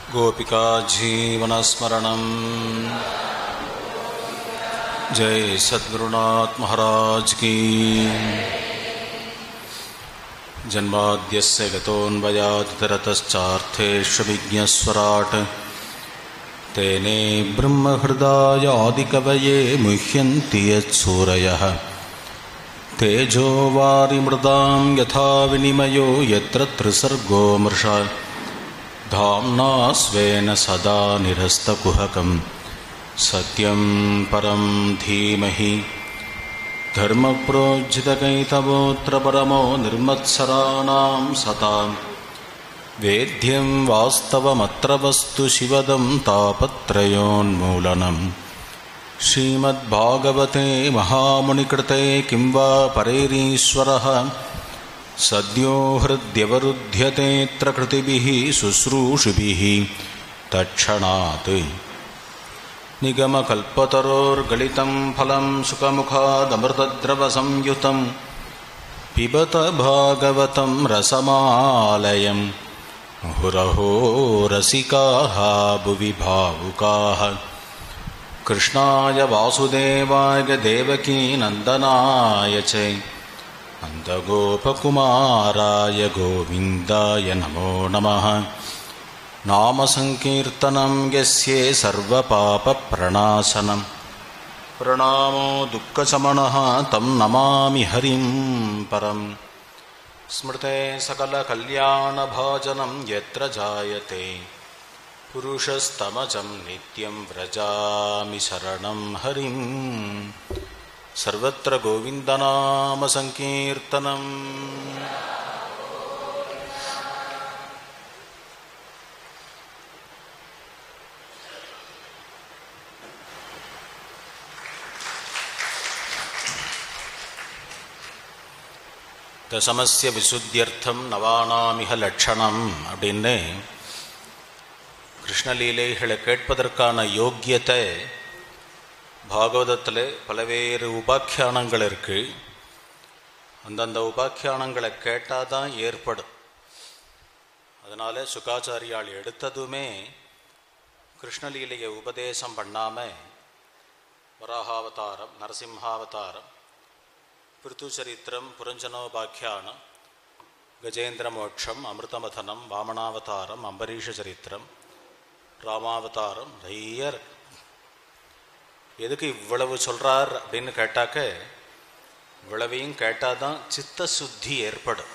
गोपिका जीवनस्मरणम् जय सद्गुरुनाथ महाराज की जन्माद्यस्य गतोऽन्वयादितरतश्चार्थेष्वभिज्ञस्वराट् तेने ब्रह्महृदायादिकवये मुह्यन्ति यत्सूरयः तेजो वारिमृदां यथा विनिमयो यत्र त्रिसर्गो मृषा धाम्ना स्वेन सदा निरस्तकुहकं सत्यं परं धीमहि धर्मप्रोज्झितकैतवोऽत्र परमो निर्मत्सराणां सतां वेद्यं वास्तवमत्र वस्तु शिवदं तापत्रयोन्मूलनम् श्रीमद्भागवते महामुनिकृते किं वा परैरीश्वरः सद्यो हृद्यवरुध्यतेऽत्र कृतिभिः शुश्रूषिभिः तत्क्षणात् निगमकल्पतरोर्गलितं फलं सुखमुखादमृतद्रवसंयुतं पिबत भागवतं रसमालयं मुहुरहो रसिकाः भुवि भावुकाः कृष्णाय वासुदेवाय देवकीनन्दनाय च नन्दगोपकुमाराय गोविन्दाय नमो नमः नामसङ्कीर्तनं यस्ये सर्वपापप्रणाशनं प्रणामो दुःखशमनः तं नमामि हरिं परम् स्मृते सकलकल्याणभाजनं यत्र जायते पुरुषस्तमजं नित्यं व्रजामि शरणं हरिं सर्वत्र गोविन्दनामसङ्कीर्तनम् தசமஸ்ய விசுத்தியர்த்தம் நவானாமிக லட்சணம் அப்படின்னு கிருஷ்ணலீலைகளை கேட்பதற்கான யோக்கியத்தை பாகவதத்தில் பல்வேறு உபாக்கியானங்கள் இருக்கு அந்தந்த உபாக்கியானங்களை கேட்டால் தான் ஏற்படும் அதனால் சுகாச்சாரியால் எடுத்ததுமே கிருஷ்ணலீலையை உபதேசம் பண்ணாமல் வராகாவதாரம் நரசிம்ஹாவதாரம் பிருத்துச்சரித்திரம் புரஞ்சனோபாக்கியானம் கஜேந்திர மோட்சம் அமிர்தமதனம் வாமனாவதாரம் அம்பரீஷ சரித்திரம் ராமாவதாரம் நிறைய இருக்கு எதுக்கு இவ்வளவு சொல்றார் அப்படின்னு கேட்டாக்க இவ்வளவையும் கேட்டாதான் சித்த சுத்தி ஏற்படும்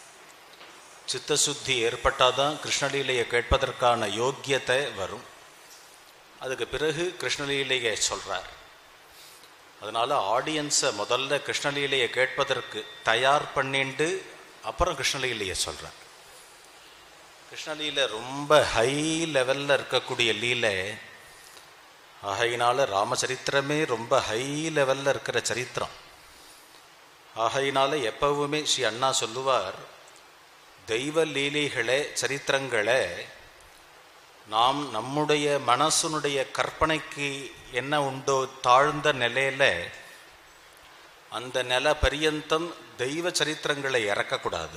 சித்த சுத்தி ஏற்பட்டாதான் கிருஷ்ணலீலையை கேட்பதற்கான யோக்கியத்தை வரும் அதுக்கு பிறகு கிருஷ்ணலீலையை சொல்றார் அதனால ஆடியன்ஸை முதல்ல கிருஷ்ணலீலையை கேட்பதற்கு தயார் பண்ணிண்டு அப்புறம் கிருஷ்ணலீலையை சொல்றார் கிருஷ்ணலீலை ரொம்ப ஹை லெவலில் இருக்கக்கூடிய லீலை ஆகையினால ராமச்சரித்திரமே ரொம்ப ஹை லெவலில் இருக்கிற சரித்திரம் ஆகையினால எப்பவுமே ஸ்ரீ அண்ணா சொல்லுவார் தெய்வ லீலைகளை சரித்திரங்களை நாம் நம்முடைய மனசனுடைய கற்பனைக்கு என்ன உண்டோ தாழ்ந்த நிலையில அந்த நில பரியந்தம் தெய்வ சரித்திரங்களை இறக்கக்கூடாது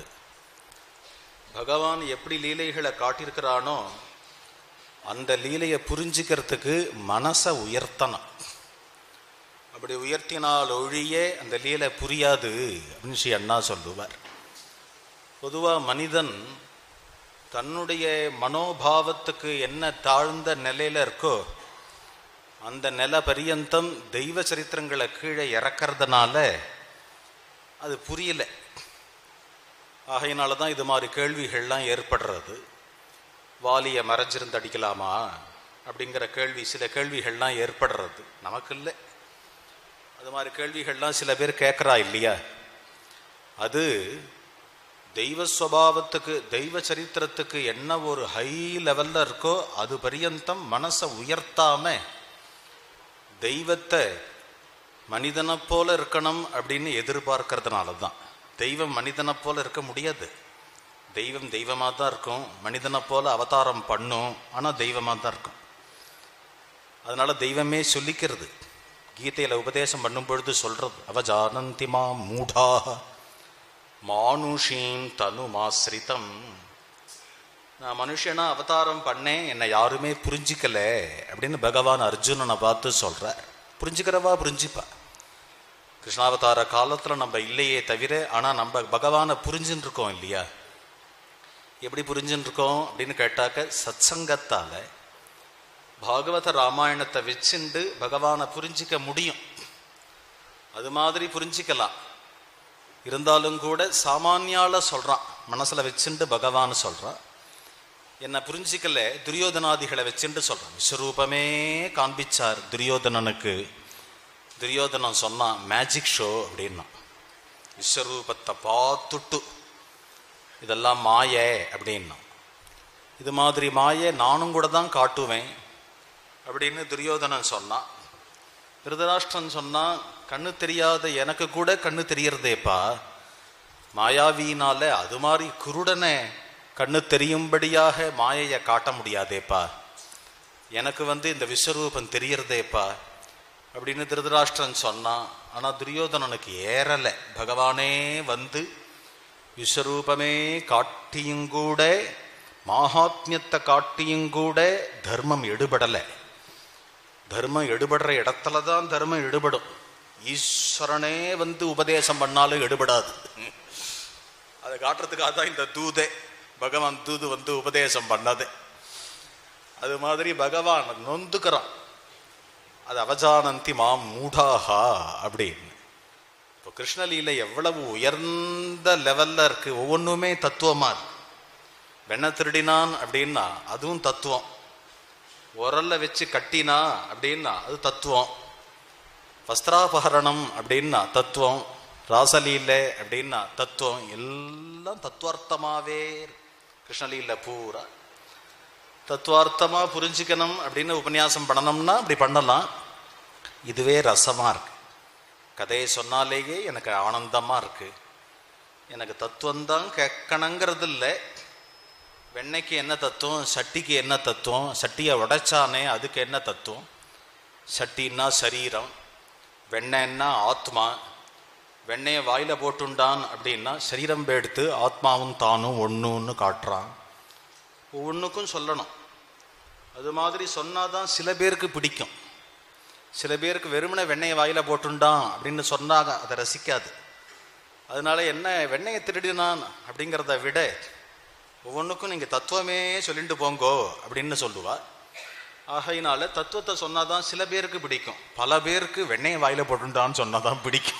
பகவான் எப்படி லீலைகளை காட்டியிருக்கிறானோ அந்த லீலையை புரிஞ்சுக்கிறதுக்கு மனசை உயர்த்தணும் அப்படி உயர்த்தினால் ஒழியே அந்த லீலை புரியாது அப்படின்னு ஸ்ரீ அண்ணா சொல்லுவார் பொதுவாக மனிதன் தன்னுடைய மனோபாவத்துக்கு என்ன தாழ்ந்த நிலையில இருக்கோ அந்த நில பரியந்தம் தெய்வ சரித்திரங்களை கீழே இறக்கிறதுனால அது புரியல ஆகையினால தான் இது மாதிரி கேள்விகள்லாம் ஏற்படுறது வாலியை மறைஞ்சிருந்து அடிக்கலாமா அப்படிங்கிற கேள்வி சில கேள்விகள்லாம் ஏற்படுறது நமக்கு இல்லை அது மாதிரி கேள்விகள்லாம் சில பேர் கேட்குறா இல்லையா அது தெய்வ ஸ்வபாவத்துக்கு தெய்வ சரித்திரத்துக்கு என்ன ஒரு ஹை லெவல்ல இருக்கோ அது பரியந்தம் மனசை உயர்த்தாம தெய்வத்தை மனிதனை போல இருக்கணும் அப்படின்னு எதிர்பார்க்கறதுனால தான் தெய்வம் மனிதனை போல இருக்க முடியாது தெய்வம் தெய்வமாக தான் இருக்கும் மனிதனை போல அவதாரம் பண்ணும் ஆனால் தெய்வமாக தான் இருக்கும் அதனால தெய்வமே சொல்லிக்கிறது கீதையில் உபதேசம் பண்ணும் பொழுது சொல்றது அவஜானந்திமா மூடாக மானுஷீம் தனுமாசிரிதம் நான் மனுஷனா அவதாரம் பண்ணேன் என்னை யாருமே புரிஞ்சிக்கல அப்படின்னு பகவான் அர்ஜுனனை பார்த்து சொல்றார் புரிஞ்சுக்கிறவா புரிஞ்சுப்பா கிருஷ்ணாவதார காலத்தில் நம்ம இல்லையே தவிர ஆனால் நம்ம பகவானை புரிஞ்சுன்னு இருக்கோம் இல்லையா எப்படி புரிஞ்சுன்னு இருக்கோம் அப்படின்னு கேட்டாக்க சத்சங்கத்தால பாகவத ராமாயணத்தை வச்சுண்டு பகவானை புரிஞ்சிக்க முடியும் அது மாதிரி புரிஞ்சிக்கலாம் இருந்தாலும் கூட சாமானியால சொல்றான் மனசுல வச்சுண்டு பகவான் சொல்றான் என்னை புரிஞ்சிக்கல துரியோதனாதிகளை வச்சுண்டு சொல்றான் விஸ்வரூபமே காண்பிச்சார் துரியோதனனுக்கு துரியோதனன் சொன்னான் மேஜிக் ஷோ அப்படின்னா விஸ்வரூபத்தை பார்த்துட்டு இதெல்லாம் மாய அப்படின்னா இது மாதிரி மாய நானும் கூட தான் காட்டுவேன் அப்படின்னு துரியோதனன் சொன்னான் திருதராஷ்டிரன் சொன்னான் கண்ணு தெரியாத எனக்கு கூட கண்ணு தெரியறதேப்பா மாயாவியினால அது மாதிரி குருடனை கண்ணு தெரியும்படியாக மாயையை காட்ட முடியாதேப்பா எனக்கு வந்து இந்த விஸ்வரூபம் தெரியறதேப்பா அப்படின்னு திருதராஷ்டிரன் சொன்னான் ஆனா துரியோதனனுக்கு ஏறல பகவானே வந்து விஸ்வரூபமே காட்டியும் கூட மாகாத்மியத்தை காட்டியும் கூட தர்மம் எடுபடலை தர்மம் எடுபடுற இடத்துல தான் தர்மம் எடுபடும் ஈஸ்வரனே வந்து உபதேசம் பண்ணாலும் எடுபடாது அதை காட்டுறதுக்காக தான் இந்த தூதே பகவான் தூது வந்து உபதேசம் பண்ணது அது மாதிரி பகவான் நொந்துக்கிறான் அது அவஜானந்தி மாம் மூடாகா அப்படின்னு இப்போ கிருஷ்ணலீலை எவ்வளவு உயர்ந்த லெவல்ல இருக்கு ஒவ்வொன்றுமே தத்துவமா இருக்கு வெண்ண திருடினான் அப்படின்னா அதுவும் தத்துவம் உரல்ல வச்சு கட்டினா அப்படின்னா அது தத்துவம் வஸ்திராபகரணம் அப்படின்னா தத்துவம் ராசலீலை அப்படின்னா தத்துவம் எல்லாம் தத்துவார்த்தமாவே கிருஷ்ணலீல பூரா தத்துவார்த்தமா புரிஞ்சுக்கணும் அப்படின்னு உபன்யாசம் பண்ணணும்னா அப்படி பண்ணலாம் இதுவே ரசமா இருக்கு கதையை சொன்னாலேயே எனக்கு ஆனந்தமா இருக்கு எனக்கு தத்துவம்தான் கேட்கணுங்கிறது இல்லை வெண்ணெய்க்கு என்ன தத்துவம் சட்டிக்கு என்ன தத்துவம் சட்டியை உடைச்சானே அதுக்கு என்ன தத்துவம் சட்டின்னா சரீரம் வெண்ணெய்னா ஆத்மா வெண்ணெயை வாயில போட்டுண்டான் அப்படின்னா சரீரம் எடுத்து ஆத்மாவும் தானும் ஒன்றுன்னு காட்டுறான் ஒவ்வொன்றுக்கும் சொல்லணும் அது மாதிரி சொன்னாதான் சில பேருக்கு பிடிக்கும் சில பேருக்கு வெறுமனே வெண்ணெயை வாயில போட்டுண்டான் அப்படின்னு சொன்னாங்க அதை ரசிக்காது அதனால என்ன வெண்ணெயை திருடினான் அப்படிங்கிறத விட ஒவ்வொன்றுக்கும் நீங்கள் தத்துவமே சொல்லிட்டு போங்கோ அப்படின்னு சொல்லுவா ஆகையினால தத்துவத்தை சொன்னாதான் சில பேருக்கு பிடிக்கும் பல பேருக்கு வெண்ணெயை வாயில போட்டுண்டான்னு சொன்னாதான் பிடிக்கும்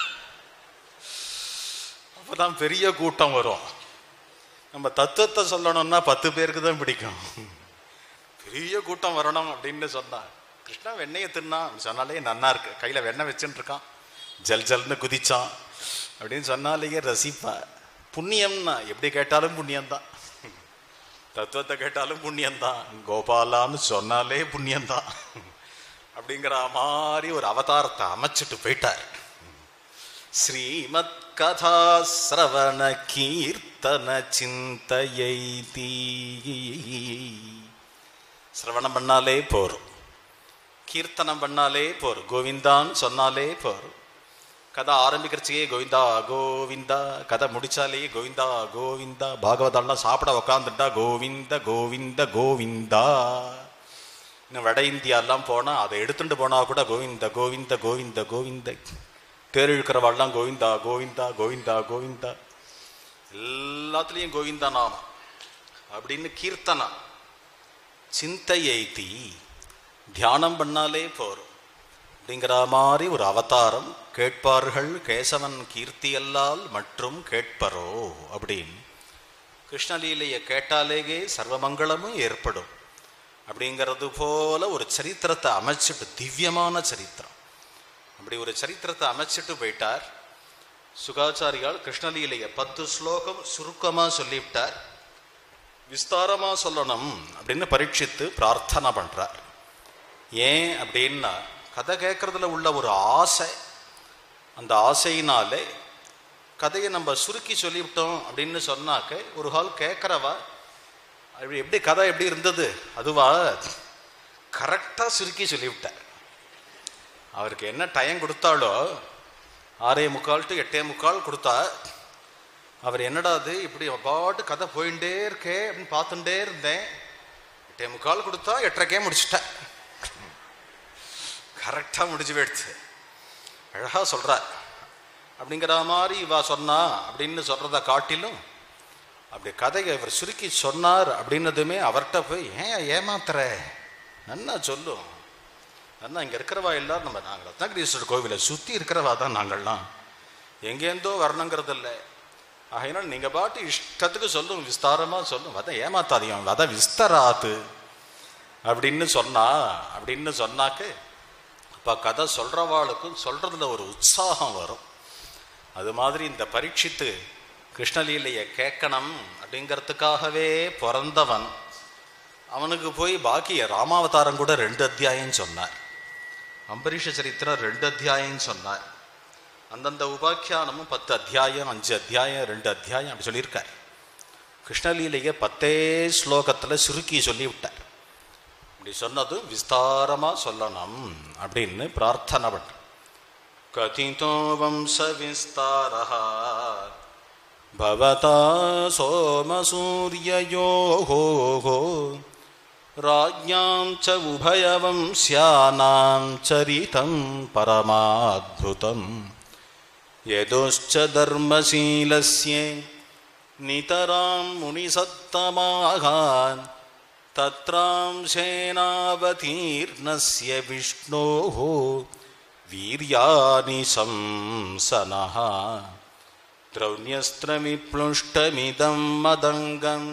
அப்பதான் பெரிய கூட்டம் வரும் நம்ம தத்துவத்தை சொல்லணும்னா பத்து பேருக்கு தான் பிடிக்கும் பெரிய கூட்டம் வரணும் அப்படின்னு சொன்னா கிருஷ்ணா வெண்ணெயை தின்னா சொன்னாலே நன்னா இருக்கு கையில வெண்ணெய் வச்சுட்டு இருக்கான் ஜல் ஜல்னு குதிச்சான் அப்படின்னு சொன்னாலேயே ரசிப்பா புண்ணியம்னா எப்படி கேட்டாலும் புண்ணியம்தான் தத்துவத்தை கேட்டாலும் புண்ணியம்தான் கோபாலான்னு சொன்னாலே புண்ணியம்தான் அப்படிங்கிற மாதிரி ஒரு அவதாரத்தை அமைச்சிட்டு போயிட்டார் ஸ்ரீமத் கதா சிரவண கீர்த்தன சிந்தையை சிரவணம் பண்ணாலே போரும் கீர்த்தனம் பண்ணாலே போரும் கோவிந்தான்னு சொன்னாலே போரும் கதை ஆரம்பிக்கிறச்சே கோவிந்தா கோவிந்தா கதை முடிச்சாலே கோவிந்தா கோவிந்தா பாகவதெல்லாம் சாப்பிட உக்காந்துட்டா கோவிந்த கோவிந்த கோவிந்தா இன்னும் வட இந்தியாலாம் போனால் அதை எடுத்துட்டு போனால் கூட கோவிந்த கோவிந்த கோவிந்த கோவிந்த தேர் இழுக்கிறவாள்லாம் கோவிந்தா கோவிந்தா கோவிந்தா கோவிந்தா எல்லாத்துலேயும் கோவிந்தா நாமம் அப்படின்னு கீர்த்தனா சிந்தை ஐத்தி தியானம் பண்ணாலே போரும் அப்படிங்கிற மாதிரி ஒரு அவதாரம் கேட்பார்கள் கேசவன் கீர்த்தியல்லால் மற்றும் கேட்பரோ அப்படின்னு கிருஷ்ணலீலையை கேட்டாலேயே சர்வமங்களமும் ஏற்படும் அப்படிங்கிறது போல ஒரு சரித்திரத்தை அமைச்சிட்டு திவ்யமான சரித்திரம் அப்படி ஒரு சரித்திரத்தை அமைச்சிட்டு போயிட்டார் சுகாச்சாரியால் கிருஷ்ணலீலையை பத்து ஸ்லோகம் சுருக்கமா சொல்லிவிட்டார் விஸ்தாரமா சொல்லணும் அப்படின்னு பரீட்சித்து பிரார்த்தனை பண்றார் ஏன் அப்படின்னா கதை கேட்கறதுல உள்ள ஒரு ஆசை அந்த ஆசையினாலே கதையை நம்ம சுருக்கி சொல்லிவிட்டோம் அப்படின்னு சொன்னாக்க ஒரு ஹால் கேட்குறவா அப்படி எப்படி கதை எப்படி இருந்தது அதுவா கரெக்டாக சுருக்கி சொல்லிவிட்டார் அவருக்கு என்ன டைம் கொடுத்தாலோ ஆறே முக்கால் டு எட்டே முக்கால் கொடுத்தா அவர் என்னடா அது இப்படி பாட்டு கதை போயிட்டே இருக்கே அப்படின்னு பார்த்துட்டே இருந்தேன் எட்டே முக்கால் கொடுத்தா எட்டரைக்கே முடிச்சிட்டேன் கரெக்டாக முடிஞ்சு போயிடுச்சு அழகாக சொல்கிறார் அப்படிங்கிற மாதிரி இவா சொன்னா அப்படின்னு சொல்கிறத காட்டிலும் அப்படி கதையை இவர் சுருக்கி சொன்னார் அப்படின்னதுமே அவர்கிட்ட போய் ஏன் ஏமாத்துற நன்னா சொல்லும் நன்னா இங்கே இருக்கிறவா எல்லாரும் நம்ம நாங்கள் ரத்னகிரீஸ்வரர் கோவிலை சுற்றி இருக்கிறவா தான் நாங்கள்லாம் எங்கேருந்தோ வரணுங்கிறது இல்லை ஆகையினால் நீங்கள் பாட்டு இஷ்டத்துக்கு சொல்லும் விஸ்தாரமாக சொல்லும் வத ஏமாத்தாதீங்க வத விஸ்தராத்து அப்படின்னு சொன்னா அப்படின்னு சொன்னாக்கு அப்போ கதை சொல்கிறவாளுக்கும் சொல்கிறதுல ஒரு உற்சாகம் வரும் அது மாதிரி இந்த பரீட்சித்து கிருஷ்ணலீலையை கேட்கணும் அப்படிங்கிறதுக்காகவே பிறந்தவன் அவனுக்கு போய் பாக்கி ராமாவதாரம் கூட ரெண்டு அத்தியாயம் சொன்னார் அம்பரீஷ சரித்திரம் ரெண்டு அத்தியாயம் சொன்னார் அந்தந்த உபாக்கியானமும் பத்து அத்தியாயம் அஞ்சு அத்தியாயம் ரெண்டு அத்தியாயம் அப்படி சொல்லியிருக்கார் கிருஷ்ணலீலையை பத்தே ஸ்லோகத்தில் சுருக்கி சொல்லி விட்டார் இப்படி சொன்னது விஸ்தாரமாக சொல்லணும் அப்படின்னு பிரார்த்தனை பண்ண கதிதோ வம்ச விஸ்தாரः भवता सोमसूर्ययोः राज्ञां च उभयवंस्यानां चरितं परमाद्भुतं यदुश्च धर्मशीलस्य नितरां मुनिसत्तमागान् तत्रांशेनावतीर्णस्य विष्णोः वीर्यानि शंसनः द्रौण्यस्त्रविप्लुष्टमिदं मदङ्गं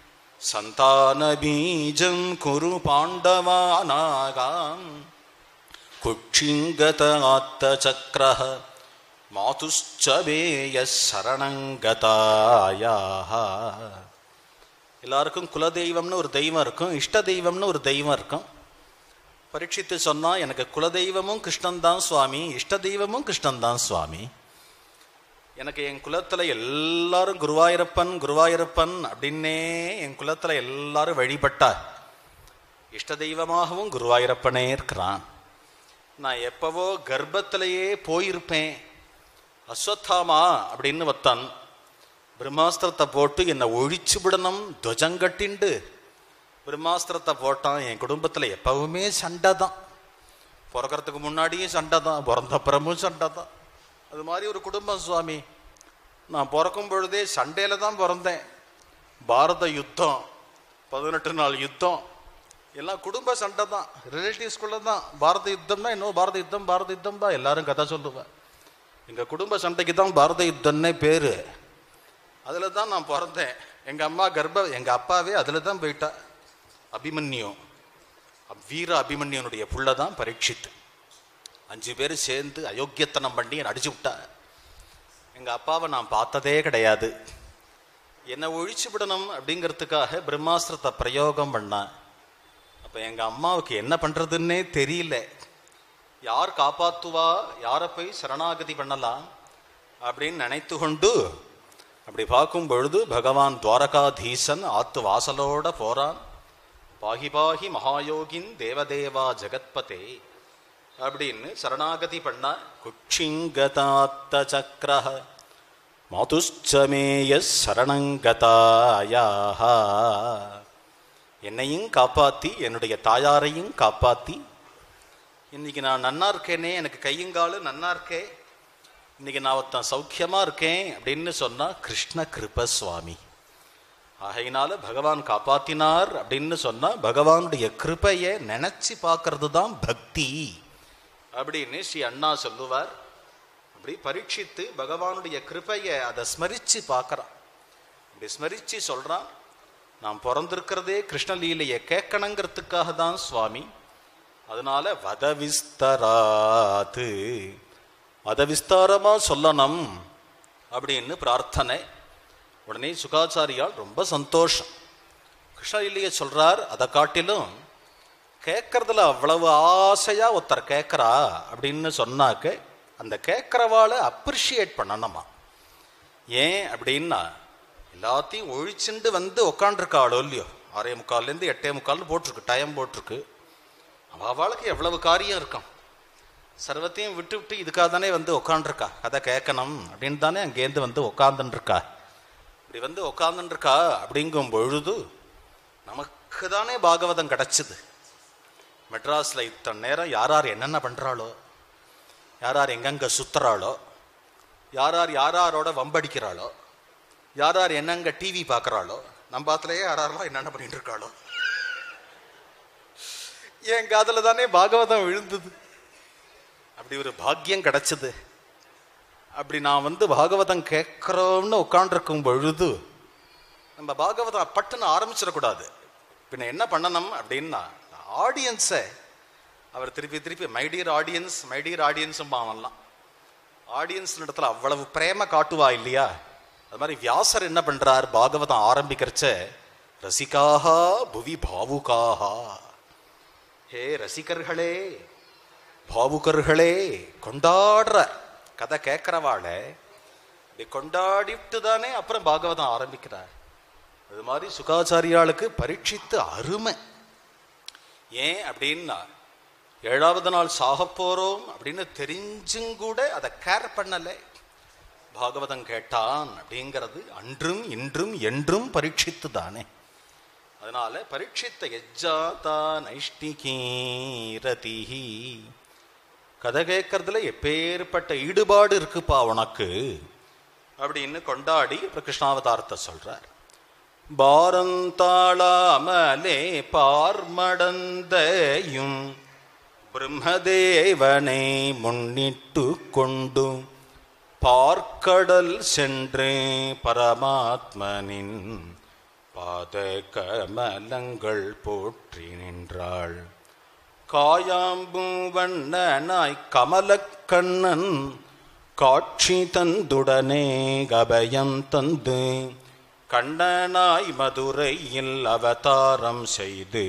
सन्तानबीजं कुरु पाण्डवानागां कुक्षिङ्गतात्तचक्रः मातुश्च वेयः शरणं गतायाः எல்லாருக்கும் குலதெய்வம்னு ஒரு தெய்வம் இருக்கும் இஷ்ட தெய்வம்னு ஒரு தெய்வம் இருக்கும் பரீட்சித்து சொன்னா எனக்கு குலதெய்வமும் கிருஷ்ணன் தான் சுவாமி இஷ்ட தெய்வமும் கிருஷ்ணன் தான் சுவாமி எனக்கு என் குலத்துல எல்லாரும் குருவாயூரப்பன் குருவாயூரப்பன் அப்படின்னே என் குலத்துல எல்லாரும் வழிபட்டார் இஷ்ட தெய்வமாகவும் குருவாயூரப்பனே இருக்கிறான் நான் எப்பவோ கர்ப்பத்திலேயே போயிருப்பேன் அஸ்வத்தாமா அப்படின்னு வத்தான் பிரம்மாஸ்திரத்தை போட்டு என்னை ஒழிச்சு விடணும் துவஜங்கட்டிண்டு பிரம்மாஸ்திரத்தை போட்டான் என் குடும்பத்தில் எப்பவுமே சண்டை தான் பிறக்கறதுக்கு முன்னாடியும் சண்டை தான் பிறந்தப்புறமும் சண்டை தான் அது மாதிரி ஒரு குடும்பம் சுவாமி நான் பிறக்கும் பொழுதே சண்டையில தான் பிறந்தேன் பாரத யுத்தம் பதினெட்டு நாள் யுத்தம் எல்லாம் குடும்ப சண்டை தான் ரிலேட்டிவ்ஸ்குள்ள தான் பாரத யுத்தம்னா இன்னும் பாரத யுத்தம் பாரத யுத்தம் தான் எல்லாரும் கதை சொல்லுவேன் எங்கள் குடும்ப சண்டைக்கு தான் பாரத யுத்தம்னே பேர் அதில் தான் நான் பிறந்தேன் எங்கள் அம்மா கர்ப்ப எங்கள் அப்பாவே அதில் தான் போயிட்டா அபிமன்யு அப்~ வீர அபிமன்யுனுடைய புள்ள தான் பரீட்சித்து அஞ்சு பேர் சேர்ந்து அயோக்கியத்தனம் பண்ணி என்னை அடிச்சு விட்டா எங்கள் அப்பாவை நான் பார்த்ததே கிடையாது என்னை ஒழிச்சு விடணும் அப்படிங்கிறதுக்காக பிரம்மாஸ்திரத்தை பிரயோகம் பண்ணேன் அப்போ எங்கள் அம்மாவுக்கு என்ன பண்ணுறதுன்னே தெரியல யார் காப்பாத்துவா யாரை போய் சரணாகதி பண்ணலாம் அப்படின்னு நினைத்து கொண்டு அப்படி பார்க்கும் பொழுது பகவான் துவாரகாதீசன் ஆத்து வாசலோட போறான் பாகி பாகி மகாயோகின் தேவதேவா ஜெகத்பதே அப்படின்னு சரணாகதி பண்ண குட்சிங்கதாத்த சக்கர மாதுஷ்சமேய சரணங்கதாயாக என்னையும் காப்பாத்தி என்னுடைய தாயாரையும் காப்பாத்தி இன்னைக்கு நான் நன்னா இருக்கேனே எனக்கு கையுங்காலு நன்னா இருக்கே இன்னைக்கு நான் ஒருத்தன் சௌக்கியமா இருக்கேன் அப்படின்னு சொன்னா கிருஷ்ண கிருப சுவாமி ஆகையினால பகவான் காப்பாத்தினார் அப்படின்னு சொன்னா பகவானுடைய கிருபையை நினைச்சு பார்க்கறது தான் பக்தி அப்படின்னு ஸ்ரீ அண்ணா சொல்லுவார் அப்படி பரீட்சித்து பகவானுடைய கிருபையை அதை ஸ்மரிச்சு பார்க்கறான் அப்படி ஸ்மரிச்சு சொல்றான் நான் பிறந்திருக்கிறதே கிருஷ்ணலீலையை கேட்கணுங்கிறதுக்காக தான் சுவாமி அதனால வதவிஸ்தராத்து அதை விஸ்தாரமா சொல்லணும் அப்படின்னு பிரார்த்தனை உடனே சுகாச்சாரியால் ரொம்ப சந்தோஷம் கிருஷ்ணலீலையை சொல்றார் அதை காட்டிலும் கேட்கறதுல அவ்வளவு ஆசையா ஒருத்தர் கேட்கறா அப்படின்னு சொன்னாக்க அந்த கேட்கறவாளை அப்ரிஷியேட் பண்ணணுமா ஏன் அப்படின்னா எல்லாத்தையும் ஒழிச்சுண்டு வந்து உக்காண்டிருக்காளோ இல்லையோ ஆறே முக்கால்லேருந்து எட்டே முக்கால்னு போட்டிருக்கு டைம் போட்டிருக்கு அவளுக்கு எவ்வளவு காரியம் இருக்கும் சர்வத்தையும் விட்டு விட்டு இதுக்காக தானே வந்து உக்காண்டிருக்கா கதை கேட்கணும் அப்படின்னு தானே அங்கேருந்து வந்து உக்காந்துருக்கா இப்படி வந்து உட்காந்துருக்கா அப்படிங்கும் பொழுது நமக்கு தானே பாகவதம் கிடைச்சது மெட்ராஸில் இத்தனை நேரம் யார் யார் என்னென்ன பண்ணுறாளோ யார் யார் எங்கெங்க சுத்துறாளோ யார் யார் யார் யாரோட வம்படிக்கிறாளோ யார் யார் என்னங்க டிவி பார்க்குறாளோ நம்ம பாத்துலயே யார் யாரெல்லாம் என்னென்ன பண்ணிட்டு இருக்காளோ என் காதுல தானே பாகவதம் விழுந்தது அப்படி ஒரு பாக்கியம் கிடைச்சது அப்படி நான் வந்து பாகவதம் கேட்குறோம்னு உட்காண்டிருக்கும் பொழுது நம்ம பாகவதம் பட்டுன்னு ஆரம்பிச்சிடக்கூடாது பின்ன என்ன பண்ணணும் அப்படின்னா ஆடியன்ஸை அவர் திருப்பி திருப்பி my dear audience my dear ஆடியன்ஸும் பாவம்லாம் ஆடியன்ஸ் இடத்துல அவ்வளவு பிரேம காட்டுவா இல்லையா அது மாதிரி வியாசர் என்ன பண்றார் பாகவதம் ஆரம்பிக்கிறச்ச ரசிகாஹா புவி பாவுகாஹா ஹே ரசிகர்களே பாவுகர்களே கொண்டாடுற கதை கேட்கிறவாளை இப்படி கொண்டாடிட்டு தானே அப்புறம் பாகவதம் ஆரம்பிக்கிறார் அது மாதிரி சுகாச்சாரியாளுக்கு பரீட்சித்து அருமை ஏன் அப்படின்னா ஏழாவது நாள் சாகப் போறோம் அப்படின்னு தெரிஞ்சும் கூட அதை கேர் பண்ணலை பாகவதம் கேட்டான் அப்படிங்கிறது அன்றும் இன்றும் என்றும் பரீட்சித்து தானே அதனால பரீட்சித்த எஜ்ஜாதா நைஷ்டிகீரதிஹி கதை கேட்கறதுல எப்பேற்பட்ட ஈடுபாடு இருக்குப்பா உனக்கு அப்படின்னு கொண்டாடி இப்ப கிருஷ்ணாவதாரத்தை சொல்றார் பாரந்தாளாமலே பார்மடந்தையும் பிரம்மதேவனை முன்னிட்டு கொண்டு பார்க்கடல் சென்று பரமாத்மனின் பாத கமலங்கள் போற்றி நின்றாள் காயாம்பு வண்ணனாய் கமலக்கண்ணன் காட்சி தந்துடனே கபயம் தந்து கண்ணனாய் மதுரையில் அவதாரம் செய்து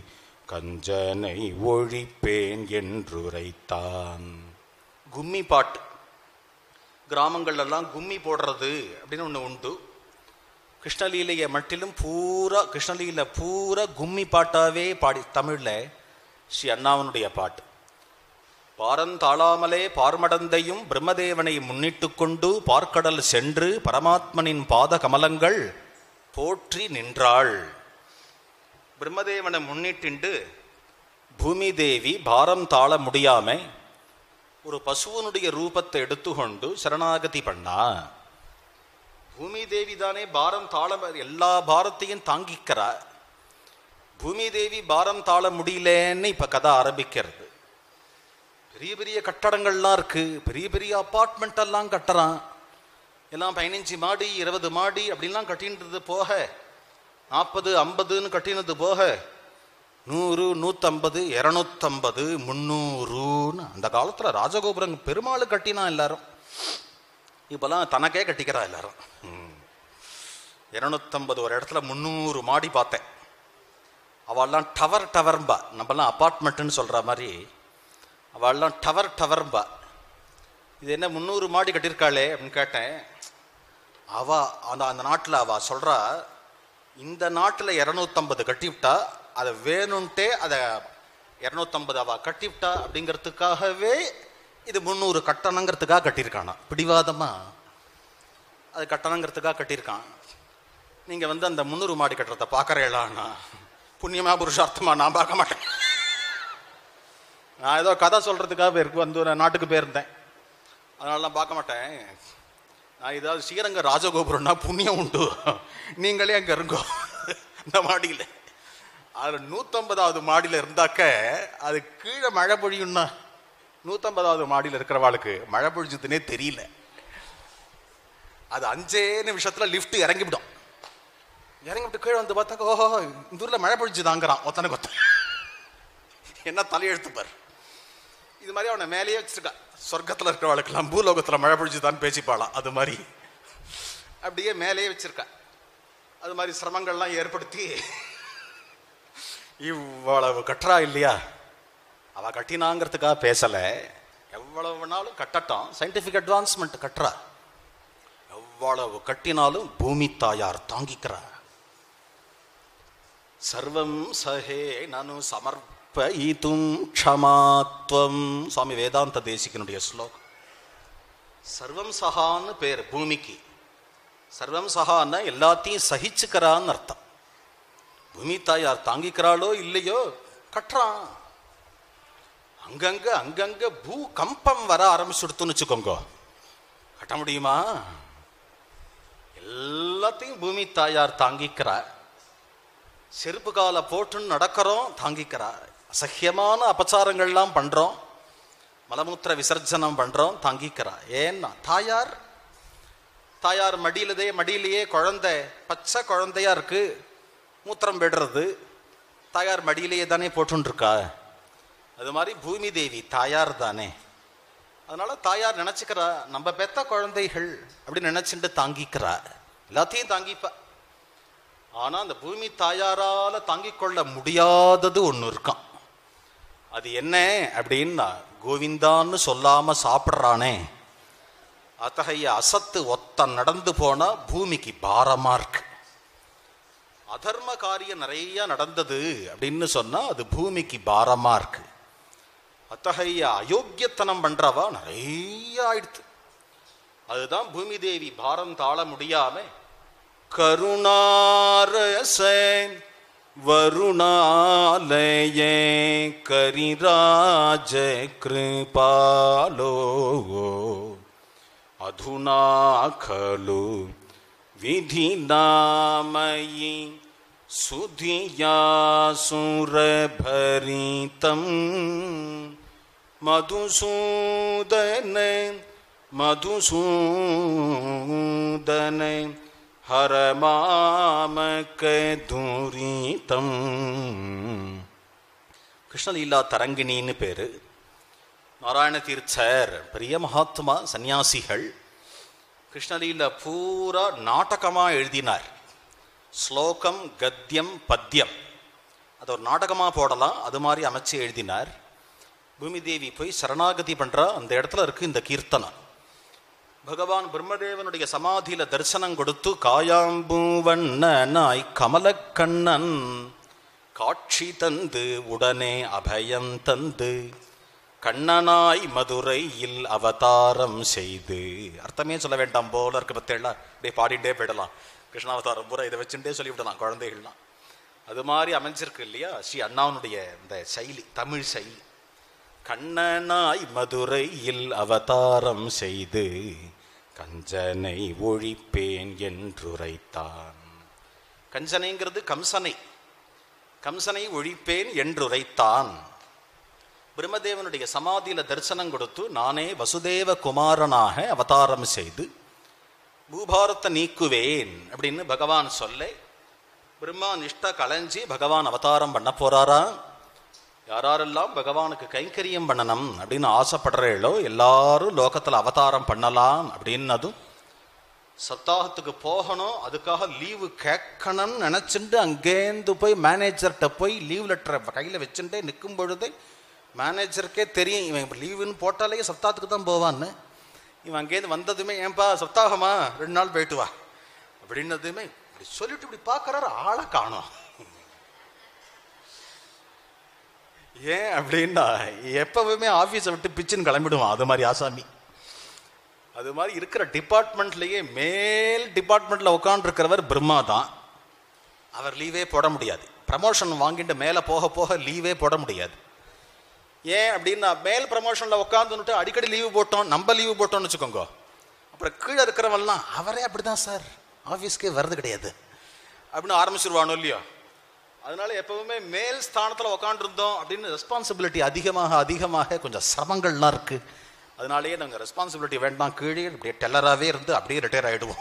கஞ்சனை ஒழிப்பேன் என்றுரைத்தான் கும்மி பாட்டு கிராமங்கள்லாம் கும்மி போடுறது அப்படின்னு ஒன்று உண்டு கிருஷ்ணலீலையை மட்டிலும் பூரா கிருஷ்ணலீல பூரா கும்மி பாட்டாவே பாடி தமிழில் ஸ்ரீ அண்ணாவனுடைய பாட்டு பாரந்தாளாமலே பார்மடந்தையும் பிரம்மதேவனை முன்னிட்டு கொண்டு பார்க்கடல் சென்று பரமாத்மனின் பாத கமலங்கள் போற்றி நின்றாள் பிரம்மதேவனை முன்னிட்டு பூமி தேவி பாரம் தாழ முடியாம ஒரு பசுவனுடைய ரூபத்தை எடுத்துக்கொண்டு சரணாகதி பண்ணா பூமி தேவி தானே பாரம் தாழ எல்லா பாரத்தையும் தாங்கிக்கிறா பூமி தேவி பாரம் தாழ முடியலன்னு இப்ப கதை ஆரம்பிக்கிறது பெரிய பெரிய கட்டடங்கள்லாம் இருக்கு பெரிய பெரிய அப்பார்ட்மெண்ட் எல்லாம் கட்டுறான் எல்லாம் பதினஞ்சு மாடி இருபது மாடி அப்படின்லாம் கட்டின்றது போக நாற்பது ஐம்பதுன்னு கட்டினது போக நூறு நூற்றம்பது இரநூத்தம்பது முந்நூறுன்னு அந்த காலத்தில் ராஜகோபுரம் பெருமாள் கட்டினா எல்லாரும் இப்போல்லாம் தனக்கே கட்டிக்கிறா எல்லாரும் இரநூத்தம்பது ஒரு இடத்துல முந்நூறு மாடி பார்த்தேன் அவள்லாம் டவர் டவர்ம்பா நம்மலாம் அப்பார்ட்மெண்ட்டுன்னு சொல்கிற மாதிரி அவள்லாம் டவர் டவர்ம்பா இது என்ன முந்நூறு மாடி கட்டியிருக்காளே அப்படின்னு கேட்டேன் அவ அந்த அந்த நாட்டில் அவ சொல்கிறா இந்த நாட்டில் இரநூத்தம்பது கட்டிவிட்டா அதை வேணும்ன்ட்டே அதை இரநூத்தம்பது அவ கட்டிவிட்டா அப்படிங்கிறதுக்காகவே இது முந்நூறு கட்டணங்கிறதுக்காக கட்டியிருக்கானா பிடிவாதமா அது கட்டணங்கிறதுக்காக கட்டியிருக்கான் நீங்கள் வந்து அந்த முந்நூறு மாடி கட்டுறதை பார்க்குறேளான்னா புண்ணியமா புருஷார்த்தமா நான் பார்க்க மாட்டேன் நான் ஏதோ கதை சொல்கிறதுக்காக இருக்கு வந்து ஒரு நாட்டுக்கு போயிருந்தேன் அதனாலலாம் பார்க்க மாட்டேன் நான் ஏதாவது ஸ்ரீரங்க ராஜகோபுரம்னா புண்ணியம் உண்டு நீங்களே அங்கே இருங்கோ இந்த மாடியில் அதில் நூற்றம்பதாவது மாடியில் இருந்தாக்க அது கீழே மழை பொழியும்னா நூற்றம்பதாவது மாடியில் இருக்கிறவாளுக்கு மழை பொழிஞ்சதுன்னே தெரியல அது அஞ்சே நிமிஷத்தில் லிஃப்ட் இறங்கிவிடும் இறங்கிவிட்டு கீழே வந்து பார்த்தாக்க ஓஹோ இந்த ஊரில் மழை பொழிஞ்சுதாங்கிறான் ஒத்தனை கொத்த என்ன தலையெழுத்து பார் இது மாதிரி அவனை மேலேயே வச்சிருக்கா சொர்க்கத்தில் இருக்கிறவளுக்கெல்லாம் பூலோகத்தில் மழை பொழிஞ்சுதான் பேசிப்பாளாம் அது மாதிரி அப்படியே மேலேயே வச்சிருக்கா அது மாதிரி சிரமங்கள்லாம் ஏற்படுத்தி இவ்வளவு கட்டுறா இல்லையா அவ கட்டினாங்கிறதுக்காக பேசல எவ்வளவு நாளும் கட்டட்டும் சயின்டிஃபிக் அட்வான்ஸ்மெண்ட் கட்டுறா எவ்வளவு கட்டினாலும் பூமி தாயார் தாங்கிக்கிறா சர்வம் சஹே நனு சமர்ப்பயித்தும் க்ஷமாத்வம் சுவாமி வேதாந்த தேசிகனுடைய ஸ்லோகம் சர்வம் சஹான்னு பேர் பூமிக்கு சர்வம் சகான்னா எல்லாத்தையும் சகிச்சுக்கிறான்னு அர்த்தம் பூமி தாயார் தாங்கிக்கிறாளோ இல்லையோ கட்டுறான் அங்கங்க அங்கங்க பூ கம்பம் வர ஆரம்பிச்சுடுத்துன்னு வச்சுக்கோங்க கட்ட முடியுமா எல்லாத்தையும் பூமி தாயார் தாங்கிக்கிறா செருப்பு கால போட்டுன்னு நடக்கிறோம் தாங்கிக்கிறா அசஹ்யமான அபச்சாரங்கள்லாம் பண்றோம் மலமூத்திர விசர்ஜனம் பண்றோம் தாங்கிக்கிறா ஏன்னா தாயார் தாயார் மடியிலதே மடியிலேயே குழந்தை பச்சை குழந்தையா இருக்கு மூத்திரம் விடுறது தாயார் மடியிலேயே தானே போட்டுன்னு இருக்கா அது மாதிரி பூமி தேவி தாயார் தானே அதனால தாயார் நினைச்சுக்கிறா நம்ம பெத்த குழந்தைகள் அப்படின்னு நினைச்சுட்டு தாங்கிக்கிறா எல்லாத்தையும் தாங்கிப்பா ஆனா அந்த பூமி தாயாரால தாங்கிக் கொள்ள முடியாதது ஒண்ணு இருக்கான் அது என்ன அப்படின்னா கோவிந்தான்னு சொல்லாம சாப்பிட்றானே அத்தகைய அசத்து ஒத்த நடந்து போனா பூமிக்கு பாரமா இருக்கு அதர்ம காரியம் நிறைய நடந்தது அப்படின்னு சொன்னா அது பூமிக்கு பாரமா இருக்கு அத்தகைய அயோக்கியத்தனம் பண்றவா நிறைய ஆயிடுத்து அதுதான் பூமி தேவி பாரம் தாழ முடியாம கருணாரச வருணாலய கரிராஜ கிருபாலோ अधुना खलु विधिनामयि सुधिया सुरभरितं मधुसूदन मधुसूदन हरमामकदुरितं கிருஷ்ணலீலா தரங்கிணின்னு பேரு நாராயண தீர்த்தர் பெரிய மகாத்மா சந்நியாசிகள் கிருஷ்ணலீல பூரா நாடகமா எழுதினார் ஸ்லோகம் கத்தியம் பத்தியம் அது ஒரு நாடகமா போடலாம் அது மாதிரி அமைச்சு எழுதினார் பூமி தேவி போய் சரணாகதி பண்றா அந்த இடத்துல இருக்கு இந்த கீர்த்தனம் பகவான் பிரம்மதேவனுடைய சமாதியில தரிசனம் கொடுத்து காயாம்பூவண்ணனாய் கமலக்கண்ணன் காட்சி தந்து உடனே அபயம் தந்து கண்ணனாய் மதுரையில் அவதாரம் செய்து அர்த்தமே சொல்ல வேண்டாம் போல இருக்கு பத்தேளா அப்படியே பாடிட்டே போயிடலாம் கிருஷ்ணாவதாரம் பூரா இதை வச்சுட்டே சொல்லிவிடலாம் குழந்தைகள்லாம் அது மாதிரி அமைஞ்சிருக்கு இல்லையா ஸ்ரீ அண்ணாவனுடைய இந்த சைலி தமிழ் சைலி கண்ணனாய் மதுரையில் அவதாரம் செய்து கஞ்சனை ஒழிப்பேன் என்றுரைத்தான் கஞ்சனைங்கிறது கம்சனை கம்சனை ஒழிப்பேன் என்றுரைத்தான் பிரம்மதேவனுடைய சமாதியில தரிசனம் கொடுத்து நானே வசுதேவ குமாரனாக அவதாரம் செய்து பூபாரத்தை நீக்குவேன் அப்படின்னு பகவான் சொல்ல பிரம்மா நிஷ்டா கலைஞ்சி பகவான் அவதாரம் பண்ண போறாரா யாரெல்லாம் பகவானுக்கு கைங்கரியம் பண்ணணும் அப்படின்னு ஆசைப்படுறீங்களோ எல்லாரும் லோகத்துல அவதாரம் பண்ணலாம் அப்படின்னதும் சப்தாகத்துக்கு போகணும் அதுக்காக லீவு கேட்கணும்னு நினைச்சுட்டு அங்கேருந்து போய் மேனேஜர்கிட்ட போய் லீவ் லெட்டரை கையில் வச்சுட்டே நிற்கும் பொழுதே மேனேஜருக்கே தெரியும் இவன் லீவுன்னு போட்டாலே சப்தாகத்துக்கு தான் போவான்னு இவன் அங்கேருந்து வந்ததுமே ஏன்பா சப்தாகமா ரெண்டு நாள் போயிட்டு வா அப்படின்னதுமே இப்படி சொல்லிட்டு இப்படி பார்க்கறாரு ஆளை காணோம் ஏன் அப்படின்னா எப்பவுமே ஆஃபீஸை விட்டு பிச்சுன்னு கிளம்பிடுவான் அது மாதிரி ஆசாமி அது மாதிரி இருக்கிற டிபார்ட்மெண்ட்லயே மேல் டிபார்ட்மெண்ட்ல உட்காந்துருக்கிறவர் பிரம்மா தான் அவர் லீவே போட முடியாது ப்ரமோஷன் வாங்கிட்டு மேலே போக போக லீவே போட முடியாது ஏன் அப்படின்னா மேல் ப்ரமோஷனில் உட்காந்துன்னுட்டு அடிக்கடி லீவு போட்டோம் நம்ம லீவு போட்டோம்னு வச்சுக்கோங்க அப்புறம் கீழே இருக்கிறவன்லாம் அவரே அப்படிதான் சார் ஆஃபீஸ்க்கே வர்றது கிடையாது அப்படின்னு ஆரம்பிச்சிருவானோ இல்லையோ அதனால எப்பவுமே மேல் ஸ்தானத்தில் உட்காந்துருந்தோம் அப்படின்னு ரெஸ்பான்சிபிலிட்டி அதிகமாக அதிகமாக கொஞ்சம் சிரமங்கள்லாம் இருக்கு அதனாலேயே நாங்கள் ரெஸ்பான்சிபிலிட்டி வேண்டாம் கீழே அப்படியே டெல்லராகவே இருந்து அப்படியே ரிட்டையர் ஆகிடுவோம்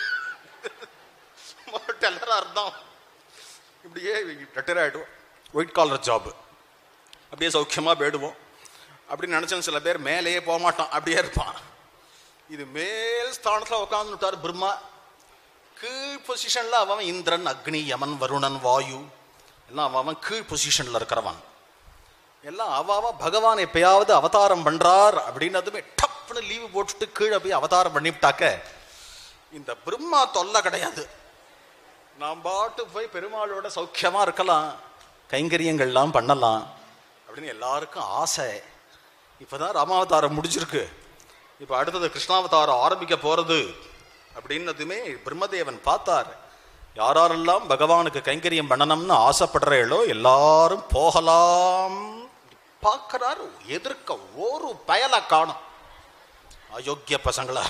டெல்லராக இருந்தோம் இப்படியே ரிட்டையர் ஆகிடுவோம் ஒயிட் காலர் ஜாப் அப்படியே சௌக்கியமாக போயிடுவோம் அப்படின்னு நினச்சோம் சில பேர் மேலேயே போக மாட்டான் அப்படியே இருப்பான் இது மேல் ஸ்தானத்தில் உட்காந்துட்டார் பிரம்மா கீழ் பொசிஷனில் அவன் இந்திரன் அக்னி யமன் வருணன் வாயு எல்லாம் அவன் கீழ் பொசிஷனில் இருக்கிறவன் எல்லாம் அவ அவ பகவான் எப்பயாவது அவதாரம் பண்றார் அப்படின்னதுமே டப்புன்னு லீவு போட்டுட்டு கீழே போய் அவதாரம் பண்ணிவிட்டாக்க இந்த பிரம்மா தொல்லை கிடையாது நாம் பாட்டு போய் பெருமாளோட சௌக்கியமா இருக்கலாம் கைங்கரியங்கள்லாம் பண்ணலாம் அப்படின்னு எல்லாருக்கும் ஆசை இப்பதான் ராமாவதாரம் முடிஞ்சிருக்கு இப்போ அடுத்தது கிருஷ்ணாவதாரம் ஆரம்பிக்க போறது அப்படின்னதுமே பிரம்மதேவன் பார்த்தார் யாரெல்லாம் பகவானுக்கு கைங்கரியம் பண்ணணும்னு ஆசைப்படுறீங்களோ எல்லாரும் போகலாம் பார்க்கறாரு எதிர்க்க ஒரு பயலை காணும் அயோக்கிய பசங்களா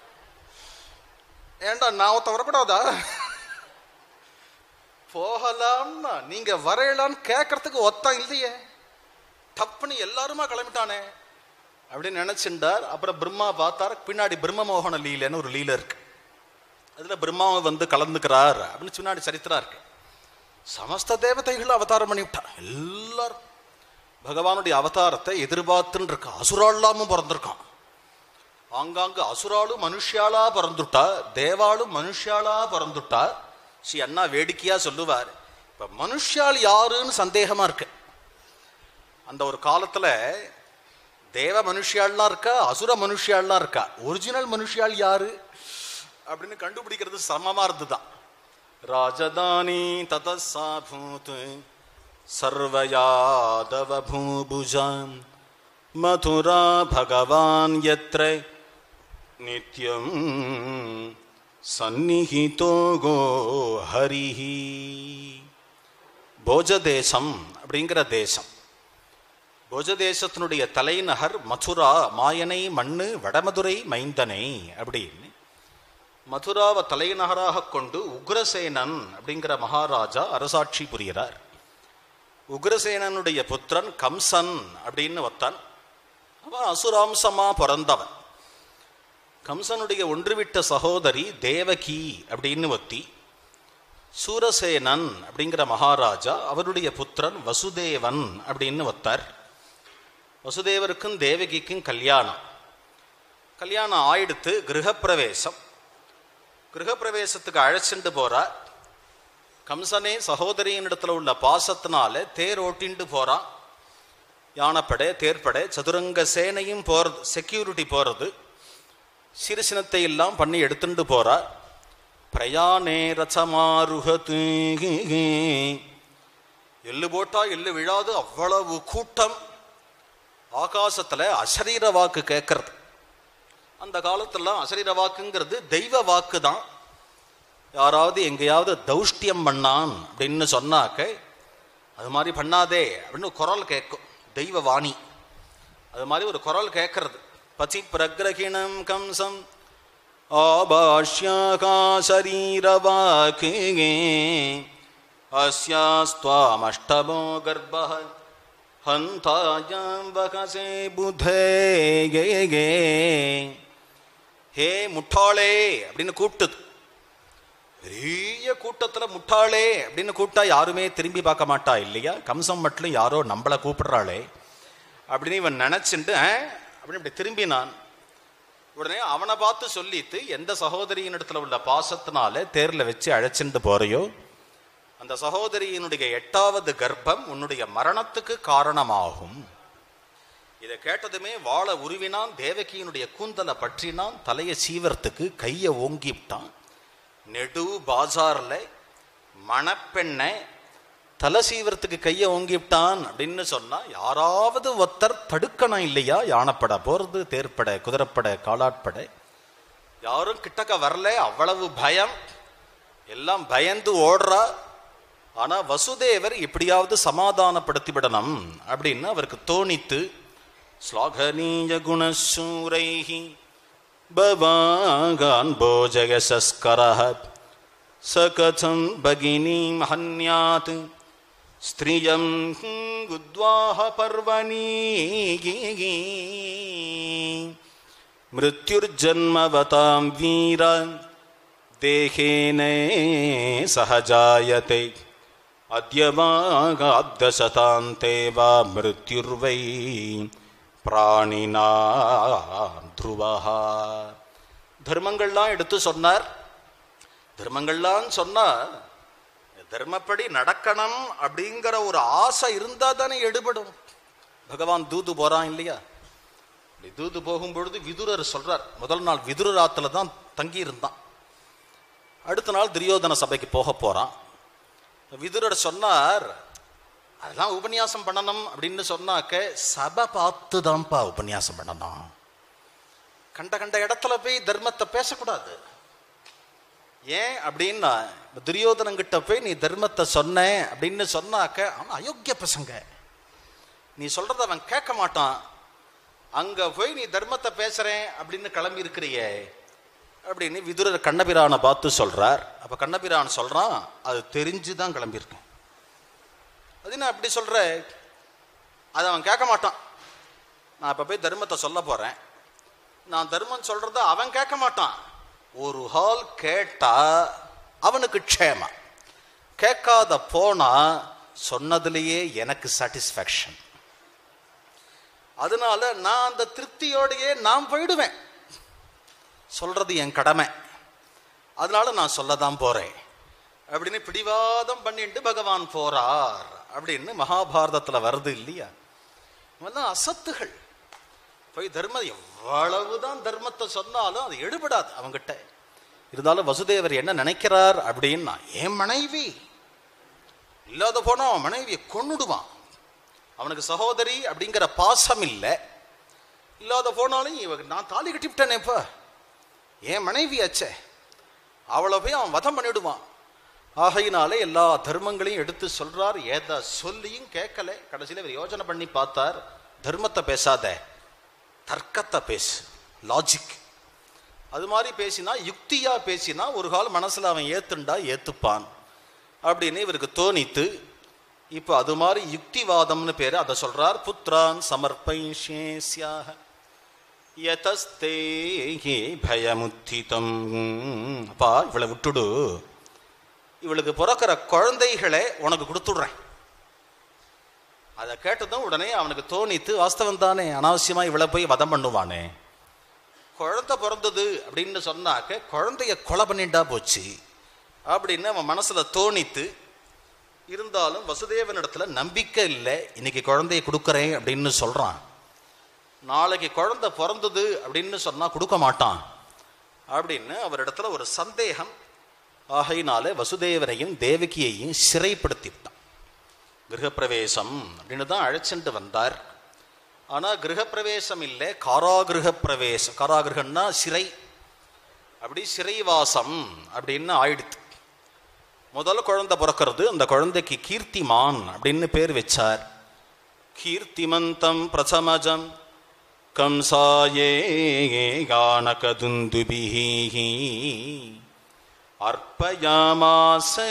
ஏண்டா நான் ஒருத்த வரக்கூடாதா போகலாம்னா நீங்க வரையலான்னு கேட்கறதுக்கு ஒத்தம் இல்லையே தப்புன்னு எல்லாருமா கிளம்பிட்டானே அப்படின்னு நினைச்சுட்டார் அப்புறம் பிரம்மா பார்த்தார் பின்னாடி பிரம்ம மோகன லீலைன்னு ஒரு லீலை இருக்கு அதுல பிரம்மாவை வந்து கலந்துக்கிறார் அப்படின்னு பின்னாடி சரித்திரம் இருக்கு சமஸ்த தேவதைகள் அவதாரம் பண்ணி விட்டான் எல்லாரும் பகவானுடைய அவதாரத்தை எதிர்பார்த்துன்னு இருக்கா அசுராளாமும் பிறந்திருக்கான் ஆங்காங்கு அசுராலும் மனுஷியாளா பிறந்துட்டா தேவாளும் மனுஷியாளா பிறந்துட்டா ஸ்ரீ அண்ணா வேடிக்கையா சொல்லுவார் இப்ப மனுஷியாள் யாருன்னு சந்தேகமா இருக்கு அந்த ஒரு காலத்துல தேவ மனுஷியாள்லாம் இருக்கா அசுர மனுஷியாள்லாம் இருக்கா ஒரிஜினல் மனுஷியாள் யாரு அப்படின்னு கண்டுபிடிக்கிறது சிரமமா இருந்துதான் ராஜதானி ததசாபூத் சர்வயாதவ பூபுஜாம் மதுரா பகவான் யத்ர நித்யம் சந்நிஹிதோ கோ ஹரிஹி போஜதேசம் அப்படிங்கிற தேசம் போஜதேசத்தினுடைய தலைநகர் மதுரா மாயனை மண்ணு வடமதுரை மைந்தனை அப்படின்னு மதுராவை தலைநகராக கொண்டு உக்ரசேனன் அப்படிங்கிற மகாராஜா அரசாட்சி புரிகிறார் உக்ரசேனனுடைய புத்திரன் கம்சன் அப்படின்னு ஒத்தான் அவன் அசுராம்சமா பிறந்தவன் கம்சனுடைய ஒன்றுவிட்ட சகோதரி தேவகி அப்படின்னு ஒத்தி சூரசேனன் அப்படிங்கிற மகாராஜா அவருடைய புத்திரன் வசுதேவன் அப்படின்னு ஒத்தார் வசுதேவருக்கும் தேவகிக்கும் கல்யாணம் கல்யாணம் ஆயிடுத்து கிரகப்பிரவேசம் கிரகப்பிரவேசத்துக்கு அழைச்சிட்டு போறார் கம்சனே சகோதரியினிடத்துல உள்ள பாசத்தினால தேர் ஓட்டிண்டு போறான் யானைப்படை தேர்ப்படை சதுரங்க சேனையும் போறது செக்யூரிட்டி போறது சிறுசினத்தை எல்லாம் பண்ணி எடுத்துட்டு போறார் பிரயாணே ரசமாருகத்து எள்ளு போட்டா எள்ளு விழாது அவ்வளவு கூட்டம் ஆகாசத்துல அசரீர வாக்கு கேட்கறது அந்த காலத்துல அசரீர வாக்குங்கிறது தெய்வ வாக்கு தான் யாராவது எங்கேயாவது தௌஷ்டியம் பண்ணான் அப்படின்னு சொன்னாக்க அது மாதிரி பண்ணாதே அப்படின்னு குரல் கேட்கும் தெய்வ வாணி அது மாதிரி ஒரு குரல் கேட்கறது பசி பிரகிரகிணம் கம்சம் ஆபாஷ்யாகா சரீரவாக்கு அஸ்யாஸ்துவாமஷ்டமோ கர்ப்ப ஹந்தாயாம் வகசே புதே கே கே ஹே முட்டாளே அப்படின்னு கூப்பிட்டது பெரிய கூட்டத்துல முட்டாளே அப்படின்னு கூப்பிட்டா யாருமே திரும்பி பார்க்க மாட்டா இல்லையா கம்சம் மட்டும் யாரோ நம்மளை கூப்பிடுறாளே அப்படின்னு இவன் நினைச்சுட்டு அப்படின்னு இப்படி திரும்பினான் உடனே அவனை பார்த்து சொல்லிட்டு எந்த சகோதரியின் இடத்துல உள்ள பாசத்தினால தேர்ல வச்சு அழைச்சிட்டு போறியோ அந்த சகோதரியினுடைய எட்டாவது கர்ப்பம் உன்னுடைய மரணத்துக்கு காரணமாகும் இதை கேட்டதுமே வாழை உருவினான் தேவகியினுடைய கூந்தலை பற்றினான் தலையை சீவரத்துக்கு கையை ஓங்கி விட்டான் நெடு பாஜார்ல மணப்பெண்ணை தலை சீவரத்துக்கு கையை ஓங்கிவிட்டான் அப்படின்னு சொன்னா யாராவது ஒருத்தர் தடுக்கணும் இல்லையா யானைப்படை போறது தேர்ப்படை குதிரைப்படை காலாட்படை யாரும் கிட்டக்க வரல அவ்வளவு பயம் எல்லாம் பயந்து ஓடுறா ஆனா வசுதேவர் எப்படியாவது சமாதானப்படுத்தி விடணும் அப்படின்னு அவருக்கு தோணித்து ஸ்லாகனீய குணசூரைஹி பவாகான் போஜயசஸ்கரஹ सकथं भगिनीं हन्यात् स्त्रियं गुद्वाह पर्वणि मृत्युर्जन्मवतां वीर देहेन सह जायते अद्य वागाब्दशतान्ते वा मृत्युर्वै प्राणिना ध्रुवः தர்மங்கள்லாம் எடுத்து சொன்னார் தர்மங்கள்லாம் சொன்னா தர்மப்படி நடக்கணும் அப்படிங்கிற ஒரு ஆசை இருந்தா தானே எடுபடும் பகவான் தூது போறான் இல்லையா இப்படி தூது போகும் பொழுது விதுரர் சொல்றார் முதல் நாள் விதுரர் ஆத்துல தான் தங்கி இருந்தான் அடுத்த நாள் துரியோதன சபைக்கு போக போறான் விதுரர் சொன்னார் அதெல்லாம் உபன்யாசம் பண்ணணும் அப்படின்னு சொன்னாக்க சபை பார்த்து தான்ப்பா உபன்யாசம் பண்ணணும் கண்ட கண்ட இடத்துல போய் தர்மத்தை பேசக்கூடாது ஏன் அப்படின்னா துரியோதனங்கிட்ட போய் நீ தர்மத்தை சொன்ன அப்படின்னு சொன்னாக்க அவன் அயோக்கிய பசங்க நீ சொல்றத அவன் கேட்க மாட்டான் அங்க போய் நீ தர்மத்தை பேசுறேன் அப்படின்னு கிளம்பி இருக்கிறியே அப்படின்னு விதுரர் கண்ணபிரானை பார்த்து சொல்றார் அப்ப கண்ணபிரான் சொல்றான் அது தெரிஞ்சு தான் கிளம்பியிருக்கேன் அது நான் அப்படி சொல்ற அதை அவன் கேட்க மாட்டான் நான் இப்ப போய் தர்மத்தை சொல்ல போறேன் நான் தர்மம் சொல்றத அவன் கேட்க மாட்டான் ஒரு ஹால் கேட்டா அவனுக்கு க்ஷேமம் கேட்காத போனா சொன்னதுலேயே எனக்கு சாட்டிஸ்ஃபேக்ஷன் அதனால நான் அந்த திருப்தியோடையே நான் போயிடுவேன் சொல்றது என் கடமை அதனால நான் சொல்லதான் போறேன் அப்படின்னு பிடிவாதம் பண்ணிட்டு பகவான் போறார் அப்படின்னு மகாபாரதத்துல வருது இல்லையா இவெல்லாம் அசத்துகள் போய் தர்மம் எவ்வளவுதான் தர்மத்தை சொன்னாலும் அது எடுபடாது அவங்கிட்ட இருந்தாலும் வசுதேவர் என்ன நினைக்கிறார் அப்படின்னா என் மனைவி இல்லாத போனா அவன் மனைவியை கொன்னுடுவான் அவனுக்கு சகோதரி அப்படிங்கிற பாசம் இல்லை இல்லாத போனாலும் இவ நான் தாலி கட்டிவிட்டேனே இப்ப என் மனைவி அச்சே அவளை போய் அவன் வதம் பண்ணிடுவான் ஆகையினாலே எல்லா தர்மங்களையும் எடுத்து சொல்றார் எதை சொல்லியும் கேட்கல கடைசியில் இவர் யோசனை பண்ணி பார்த்தார் தர்மத்தை பேசாத தர்க்கத்தை பேசு லாஜிக் அது மாதிரி பேசினா யுக்தியா பேசினா ஒரு கால் மனசுல அவன் ஏத்துண்டா ஏத்துப்பான் அப்படின்னு இவருக்கு தோணித்து இப்போ அது மாதிரி யுக்திவாதம்னு பேரு அதை சொல்றார் புத்ரான் சமர்ப்பயிஷ்யேஸ்யாக யதஸ்தே பயமுத்திதம் அப்பா இவளை விட்டுடு இவளுக்கு பிறக்கிற குழந்தைகளை உனக்கு கொடுத்துடுறேன் அதை கேட்டதும் உடனே அவனுக்கு தோணித்து வாஸ்தவம் தானே அனாவசியமா இவளை போய் வதம் பண்ணுவானே குழந்தை பிறந்தது அப்படின்னு சொன்னாக்க குழந்தைய கொலை பண்ணிட்டா போச்சு அப்படின்னு அவன் மனசுல தோணித்து இருந்தாலும் வசுதேவனிடத்துல நம்பிக்கை இல்லை இன்னைக்கு குழந்தைய கொடுக்குறேன் அப்படின்னு சொல்றான் நாளைக்கு குழந்தை பிறந்தது அப்படின்னு சொன்னா கொடுக்க மாட்டான் அப்படின்னு அவரிடத்துல ஒரு சந்தேகம் ஆகையினால வசுதேவரையும் தேவகியையும் சிறைப்படுத்தி விட்டான் கிரகப்பிரவேசம் அப்படின்னு தான் அழைச்சிட்டு வந்தார் ஆனா கிரகப்பிரவேசம் இல்லை காராகிருக பிரவேசம் காராகிருகம்னா சிறை அப்படி சிறைவாசம் அப்படின்னு ஆயிடுத்து முதல்ல குழந்தை பிறக்கிறது அந்த குழந்தைக்கு கீர்த்திமான் அப்படின்னு பேர் வச்சார் கீர்த்திமந்தம் பிரசமஜம் கம்சாயே கானகதுந்துபிஹி அர்ப்பயாமாசே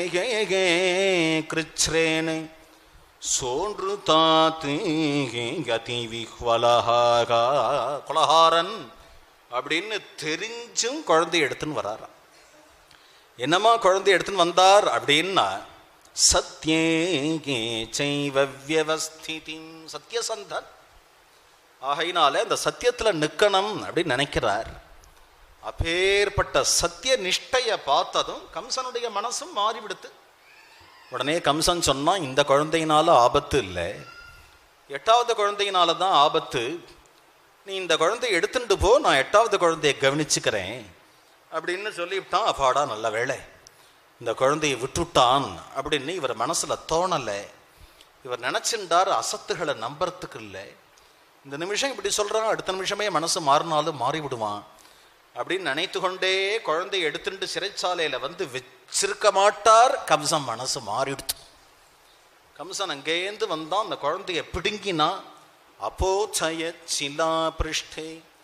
கிருச்ரேன் சோன்று தாத்து கதி விஹ்வலஹாகா குலஹாரன் அப்படின்னு தெரிஞ்சும் குழந்தை எடுத்துன்னு வராராம் என்னம்மா குழந்தை எடுத்துன்னு வந்தார் அப்படின்னா சத்யே செய்வ வியவஸ்திதி சத்தியசந்தன் ஆகையினால அந்த சத்தியத்துல நிக்கணும் அப்படின்னு நினைக்கிறார் அப்பேற்பட்ட சத்திய நிஷ்டைய பார்த்ததும் கம்சனுடைய மனசும் மாறிவிடுத்து உடனே கம்சன் சொன்னான் இந்த குழந்தையினால ஆபத்து இல்லை எட்டாவது குழந்தையினால தான் ஆபத்து நீ இந்த குழந்தைய எடுத்துட்டு போ நான் எட்டாவது குழந்தைய கவனிச்சுக்கிறேன் அப்படின்னு சொல்லிவிட்டான் அப்பாடா நல்ல வேலை இந்த குழந்தையை விட்டுட்டான் அப்படின்னு இவர் மனசுல தோணலை இவர் நினைச்சிருந்தார் அசத்துகளை நம்புறதுக்கு இல்லை இந்த நிமிஷம் இப்படி சொல்றான் அடுத்த நிமிஷமே மனசு மாறினாலும் மாறி விடுவான் அப்படின்னு நினைத்து கொண்டே குழந்தையை எடுத்துட்டு சிறைச்சாலையில வந்து வச்சிருக்க மாட்டார் கம்சன் மனசு மாறிடுத்து கம்சன் அங்கேருந்து வந்தான் அந்த குழந்தைய பிடுங்கினா அப்போச்சய சிலா பிருஷ்டே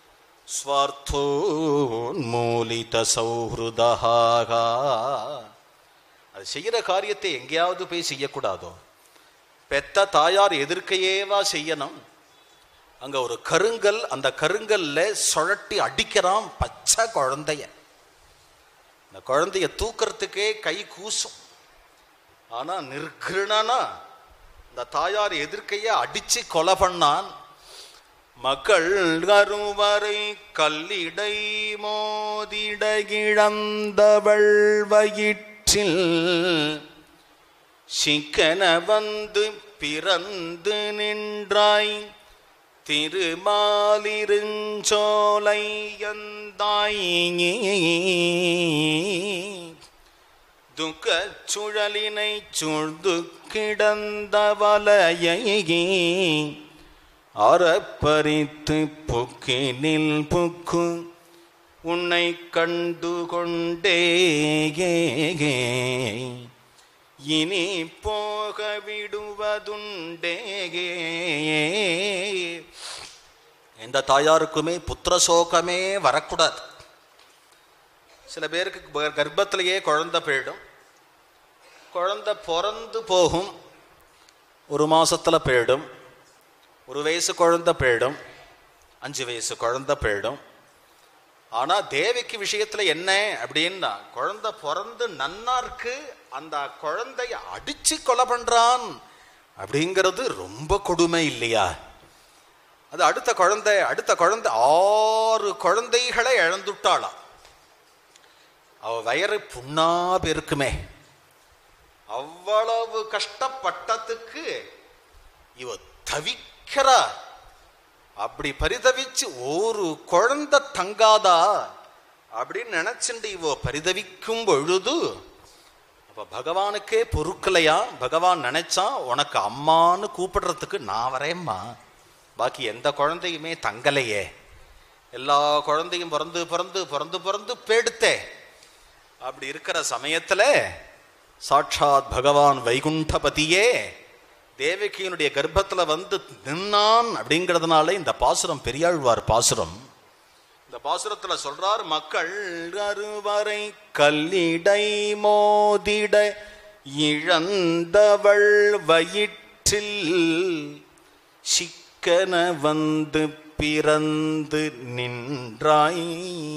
ஸ்வார்த்தோன்மூலித சௌஹிருதஹாகா அது செய்யற காரியத்தை எங்கேயாவது போய் செய்யக்கூடாதோ பெத்த தாயார் எதிர்க்கையேவா செய்யணும் அங்க ஒரு கருங்கல் அந்த கருங்கல்ல சுழட்டி அடிக்கிறான் பச்சை குழந்தைய இந்த குழந்தைய தூக்கறதுக்கே கை கூசும் ஆனா நிர்கிருணனா இந்த தாயார் எதிர்க்கைய அடிச்சு கொலை பண்ணான் மக்கள் கருவறை கல்லிடை மோதிட இழந்தவள் வயிற்றில் சிக்கன வந்து பிறந்து நின்றாய் திருமாலிருஞ்சோலை எந்தாய் துக்க சுழலினை சூழ்ந்து கிடந்த வலையை அறப்பறித்து புக்கினில் புக்கு உன்னை கண்டு கொண்டே இனி போக விடுவதுண்டே எந்த தாயாருக்குமே புத்திர சோகமே வரக்கூடாது சில பேருக்கு ப- கர்ப்பத்திலேயே குழந்தை போயிடும் குழந்தை பிறந்து போகும் ஒரு மாசத்துல போயிடும் ஒரு வயசு குழந்தை போயிடும் அஞ்சு வயசு குழந்தை போயிடும் ஆனா தேவிக்கு விஷயத்துல என்ன அப்படின்னா குழந்தை பிறந்து நன்னா இருக்கு அந்த குழந்தைய அடிச்சு கொலை பண்றான் அப்படிங்கிறது ரொம்ப கொடுமை இல்லையா அது அடுத்த குழந்தை அடுத்த குழந்தை ஆறு குழந்தைகளை இழந்துட்டாளாம் அவ வயறு புண்ணா இருக்குமே அவ்வளவு கஷ்டப்பட்டதுக்கு இவ தவிக்கிறா அப்படி பரிதவிச்சு ஒரு குழந்தை தங்காதா அப்படின்னு நினைச்சுண்டு இவ பரிதவிக்கும் பொழுது அப்ப பகவானுக்கே பொறுக்கலையா பகவான் நினைச்சா உனக்கு அம்மான்னு கூப்பிடுறதுக்கு நான் வரேம்மா பாக்கி எந்த குழந்தையுமே தங்கலையே எல்லா குழந்தையும் பிறந்து பிறந்து பிறந்து பிறந்து பேடுத்தே அப்படி இருக்கிற சமயத்துல சாட்சாத் பகவான் வைகுண்டபதியே தேவகியினுடைய கர்ப்பத்துல வந்து நின்னான் அப்படிங்கிறதுனால இந்த பாசுரம் பெரியாழ்வார் பாசுரம் இந்த பாசுரத்துல சொல்றார் மக்கள் அறுவரை கல்லிடை மோதிட இழந்தவள் வயிற்றில் சிக்கன வந்து பிறந்து நின்றாய்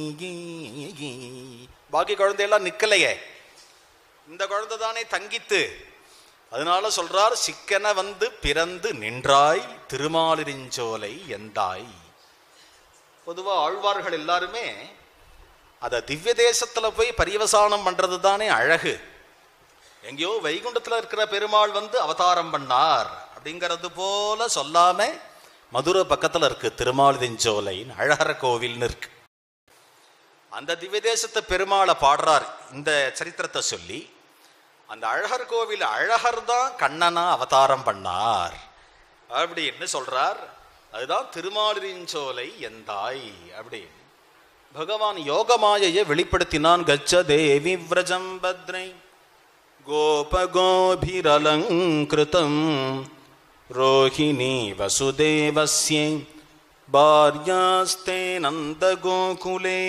பாக்கி குழந்தையெல்லாம் நிக்கலையே இந்த குழந்தை தானே தங்கித்து அதனால சொல்றார் சிக்கன வந்து பிறந்து நின்றாய் திருமாலிருஞ்சோலை எந்தாய் பொதுவா ஆழ்வார்கள் எல்லாருமே அத திவ்ய தேசத்துல போய் பரியவசானம் பண்றது தானே அழகு எங்கேயோ வைகுண்டத்துல இருக்கிற பெருமாள் வந்து அவதாரம் பண்ணார் அப்படிங்கிறது போல சொல்லாம மதுரை பக்கத்துல இருக்கு திருமாலிருஞ்சோலைன்னு அழகர கோவில்னு இருக்கு அந்த திவ்ய தேசத்து பெருமாளை பாடுறார் இந்த சரித்திரத்தை சொல்லி அந்த அழகர் கோவில் அழகர் தான் கண்ணனா அவதாரம் பண்ணார் அப்படின்னு சொல்றார் அதுதான் திருமாலிருஞ்சோலை எந்தாய் அப்படின்னு பகவான் யோகமாயையை வெளிப்படுத்தினான் கச்ச தேவி விரஜம் பத்ரை கோபகோபிரலங்கிருதம் ரோஹிணி வசுதேவஸ்ய பாரியாஸ்தே நந்தகோகுலே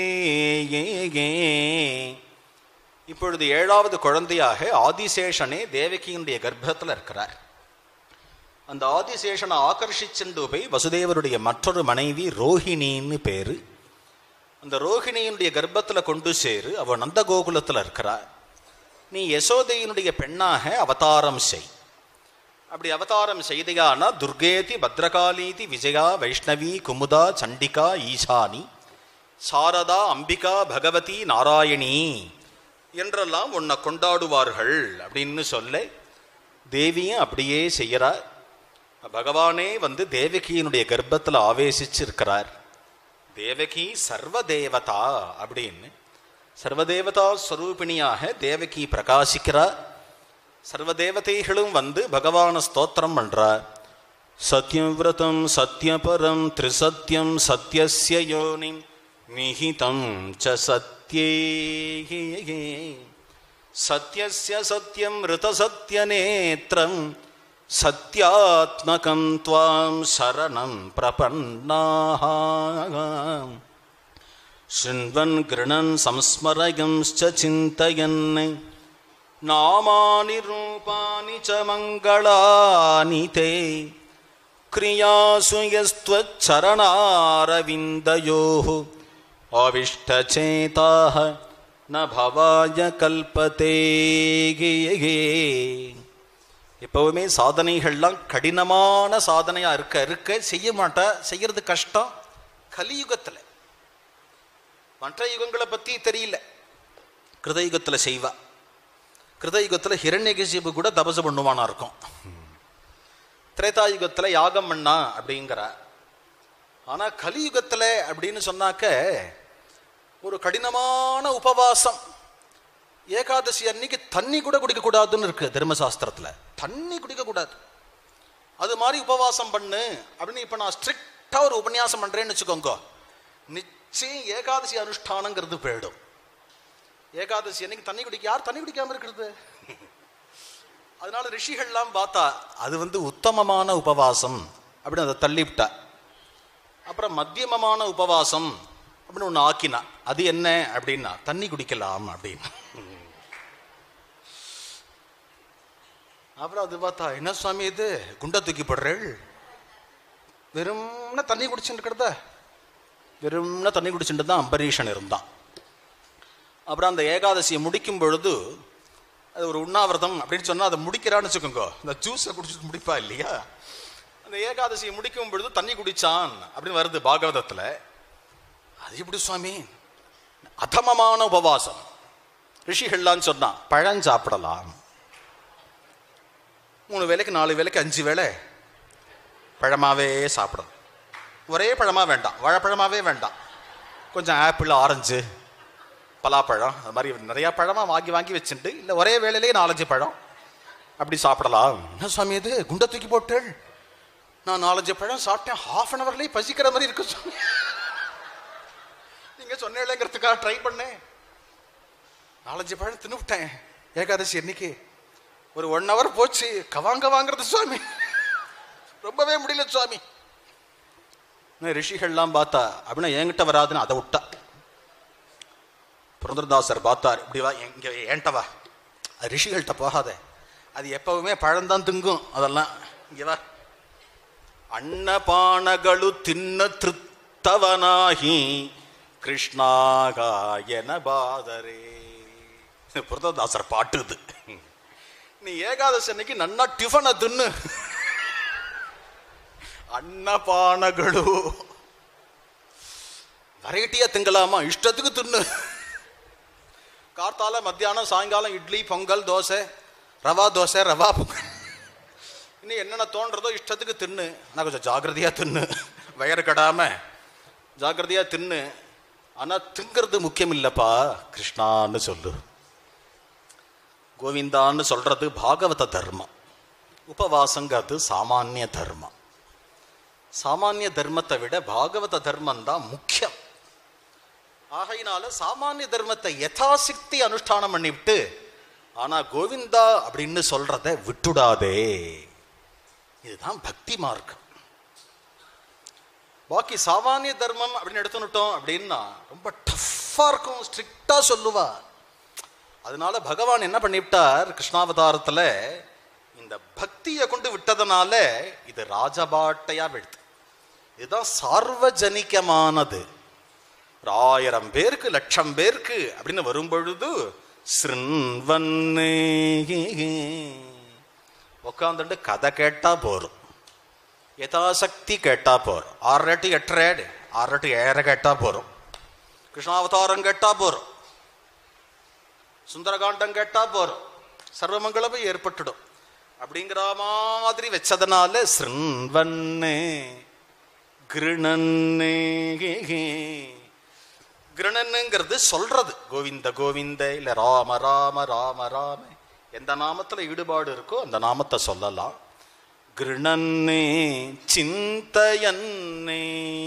இப்பொழுது ஏழாவது குழந்தையாக ஆதிசேஷனே தேவகியினுடைய கர்ப்பத்தில் இருக்கிறார் அந்த ஆதிசேஷனை ஆகர்ஷிச்சென்று போய் வசுதேவருடைய மற்றொரு மனைவி ரோஹிணின்னு பேரு அந்த ரோஹிணியினுடைய கர்ப்பத்தில் கொண்டு சேரு அவ நந்தகோகுலத்தில் இருக்கிறார் நீ யசோதையினுடைய பெண்ணாக அவதாரம் செய் அப்படி அவதாரம் செய்தையானா துர்கேதி பத்ரகாளீதி விஜயா வைஷ்ணவி குமுதா சண்டிகா ஈசானி சாரதா அம்பிகா பகவதி நாராயணி என்றெல்லாம் உன்னை கொண்டாடுவார்கள் அப்படின்னு சொல்ல தேவியும் அப்படியே செய்யறார் பகவானே வந்து தேவகியினுடைய கர்ப்பத்தில் ஆவேசிச்சு இருக்கிறார் தேவகி சர்வதேவதா அப்படின்னு சர்வதேவதா ஸ்வரூபிணியாக தேவகி பிரகாசிக்கிறார் சர்வதேவதைகளும் வந்து பகவான ஸ்தோத்திரம் பண்றார் சத்யவிரதம் சத்யபரம் திரிசத்யம் சத்யஸ்ய யோனிம் நிஹிதம் ச சத்யே சத்யஸ்ய சத்யம் ரிதசத்யநேத்திரம் சத்யாத்மகம் துவாம் சரணம் பிரபன்னாः शृण्वन् गृणन् संस्मरयंश्च चिन्तयन् नामानि रूपाणि च मङ्गलानि ते क्रियासु यस्त्वच्चरणारविन्दयोः अविष्टचेताः न भवाय कल्पते எப்பவுமே சாதனைகள்லாம் கடினமான சாதனையா இருக்க இருக்க செய்ய மாட்டா செய்யறது கஷ்டம் கலியுகத்துல மற்ற யுகங்களை பத்தி தெரியல கிருதயுகத்துல செய்வா கிருதயுகத்துல ஹிரண்யகசிபு கூட தபசு பண்ணுவானா இருக்கும் திரேதாயுகத்துல யாகம் பண்ணா அப்படிங்கிற ஆனா கலியுகத்துல அப்படின்னு சொன்னாக்க ஒரு கடினமான உபவாசம் ஏகாதசி அன்னைக்கு தண்ணி கூட குடிக்க கூடாதுன்னு இருக்கு தர்மசாஸ்திரத்துல தண்ணி குடிக்க கூடாது அது மாதிரி உபவாசம் பண்ணு அப்படின்னு இப்ப நான் ஸ்ட்ரிக்டா ஒரு உபன்யாசம் பண்றேன்னு வச்சுக்கோங்க சீ ஏகாதசி அனுஷ்டானங்கிறது போயிடும் ஏகாதசி அன்னைக்கு தண்ணி குடிக்க யார் தண்ணி குடிக்காம இருக்கிறது அதனால ரிஷிகள்லாம் பார்த்தா அது வந்து உத்தமமான உபவாசம் அப்படின்னு அதை தள்ளிவிட்டா அப்புறம் மத்தியமமான உபவாசம் அப்படின்னு ஒன்று ஆக்கினா அது என்ன அப்படின்னா தண்ணி குடிக்கலாம் அப்படின்னு அப்புறம் அது பார்த்தா என்ன சுவாமி இது குண்டை தூக்கி போடுறேள் வெறும்னா தண்ணி குடிச்சுட்டு இருக்கிறத வெறும்னா தண்ணி குடிச்சுட்டு தான் அம்பரீஷன் இருந்தான் அப்புறம் அந்த ஏகாதசியை முடிக்கும் பொழுது அது ஒரு உண்ணாவிரதம் அப்படின்னு சொன்னால் அதை முடிக்கிறான்னு வச்சுக்கோங்க இந்த ஜூஸை குடிச்சிட்டு முடிப்பா இல்லையா அந்த ஏகாதசியை முடிக்கும் பொழுது தண்ணி குடிச்சான் அப்படின்னு வருது பாகவதத்தில் அது எப்படி சுவாமி அதமமான உபவாசம் ரிஷிகள்லாம் சொன்னா பழம் சாப்பிடலாம் மூணு வேலைக்கு நாலு வேலைக்கு அஞ்சு வேளை பழமாவே சாப்பிடணும் ஒரே பழமா வேண்டாம் வாழைப்பழமாவே வேண்டாம் கொஞ்சம் ஆப்பிள் ஆரஞ்சு பலாப்பழம் அது மாதிரி நிறையா பழமாக வாங்கி வாங்கி வச்சுட்டு இல்லை ஒரே வேளையிலே நாலஞ்சு பழம் அப்படி சாப்பிடலாம் என்ன சுவாமி இது குண்டை தூக்கி போட்டேள் நான் நாலஞ்சு பழம் சாப்பிட்டேன் ஹாஃப் அன் ஹவர்லேயே பசிக்கிற மாதிரி இருக்கு சுவாமி நீங்கள் சொன்னேங்கிறதுக்காக ட்ரை பண்ணேன் நாலஞ்சு பழம் தின்னு விட்டேன் ஏகாதசி என்னைக்கு ஒரு ஒன் ஹவர் போச்சு கவாங்க வாங்குறது சுவாமி ரொம்பவே முடியல சுவாமி நான் ரிஷிகள்லாம் பார்த்தா அப்படின்னா என்கிட்ட வராதுன்னு அதை விட்டா புரந்தரதாசர் பார்த்தார் இப்படி வா இங்க ஏன்ட்ட வா அது ரிஷிகள்கிட்ட போகாத அது எப்பவுமே பழம்தான் திங்கும் அதெல்லாம் இங்க வா அன்னபானಗಳು ತಿನ್ನ ತೃಪ್ತವನಾಹಿ கிருஷ்ணாகாயன பாதரே புரததாசர் பாட்டு இது நீ ஏகாதசி அன்னைக்கு நன்னா டிஃபனை தின்னு அன்னபானಗಳು வெரைட்டியா திங்கலாமா இஷ்டத்துக்கு தின்னு கார்த்தால மத்தியானம் சாயங்காலம் இட்லி பொங்கல் தோசை ரவா தோசை ரவா பொங்கல் இன்னும் என்னென்ன தோன்றதோ இஷ்டத்துக்கு தின்னு ஆனால் கொஞ்சம் ஜாக்கிரதையா தின்னு வயறு கடாம ஜாக்கிரதையா தின்னு ஆனா திங்கிறது முக்கியம் இல்லப்பா கிருஷ்ணான்னு சொல்லு கோவிந்தான்னு சொல்றது பாகவத தர்மம் உபவாசங்கிறது சாமானிய தர்மம் சாமானிய தர்மத்தை விட பாகவத தர்மம் தான் முக்கியம் ஆகையினால சாமானிய தர்மத்தை யதாசக்தி அனுஷ்டானம் பண்ணிவிட்டு ஆனா கோவிந்தா அப்படின்னு சொல்றத விட்டுடாதே இதுதான் பக்தி மார்க்கம் பாக்கி சாமானிய தர்மம் அப்படின்னு எடுத்துனுட்டோம் அப்படின்னா ரொம்ப டஃப்பா இருக்கும் ஸ்ட்ரிக்டா சொல்லுவா அதனால பகவான் என்ன பண்ணிவிட்டார் கிருஷ்ணாவதாரத்துல இந்த பக்தியை கொண்டு விட்டதனால இது ராஜபாட்டையா விடுத்து இதுதான் சார்வஜனிகமானது ஒரு ஆயிரம் பேருக்கு லட்சம் பேருக்கு அப்படின்னு வரும் பொழுது ஸ்ருன்வன்னு உட்காந்துட்டு கதை கேட்டா போறோம் யதாசக்தி கேட்டா போறோம் ஆறரை டு எட்டரை ஆறரை டு ஏழரை கேட்டா போறோம் கிருஷ்ணாவதாரம் கேட்டா போறோம் சுந்தரகாண்டம் கேட்டா போறோம் சர்வமங்களமும் ஏற்பட்டுடும் அப்படிங்கிற மாதிரி வச்சதுனால ஸ்ருன்வன்னு கிருணன்னு கிருணனுங்கிறது சொல்றது கோவிந்த கோவிந்த இல்ல ராம ராம ராம ராம எந்த நாமத்துல ஈடுபாடு இருக்கோ அந்த நாமத்தை சொல்லலாம் கிருணன்னே சிந்தையன்னே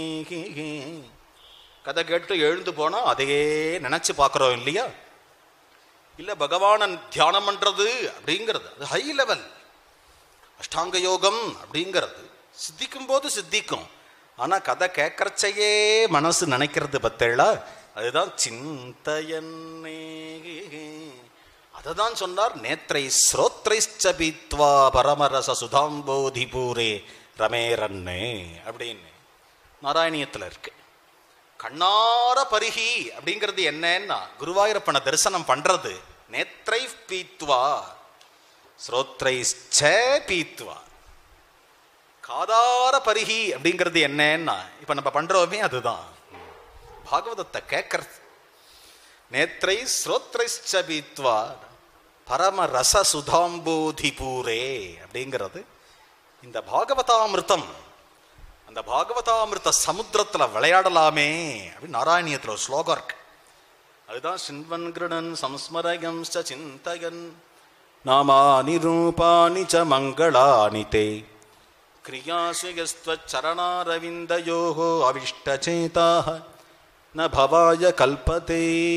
கதை கேட்டு எழுந்து போனா அதையே நினைச்சு பார்க்குறோம் இல்லையா இல்ல பகவானன் தியானம் பண்றது அப்படிங்கிறது அது ஹை லெவல் அஷ்டாங்க யோகம் அப்படிங்கிறது சித்திக்கும் போது சித்திக்கும் ஆனா கதை கேட்கறச்சையே மனசு நினைக்கிறது பத்தேளா அதுதான் சிந்தையன்னே அதை தான் சொன்னார் நேத்ரை ஸ்ரோத்ரைச்சபித்வா பரமரச சுதாம்போதி பூரே ரமேரன்னே அப்படின்னு நாராயணியத்தில் இருக்கு கண்ணார பருகி அப்படிங்கிறது என்னன்னா குருவாயூரப்பனை தரிசனம் பண்றது நேத்ரை பீத்வா ஸ்ரோத்ரைச்ச பீத்வா காதார பருகி அப்படிங்கிறது என்னன்னா இப்ப நம்ம பண்றோமே அதுதான் பாகவதத்தை கேட்கறது நேத்ரை ஸ்ரோத்ரைச்ச பீத்வா பரம ரச சுதாம்போதி பூரே அப்படிங்கிறது இந்த பாகவதாமிருத்தம் அந்த பாகவதாமிருத்த சமுத்திரத்துல விளையாடலாமே அப்படின்னு நாராயணியத்துல ஒரு ஸ்லோகம் இருக்கு அதுதான் சின்வன் கிருணன் சம்ஸ்மரயம் ச சிந்தயன் நாமானி ரூபாணி ச மங்களானி தே கிரியாசு யஸ்வச்சரணாரவிந்தயோः அவிஷ்டச்சேதாः ந பவாய கல்பதே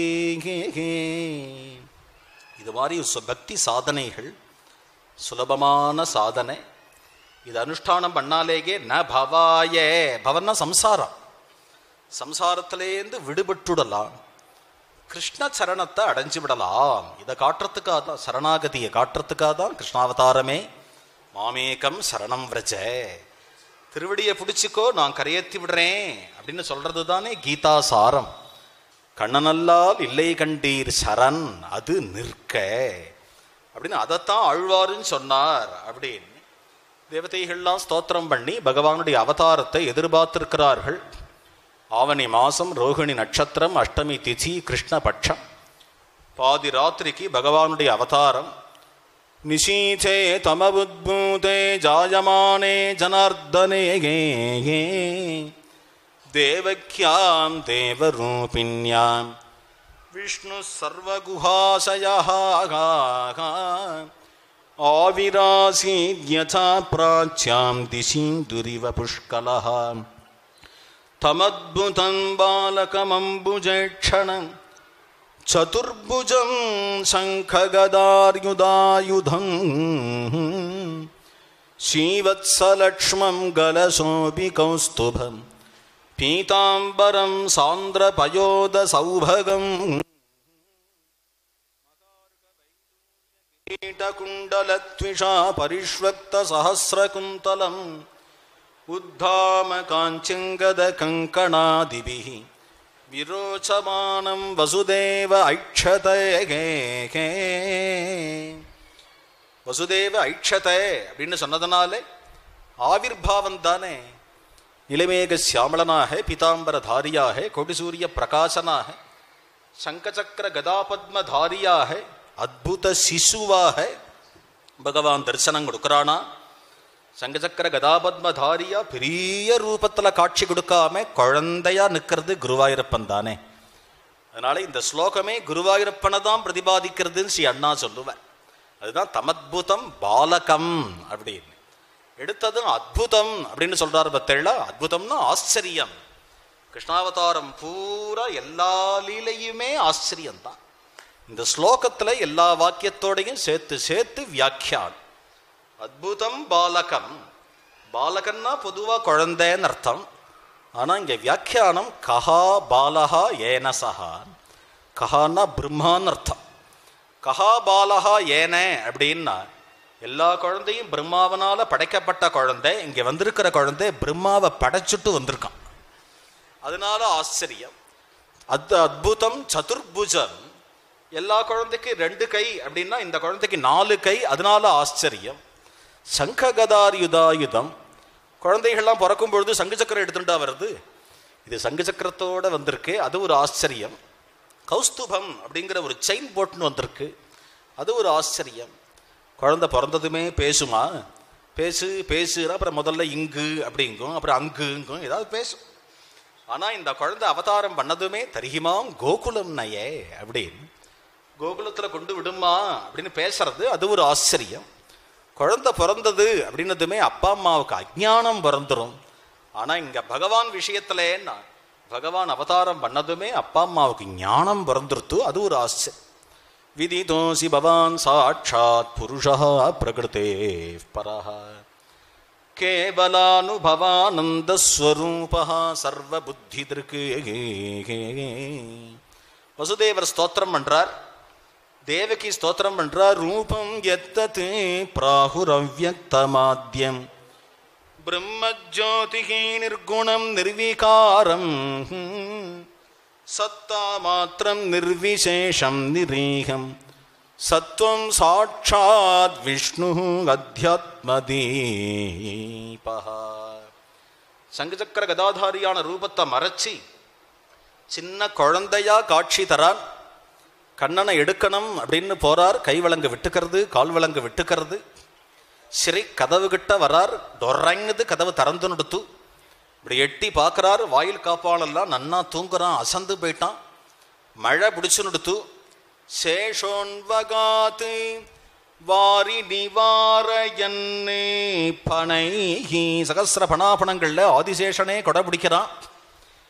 இது மாதிரி சு- பக்தி சாதனைகள் சுலபமான சாதனை இது அனுஷ்டானம் பண்ணாலேயே ந பவாய பவன்னா சம்சாரம் சம்சாரத்திலேருந்து விடுபட்டுடலாம் கிருஷ்ண சரணத்தை அடைஞ்சு விடலாம் இதை காட்டுறதுக்காக தான் சரணாகதியை காட்டுறதுக்காக தான் கிருஷ்ணாவதாரமே மாமேகம் சரணம் விரஜ திருவடியை பிடிச்சிக்கோ நான் கரையேற்றி விடுறேன் அப்படின்னு சொல்றது தானே கீதா சாரம் கண்ணனல்லால் இல்லை கண்டீர் சரண் அது நிற்க அப்படின்னு அதைத்தான் ஆழ்வாருன்னு சொன்னார் அப்படின்னு தேவதைகள்லாம் ஸ்தோத்திரம் பண்ணி பகவானுடைய அவதாரத்தை எதிர்பார்த்திருக்கிறார்கள் ஆவணி மாசம் ரோகிணி நட்சத்திரம் அஷ்டமி திதி கிருஷ்ணபட்சம் பாதி ராத்திரிக்கு பகவானுடைய அவதாரம் நிஷீதே தமபுத்பூதே ஜாயமானே ஜனார்தனே தேவக்யாம் தேவரூபிண்யாம் விஷ்ணு சர்வகுஹாசயः ஆவிராசீத்யதா प्राच्यां दिशीन्दुरिव पुष्कलः तमद्भुतं बालकमम्बुजेक्षणं चतुर्भुजं शङ्खगदार्युदायुधम् श्रीवत्सलक्ष्मं गलशोऽपि कौस्तुभं पीताम्बरं सान्द्रपयोदसौभगम् कीटकुण्डलत्विषा परिष्वक्तसहस्रकुन्तलम् उद्धामकाञ्चिङ्गदकङ्कणादिभिः विरोचमानं वसुदेव ऐक्षते வசுதேவ ஐக்ஷதே அப்படின்னு சொன்னதுனாலே ஆவிர்பாவம் தானே நிலைமேக சியாமளனாக பீதாம்பரதாரியாக கொடிசூரிய பிரகாசனாக சங்கச்சக்கர கதாபத்மதாரியாக அத்புத சிசுவாக பகவான் தரிசனம் கொடுக்கறானா சங்கச்சக்கர கதாபத்மதாரியா பெரிய ரூபத்துல காட்சி கொடுக்காம குழந்தையா நிக்கிறது குருவாயூரப்பன் தானே அதனால இந்த ஸ்லோகமே குருவாயூரப்பனை தான் பிரதிபாதிக்கிறதுன்னு ஸ்ரீ அண்ணா சொல்லுவேன் அதுதான் தமத்புதம் பாலகம் அப்படின்னு எடுத்ததும் அத்புதம் அப்படின்னு சொல்றாரு பத்தேளா அத்புதம்னா ஆச்சரியம் கிருஷ்ணாவதாரம் பூரா எல்லா லீலையுமே ஆச்சரியம்தான் இந்த ஸ்லோகத்துல எல்லா வாக்கியத்தோடையும் சேர்த்து சேர்த்து வியாக்கியான் அத்புதம் பாலகம் பாலகன்னா பொதுவா குழந்தைன்னு அர்த்தம் ஆனா இங்க வியாக்கியானம் கஹா பாலகா ஏனசஹா கஹான்னா பிரம்மான்னு அர்த்தம் கஹா பாலகா ஏன அப்படின்னா எல்லா குழந்தையும் பிரம்மாவனால படைக்கப்பட்ட குழந்தை இங்க வந்திருக்கிற குழந்தை பிரம்மாவை படைச்சுட்டு வந்திருக்கான் அதனால ஆச்சரியம் அத் அத்புதம் சதுர்புஜம் எல்லா குழந்தைக்கு ரெண்டு கை அப்படின்னா இந்த குழந்தைக்கு நாலு கை அதனால ஆச்சரியம் சங்ககதாயுதாயுதம் குழந்தைகள்லாம் பிறக்கும் பொழுது சங்கு சக்கரம் எடுத்துட்டா வருது இது சங்கு சக்கரத்தோட வந்திருக்கு அது ஒரு ஆச்சரியம் கௌஸ்துபம் அப்படிங்கிற ஒரு செயின் போட்டுன்னு வந்திருக்கு அது ஒரு ஆச்சரியம் குழந்தை பிறந்ததுமே பேசுமா பேசு பேசுனா அப்புறம் முதல்ல இங்கு அப்படிங்கும் அப்புறம் அங்குங்கும் ஏதாவது பேசும் ஆனா இந்த குழந்தை அவதாரம் பண்ணதுமே தரிகிமாம் கோகுலம் நயே அப்படின்னு கோகுலத்துல கொண்டு விடுமா அப்படின்னு பேசுறது அது ஒரு ஆச்சரியம் குழந்தை பிறந்தது அப்படின்னதுமே அப்பா அம்மாவுக்கு அஜ்ஞானம் பிறந்துரும் ஆனா இங்க பகவான் விஷயத்துலன்னா பகவான் அவதாரம் பண்ணதுமே அப்பா அம்மாவுக்கு ஞானம் பிறந்துருத்து அது ஒரு ஆச்சரியம் விதிதோசி பவான் சாட்சாத் புருஷா பிரகிருதே பரஹ கேவலானுபவானந்தஸ்வரூபா சர்வபுத்திதிருக்கு வசுதேவர் ஸ்தோத்திரம் பண்றார் தேவகி ஸ்தோத்திரம் பண்றார் ரூபம் எத்தது பிராகுரவ்யக்தமாத்யம் பிரம்மஜோதிகி நிர்குணம் நிர்வீகாரம் சத்தா மாத்திரம் நிர்விசேஷம் நிரீகம் சத்வம் சாட்சாத் விஷ்ணு அத்தியாத்மதீபா சங்கச்சக்கர கதாதாரியான ரூபத்தை மறைச்சி சின்ன குழந்தையா காட்சி தரான் கண்ணனை எடுக்கணும் அப்படின்னு போறார் கை விலங்கு விட்டுக்கிறது கால் விலங்கு விட்டுக்கிறது சரி கதவு கிட்ட வரார் டொரங்குது கதவு திறந்து நடுத்து இப்படி எட்டி பார்க்கறாரு வாயில் காப்பாளெல்லாம் நன்னா தூங்குறான் அசந்து போயிட்டான் மழை பிடிச்சு நடுத்து சேஷோன்வகாத்து வாரி நிவாரயன்னு பனை சகசிர பணாபணங்கள்ல ஆதிசேஷனே கொடை பிடிக்கிறான்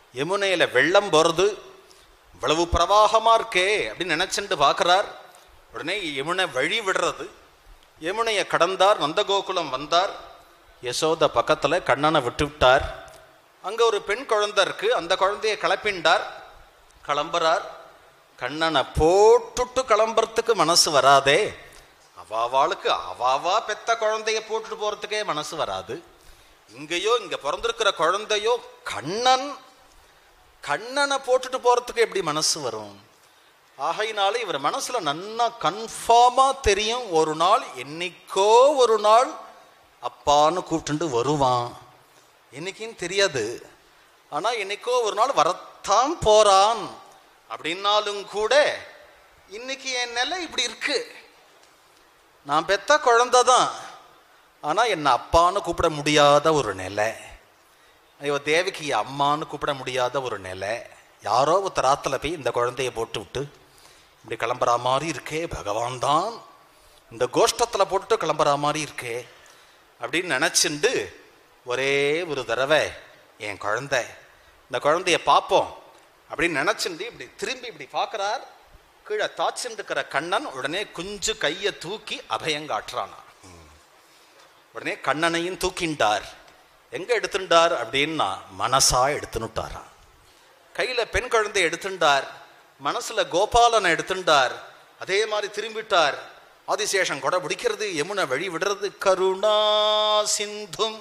யமுனையில வெள்ளம் போறது இவ்வளவு பிரவாகமா இருக்கே அப்படின்னு நினைச்சுட்டு பார்க்கறார் உடனே யமுனை வழி விடுறது யமுனையை கடந்தார் நந்தகோகுலம் வந்தார் யசோத பக்கத்துல கண்ணனை விட்டு விட்டார் அங்க ஒரு பெண் குழந்தை இருக்கு அந்த குழந்தைய கிளப்பிண்டார் கிளம்புறார் கண்ணனை போட்டுட்டு கிளம்புறதுக்கு மனசு வராதே அவாவாளுக்கு அவாவா பெத்த குழந்தைய போட்டுட்டு போறதுக்கே மனசு வராது இங்கேயோ இங்க பிறந்திருக்கிற குழந்தையோ கண்ணன் கண்ணனை போட்டுட்டு போறதுக்கு எப்படி மனசு வரும் ஆகையினால இவர் மனசுல நன்னா கன்ஃபார்மா தெரியும் ஒரு நாள் என்னைக்கோ ஒரு நாள் அப்பான்னு கூப்பிட்டு வருவான் என்னைக்குன்னு தெரியாது ஆனா என்னைக்கோ ஒரு நாள் வரத்தான் போறான் அப்படின்னாலும் கூட இன்னைக்கு என் நிலை இப்படி இருக்கு நான் பெத்த குழந்தை தான் ஆனா என்னை அப்பான்னு கூப்பிட முடியாத ஒரு நிலை ஐயோ தேவிக்கு அம்மான்னு கூப்பிட முடியாத ஒரு நிலை யாரோ ஒருத்தர் ஆத்துல போய் இந்த குழந்தைய போட்டு விட்டு இப்படி கிளம்புற மாதிரி இருக்கே பகவான் தான் இந்த கோஷ்டத்துல போட்டுட்டு கிளம்புற மாதிரி இருக்கே அப்படின்னு நினைச்சுண்டு ஒரே ஒரு தடவை என் குழந்தை இந்த குழந்தைய பார்ப்போம் அப்படின்னு நினைச்சுண்டு இப்படி திரும்பி இப்படி பார்க்கறார் கீழே தாச்சுண்டு இருக்கிற கண்ணன் உடனே குஞ்சு கையை தூக்கி அபயங்காட்டுறானா உடனே கண்ணனையும் தூக்கிண்டார் எங்க எடுத்துட்டார் அப்படின்னா மனசா எடுத்துனுட்டாராம் கையில பெண் குழந்தை எடுத்துட்டார் மனசுல கோபாலனை எடுத்துட்டார் அதே மாதிரி திரும்பிட்டார் ஆதிசேஷன் கொடை பிடிக்கிறது யமுனை வழி விடுறது கருணா சிந்தும்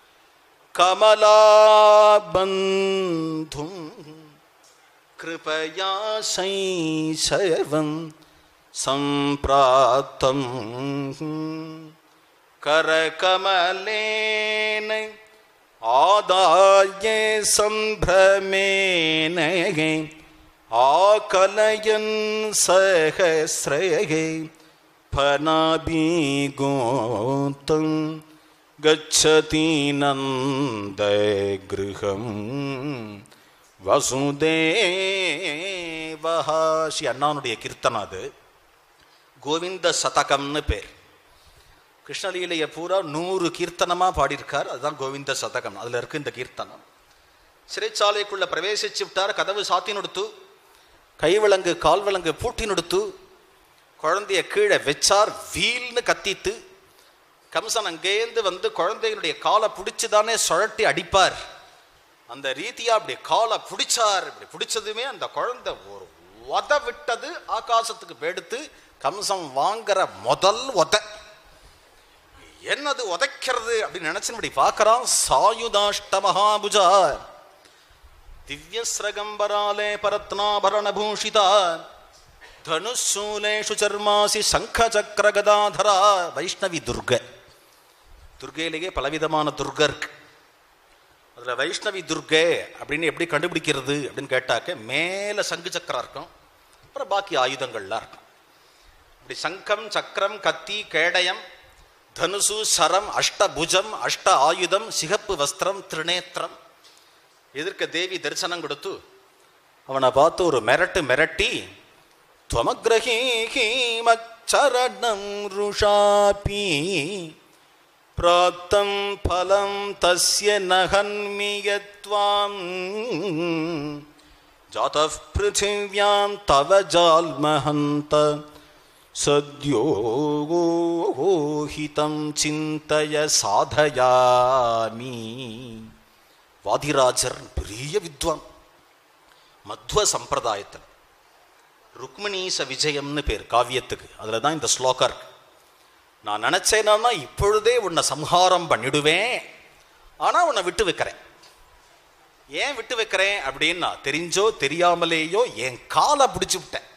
கமலாபந்தும் கிருபயா சைசவம் சம்பிராப்தம் करकमलेन आदाय सम्भ्रमेन आकलयन् सहस्रये फनाभिगोतं गच्छति नन्दगृहं வசுதேவஹ ஸ்ரீ அண்ணானுடைய கீர்த்தனம் அது கோவிந்த சதகம்னு பேர் கிருஷ்ணலீலையை பூரா நூறு கீர்த்தனமா பாடியிருக்கார் அதுதான் கோவிந்த சதகம் அதுல இருக்கு இந்த கீர்த்தனம் சிறைச்சாலைக்குள்ள பிரவேசிச்சு விட்டார் கதவு சாத்தி நொடுத்து கைவிலங்கு கால்விலங்கு பூட்டி நொடுத்து குழந்தைய கீழே வச்சார் வீல்னு கத்தித்து கம்சன் அங்கேருந்து வந்து குழந்தைகளுடைய காலை பிடிச்சு தானே சுழட்டி அடிப்பார் அந்த ரீதியா அப்படி காலை பிடிச்சார் இப்படி பிடிச்சதுமே அந்த குழந்தை ஒரு உத விட்டது ஆகாசத்துக்கு பெடுத்து கம்சம் வாங்குற முதல் உத என்னது உதைக்கிறது அப்படின்னு நினைச்சு இப்படி பார்க்கறான் சாயுதாஷ்ட மகாபுஜா திவ்யஸ்ரகம்பராலே பரத்னாபரண பூஷிதா தனுஷூலேஷு சர்மாசி சங்க சக்கர கதாதரா வைஷ்ணவி துர்க துர்கையிலேயே பலவிதமான துர்க இருக்கு அதுல வைஷ்ணவி துர்கை அப்படின்னு எப்படி கண்டுபிடிக்கிறது அப்படின்னு கேட்டாக்க மேல சங்கு சக்கரம் இருக்கும் அப்புறம் பாக்கி ஆயுதங்கள்லாம் இருக்கும் இப்படி சங்கம் சக்கரம் கத்தி கேடயம் தனுசு சரம் அஷ்டபுஜம் அஷ்ட ஆயுதம் சிகப்பு வஸ்திரம் திருநேத்திரம் எதிர்க்க தேவி தரிசனம் கொடுத்து அவனை பார்த்து ஒரு மிரட்டு மிரட்டி துவமக்ரஹீமச்சரணம் ருஷாபி பிராப்தம் பலம் தஸ்ய நகன்மியத்வாம் ஜாதः பிருथिव्यां தவ ஜால்மஹந்த சத்யோஹிதம் சிந்தய சாதயாமி வாதிராஜர் பெரிய வித்வான் மத்வ சம்பிரதாயத்தில் ருக்மிணீச விஜயம்னு பேர் காவியத்துக்கு அதில் தான் இந்த ஸ்லோகம் இருக்கு நான் நினைச்சேன்னா இப்பொழுதே உன்னை சம்ஹாரம் பண்ணிடுவேன் ஆனா உன்னை விட்டு வைக்கிறேன் ஏன் விட்டு வைக்கிறேன் அப்படின்னா தெரிஞ்சோ தெரியாமலேயோ என் காலை பிடிச்சு விட்டேன்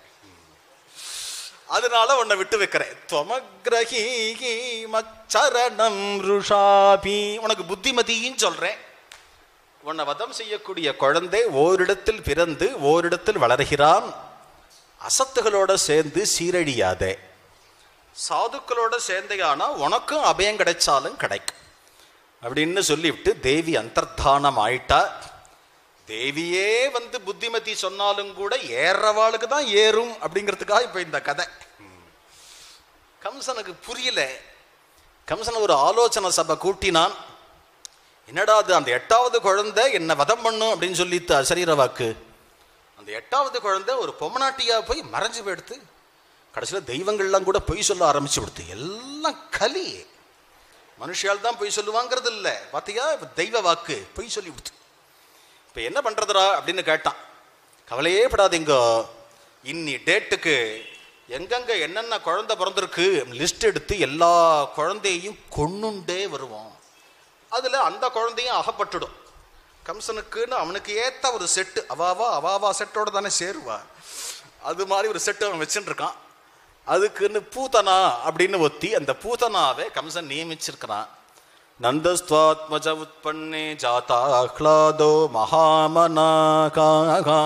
அதனால உன்னை விட்டு வைக்கிறேன் துவமக்ரஹி மச்சரணம் ருஷாபி உனக்கு புத்திமதின்னு சொல்றேன் உன்னை வதம் செய்யக்கூடிய குழந்தை ஓரிடத்தில் பிறந்து ஓரிடத்தில் வளர்கிறான் அசத்துகளோட சேர்ந்து சீரழியாதே சாதுக்களோட சேர்ந்தையானா உனக்கும் அபயம் கிடைச்சாலும் கிடைக்கும் அப்படின்னு சொல்லிவிட்டு தேவி அந்தர்தானம் ஆயிட்டா தேவியே வந்து புத்திமதி சொன்னாலும் கூட ஏறவாளுக்கு தான் ஏறும் அப்படிங்கிறதுக்காக இப்ப இந்த கதை கம்சனுக்கு புரியல கம்சன் ஒரு ஆலோசனை சபை கூட்டினான் என்னடா அது அந்த எட்டாவது குழந்தை என்ன வதம் பண்ணும் அப்படின்னு சொல்லித்து அசரீர வாக்கு அந்த எட்டாவது குழந்தை ஒரு பொம்மநாட்டியா போய் மறைஞ்சு போயிடுத்து கடைசியில் தெய்வங்கள்லாம் கூட பொய் சொல்ல ஆரம்பிச்சு விடுத்து எல்லாம் கலி மனுஷியால் தான் பொய் சொல்லுவாங்கிறது இல்லை பார்த்தியா இப்ப தெய்வ வாக்கு பொய் சொல்லி விடுத்து இப்போ என்ன பண்ணுறதுடா அப்படின்னு கேட்டான் கவலையே படாதீங்க இன்னி டேட்டுக்கு எங்கெங்க என்னென்ன குழந்தை பிறந்திருக்கு லிஸ்ட் எடுத்து எல்லா குழந்தையையும் கொன்னுண்டே வருவோம் அதில் அந்த குழந்தையும் அகப்பட்டுடும் கம்சனுக்குன்னு அவனுக்கு ஏற்ற ஒரு செட்டு அவாவா அவாவா செட்டோட தானே சேருவா அது மாதிரி ஒரு செட்டு அவன் வச்சுட்டு இருக்கான் அதுக்குன்னு பூதனா அப்படின்னு ஒத்தி அந்த பூதனாவை கம்சன் நியமிச்சிருக்கிறான் நந்தஸ்துவாத்மஜ உற்பன்னே ஜாதாஹ்லாதோ மகாமனாகா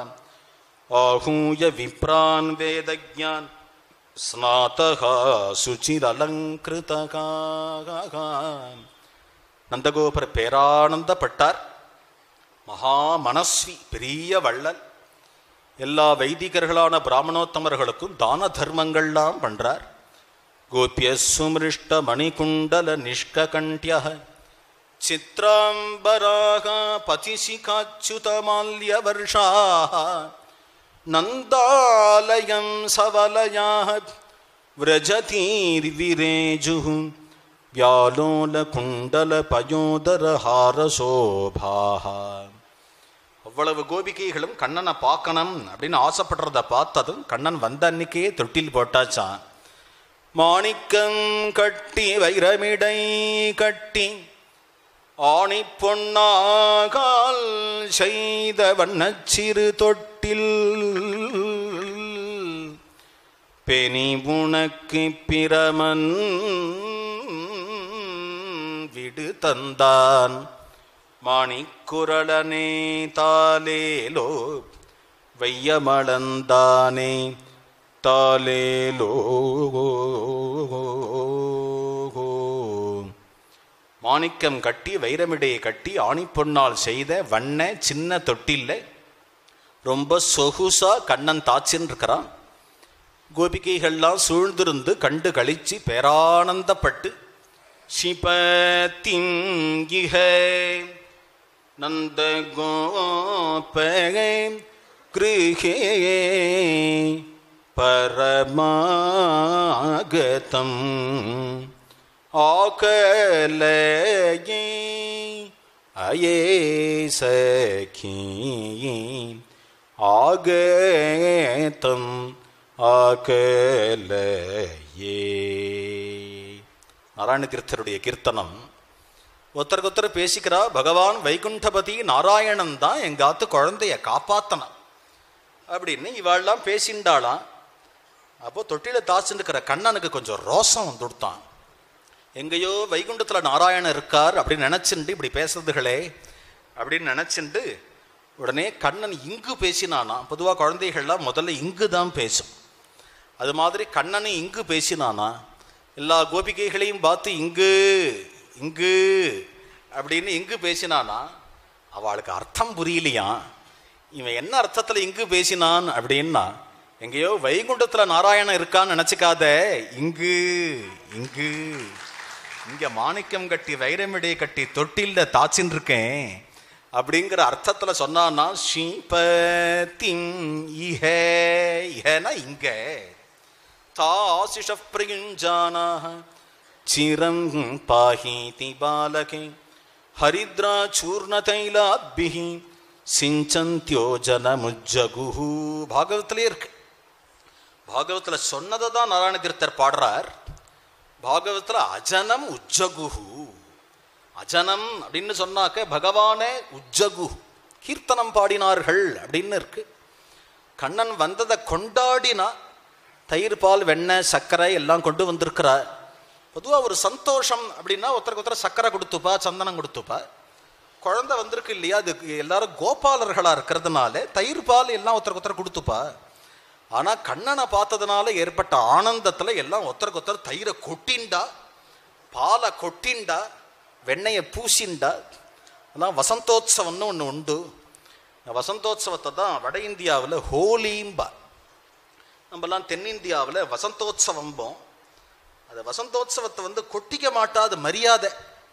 आहूय विप्रान् वेदज्ञान् स्नातः சுச்சிரலங்கிருதகா நந்தகோபர் பேரானந்தப்பட்டார் மகா மனஸ்வி பெரிய வள்ளல் எல்லா வைதிகர்களான பிராமணோத்தமர்களுக்கும் தான தர்மங்கள்லாம் பண்றார் கோபிய சுமிருஷ்ட மணிகுண்டல நிஷ்ககண்டிய சித்ராம்பராக பதிசிகாச்சுதமால்யவர்ஷா நந்தாலயம் சவலயாக व्रजतीर्विरेजुः व्यालोलकुण्डलपयोदरहारशोभाः அவ்வளவு கோபிகைகளும் கண்ணனை பார்க்கணும் அப்படின்னு ஆசைப்படுறத பார்த்ததும் கண்ணன் வந்த அன்னைக்கே தொட்டில் போட்டாச்சான் மாணிக்கம் கட்டி வைரமிடை கட்டி ஆணி பொன்னாகால் செய்த வண்ணச்சிறு தொட்டில் பெனி உனக்கு பிரமன் விடு தந்தான் மாணிக்குரலனே தாலேலோ வையமளந்தானே தாலேலோ மாணிக்கம் கட்டி வைரமிடையை கட்டி ஆணிப்பொன்னால் செய்த வண்ண சின்ன தொட்டில்ல ரொம்ப சொகுசா கண்ணன் தாச்சின்னு இருக்கிறான் கோபிகைகள்லாம் சூழ்ந்திருந்து கண்டு கழிச்சு பேரானந்தப்பட்டு சிபத்திங்கிக நந்த கோபகை கிருஹே பரமாகதம் ஆகலயே அயே சகி ஆகதம் ஆகலயே நாராயண தீர்த்தருடைய கீர்த்தனம் ஒருத்தருக்கு ஒருத்தர் பேசிக்கிறா பகவான் வைகுண்டபதி நாராயணன் தான் எங்காத்து குழந்தைய காப்பாத்தனான் அப்படின்னு இவாள்லாம் பேசிண்டாளாம் அப்போ தொட்டில தாச்சுருக்கிற கண்ணனுக்கு கொஞ்சம் ரோசம் வந்துடுத்தான் எங்கேயோ வைகுண்டத்துல நாராயணன் இருக்கார் அப்படின்னு நினைச்சுண்டு இப்படி பேசுறதுகளே அப்படின்னு நினைச்சுண்டு உடனே கண்ணன் இங்கு பேசினானா பொதுவாக குழந்தைகள்லாம் முதல்ல இங்கு தான் பேசும் அது மாதிரி கண்ணனும் இங்கு பேசினானா எல்லா கோபிகைகளையும் பார்த்து இங்கு இங்கு அப்படின்னு இங்கு பேசினானா அவளுக்கு அர்த்தம் புரியலையா இவன் என்ன அர்த்தத்தில் இங்கு பேசினான் அப்படின்னா எங்கேயோ வைகுண்டத்தில் நாராயணன் இருக்கான்னு நினச்சிக்காத இங்கு இங்கு இங்க மாணிக்கம் கட்டி வைரமிடையை கட்டி தொட்டில்ல தாச்சின்னு இருக்கேன் அப்படிங்கிற அர்த்தத்துல சொன்னான்னா ஸ்ரீபதிம் இஹ இஹனா இங்க தாசிஷ பிரயுஞ்சானாக சிரம் பாஹீதி பாலகே ஹரித்ரா சூர்ண தைலாத்பிஹி சிஞ்சந்தியோ ஜனமுஜகுஹு பாகவத்திலே இருக்கு பாகவத்துல சொன்னதை தான் நாராயண தீர்த்தர் பாடுறார் பாகவத்துல அஜனம் உஜ்ஜகுஹு அஜனம் அப்படின்னு சொன்னாக்க பகவானே உஜ்ஜகு கீர்த்தனம் பாடினார்கள் அப்படின்னு இருக்கு கண்ணன் வந்ததை கொண்டாடினா தயிர் பால் வெண்ணெய் சர்க்கரை எல்லாம் கொண்டு வந்திருக்கிறார் பொதுவாக ஒரு சந்தோஷம் அப்படின்னா ஒருத்தருக்கு ஒருத்தர் சர்க்கரை கொடுத்துப்பா சந்தனம் கொடுத்துப்பா குழந்தை வந்திருக்கு இல்லையா அது எல்லாரும் கோபாலர்களாக இருக்கிறதுனால தயிர் பால் எல்லாம் ஒருத்தருக்கு ஒருத்தர் கொடுத்துப்பா ஆனால் கண்ணனை பார்த்ததுனால ஏற்பட்ட ஆனந்தத்தில் எல்லாம் ஒருத்தருக்கு ஒருத்தர் தயிரை கொட்டிண்டா பாலை கொட்டிண்டா வெண்ணெயை பூசிண்டா அதான் வசந்தோத்சவம்னு ஒன்று உண்டு இந்த வசந்தோத்சவத்தை தான் வட இந்தியாவில் ஹோலிம்பா நம்மலாம் தென்னிந்தியாவில் வசந்தோத்சவம்போம் அந்த வசந்தோத்சவத்தை வந்து கொட்டிக்க மாட்டா அது மரியாதை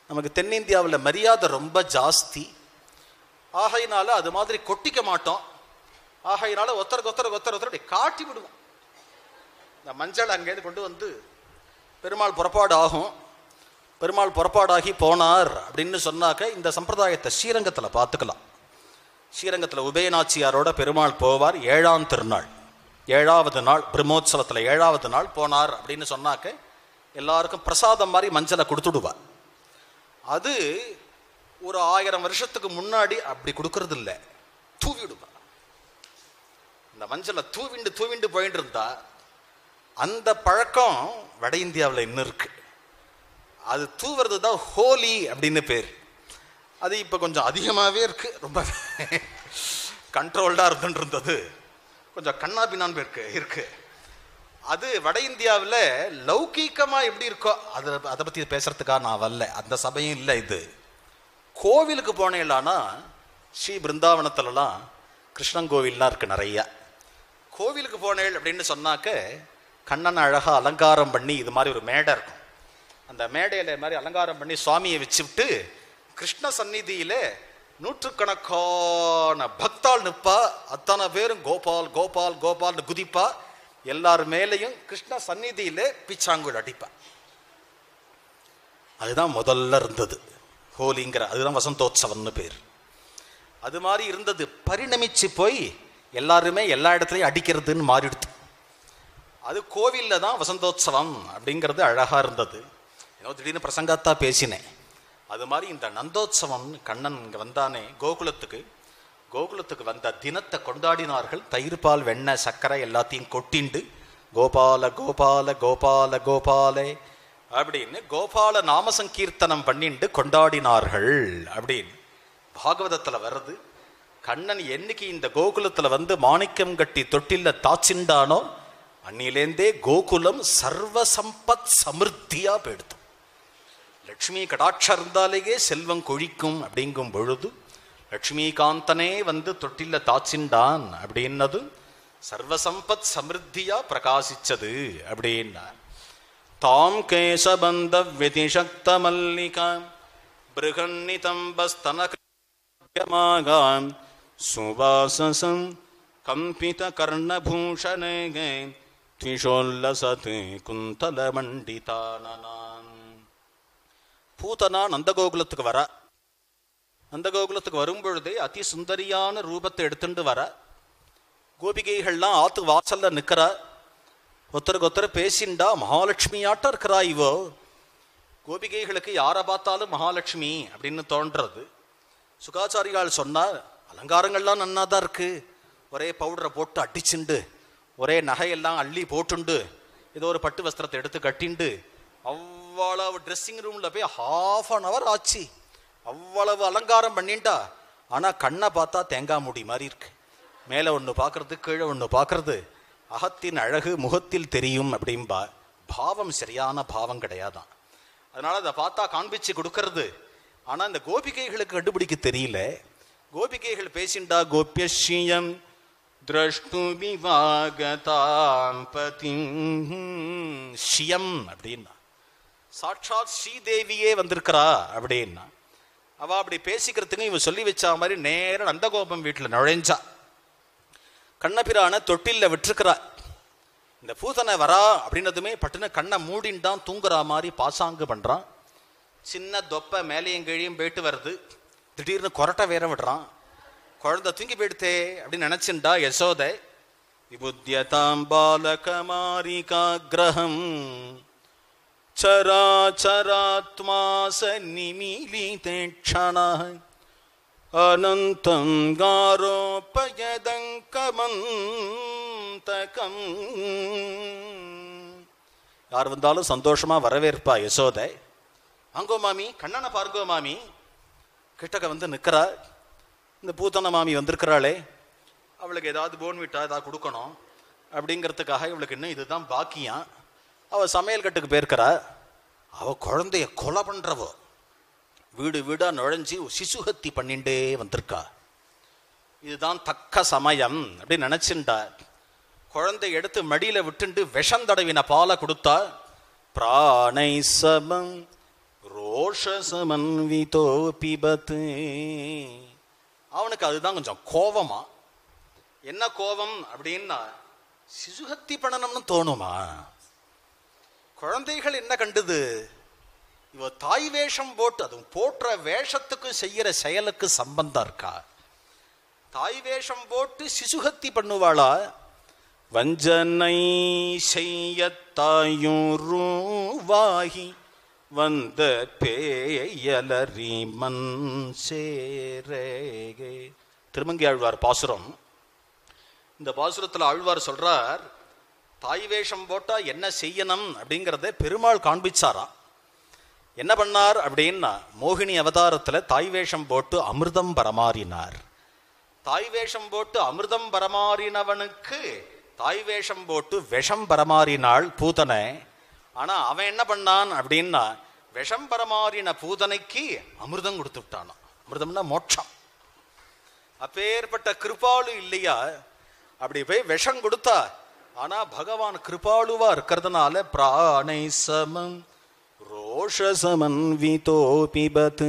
நமக்கு தென்னிந்தியாவில் மரியாதை ரொம்ப ஜாஸ்தி ஆகையினால அது மாதிரி கொட்டிக்க மாட்டோம் ஆகையினால ஒருத்தருக்கு ஒருத்தருக்கு ஒருத்தர் ஒருத்தர் அப்படி காட்டி விடுவோம் இந்த மஞ்சள் அங்கேருந்து கொண்டு வந்து பெருமாள் புறப்பாடு ஆகும் பெருமாள் புறப்பாடாகி போனார் அப்படின்னு சொன்னாக்க இந்த சம்பிரதாயத்தை ஸ்ரீரங்கத்தில் பார்த்துக்கலாம் ஸ்ரீரங்கத்தில் உபயநாச்சியாரோட பெருமாள் போவார் ஏழாம் திருநாள் ஏழாவது நாள் பிரம்மோத்சவத்தில் ஏழாவது நாள் போனார் அப்படின்னு சொன்னாக்க எல்லாருக்கும் பிரசாதம் மாதிரி மஞ்சளை கொடுத்துடுவார் அது ஒரு ஆயிரம் வருஷத்துக்கு முன்னாடி அப்படி கொடுக்கறது இல்லை தூவிடுவார் இந்த மஞ்சளை தூவிண்டு தூவிண்டு போயிட்டு இருந்தா அந்த பழக்கம் வட இந்தியாவில் இன்னும் இருக்கு அது தூவுறது தான் ஹோலி அப்படின்னு பேர் அது இப்போ கொஞ்சம் அதிகமாகவே இருக்கு ரொம்ப கண்ட்ரோல்டாக இருந்துட்டு இருந்தது கொஞ்சம் கண்ணாபின்னான் இருக்கு இருக்கு அது வட இந்தியாவில் லௌகீகமாக எப்படி இருக்கோ அதை அதை பற்றி பேசுறதுக்காக நான் வரல அந்த சபையும் இல்லை இது கோவிலுக்கு போனேலானா ஸ்ரீ பிருந்தாவனத்துலலாம் கிருஷ்ணன் கோவில்லாம் இருக்கு நிறைய கோவிலுக்கு போனேள் அப்படின்னு சொன்னாக்க கண்ணன் அழகா அலங்காரம் பண்ணி இது மாதிரி ஒரு மேடை இருக்கும் அந்த மேடையில மாதிரி அலங்காரம் பண்ணி சுவாமியை வச்சுவிட்டு கிருஷ்ண சந்நிதியில நூற்றுக்கணக்கான பக்தாள் நிப்பா அத்தனை பேரும் கோபால் கோபால் கோபால்னு குதிப்பா எல்லார் மேலையும் கிருஷ்ண சந்நிதியில பிச்சாங்குள் அடிப்பா அதுதான் முதல்ல இருந்தது ஹோலிங்கிற அதுதான் வசந்தோத்சவம்னு பேர் அது மாதிரி இருந்தது பரிணமிச்சு போய் எல்லாருமே எல்லா இடத்துலையும் அடிக்கிறதுன்னு மாறிடுது அது கோவிலில் தான் வசந்தோத்சவம் அப்படிங்கிறது அழகாக இருந்தது ஏதோ திடீர்னு பிரசங்காத்தா பேசினேன் அது மாதிரி இந்த நந்தோத்சவம் கண்ணன் இங்கே வந்தானே கோகுலத்துக்கு கோகுலத்துக்கு வந்த தினத்தை கொண்டாடினார்கள் தயிர் பால் வெண்ணெய் சர்க்கரை எல்லாத்தையும் கொட்டிண்டு கோபால கோபால கோபால கோபாலே அப்படின்னு கோபால நாம சங்கீர்த்தனம் பண்ணிண்டு கொண்டாடினார்கள் அப்படின்னு பாகவதத்தில் வருது கண்ணன் என்னைக்கு இந்த கோகுலத்தில் வந்து மாணிக்கம் கட்டி தொட்டில்ல தாச்சிண்டானோ அன்னிலேந்தே கோகுலம் சர்வ சம்பத் சமிருத்தியா போயிடுது லட்சுமி கடாட்சம் இருந்தாலேயே செல்வம் கொழிக்கும் அப்படிங்கும் பொழுது லட்சுமிகாந்தனே வந்து தொட்டில்ல தாச்சிண்டான் அப்படின்னது சர்வசம்பத் சமிருத்தியா பிரகாசிச்சது அப்படின்னா தாம் கேசபந்த விதிசக்த மல்லிகா பிருகன்னிதம்பஸ்தனமாகாம் சுவாசசம் கம்பித கர்ணபூஷணே த்விஷோல்லசத் குந்தலமண்டிதானனான் பூதனா நந்தகோகுலத்துக்கு வர நந்தகோகுலத்துக்கு வரும்பொழுதே அதி சுந்தரியான ரூபத்தை எடுத்துட்டு வர கோபிகைகள்லாம் ஆத்து வாசல்ல நிக்கிறா ஒருத்தருக்கு ஒருத்தர் பேசிண்டா மகாலட்சுமியாட்டம் இருக்கிறா இவோ கோபிகைகளுக்கு யாரை பார்த்தாலும் மகாலட்சுமி அப்படின்னு தோன்றது சுகாச்சாரியால் சொன்னார் அலங்காரங்கள்லாம் நன்னா தான் இருக்கு ஒரே பவுடரை போட்டு அடிச்சுண்டு ஒரே நகையெல்லாம் அள்ளி போட்டுண்டு ஏதோ ஒரு பட்டு வஸ்திரத்தை எடுத்து கட்டிண்டு அவ்வளவு ட்ரெஸ்ஸிங் ரூம்ல போய் ஹாஃப் அன் ஹவர் ஆச்சு அவ்வளவு அலங்காரம் பண்ணிட்டா ஆனா கண்ணை பார்த்தா தேங்காய் மூடி மாதிரி இருக்கு மேலே ஒன்று பார்க்கறது கீழே ஒன்று பார்க்கறது அகத்தின் அழகு முகத்தில் தெரியும் அப்படின்பா பாவம் சரியான பாவம் கிடையாதான் அதனால அதை பார்த்தா காண்பிச்சு கொடுக்கறது ஆனா இந்த கோபிகைகளுக்கு கண்டுபிடிக்க தெரியல கோபிகைகள் பேசிண்டா கோபியஸ்யம் திரஷ்டு விவாகதாம் பதிம் ஷியம் அப்படின்னா சாட்சாத் ஸ்ரீதேவியே வந்திருக்கிறா அப்படின்னா அவ அப்படி பேசிக்கிறதுக்கு இவன் சொல்லி வச்ச மாதிரி நேரம் நந்தகோபம் வீட்டில் நுழைஞ்சா கண்ணபிரான தொட்டில்ல விட்டுருக்கிறா இந்த பூதனை வரா அப்படின்னதுமே பட்டுன்னு கண்ணை மூடின்னு தான் தூங்குற மாதிரி பாசாங்கு பண்றான் சின்ன தொப்பை மேலேயும் கீழையும் போயிட்டு வருது திடீர்னு கொரட்டை வேற விடுறான் குழந்தை தூங்கி போயிடுத்தே அப்படின்னு நினைச்சுண்டா யசோதை விபுத்தியதாம் பாலகமாரிகாகிரகம் चराचरात्मा स निमीलिते क्षणः अनन्तं गारोपयदङ्कमन्तकम् யார் வந்தாலும் சந்தோஷமா வரவேற்பா யசோதை வாங்கோ மாமி கண்ணனை பார்கோ மாமி கிட்டக்க வந்து நிக்கிறா இந்த பூத்தன மாமி வந்திருக்கிறாளே அவளுக்கு ஏதாவது போன்விட்டா ஏதாவது கொடுக்கணும் அப்படிங்கிறதுக்காக இவளுக்கு இன்னும் இதுதான் பாக்கியம் அவ சமையல் கட்டுக்கு போயிருக்கிறா அவ குழந்தைய கொலை பண்றவோ வீடு வீடா நுழைஞ்சு சிசுஹத்தி பண்ணிண்டே வந்திருக்கா இதுதான் தக்க சமயம் அப்படின்னு நினைச்சுண்டா குழந்தை எடுத்து மடியில விட்டுண்டு விஷம் தடவின பாலை கொடுத்தா பிராணை சமம் ரோஷசமன்விதோ பிபத் அவனுக்கு அதுதான் கொஞ்சம் கோவமா என்ன கோபம் அப்படின்னா சிசுகத்தி பண்ணணும்னு தோணுமா குழந்தைகள் என்ன கண்டுது இவ தாய் வேஷம் போட்டு அதுவும் போற்ற வேஷத்துக்கு செய்யற செயலுக்கு சம்பந்தம் இருக்கா தாய் வேஷம் போட்டு சிசுகத்தி பண்ணுவாளா வஞ்சனை செய்யத்தாயுருவாகி வந்த பேயலரி மண் சேரேகே திருமங்கி ஆழ்வார் பாசுரம் இந்த பாசுரத்தில் ஆழ்வார் சொல்றார் தாய் வேஷம் போட்டா என்ன செய்யணும் அப்படிங்கிறத பெருமாள் காண்பிச்சாராம் என்ன பண்ணார் அப்படின்னா மோகினி அவதாரத்துல தாய் வேஷம் போட்டு அமிர்தம் பரமாறினார் தாய் வேஷம் போட்டு அமிர்தம் பரமாறினவனுக்கு தாய் வேஷம் போட்டு விஷம் பரமாறினாள் பூதனை ஆனா அவன் என்ன பண்ணான் அப்படின்னா விஷம் பரமாறின பூதனைக்கு அமிர்தம் கொடுத்து விட்டானான் அமிர்தம்னா மோட்சம் அப்பேற்பட்ட கிருபாலு இல்லையா அப்படி போய் விஷம் கொடுத்தா ஆனா பகவான் கிருபாலுவா இருக்கிறதுனால பிராணை சமம் ரோஷசமன்விதோ பிபத்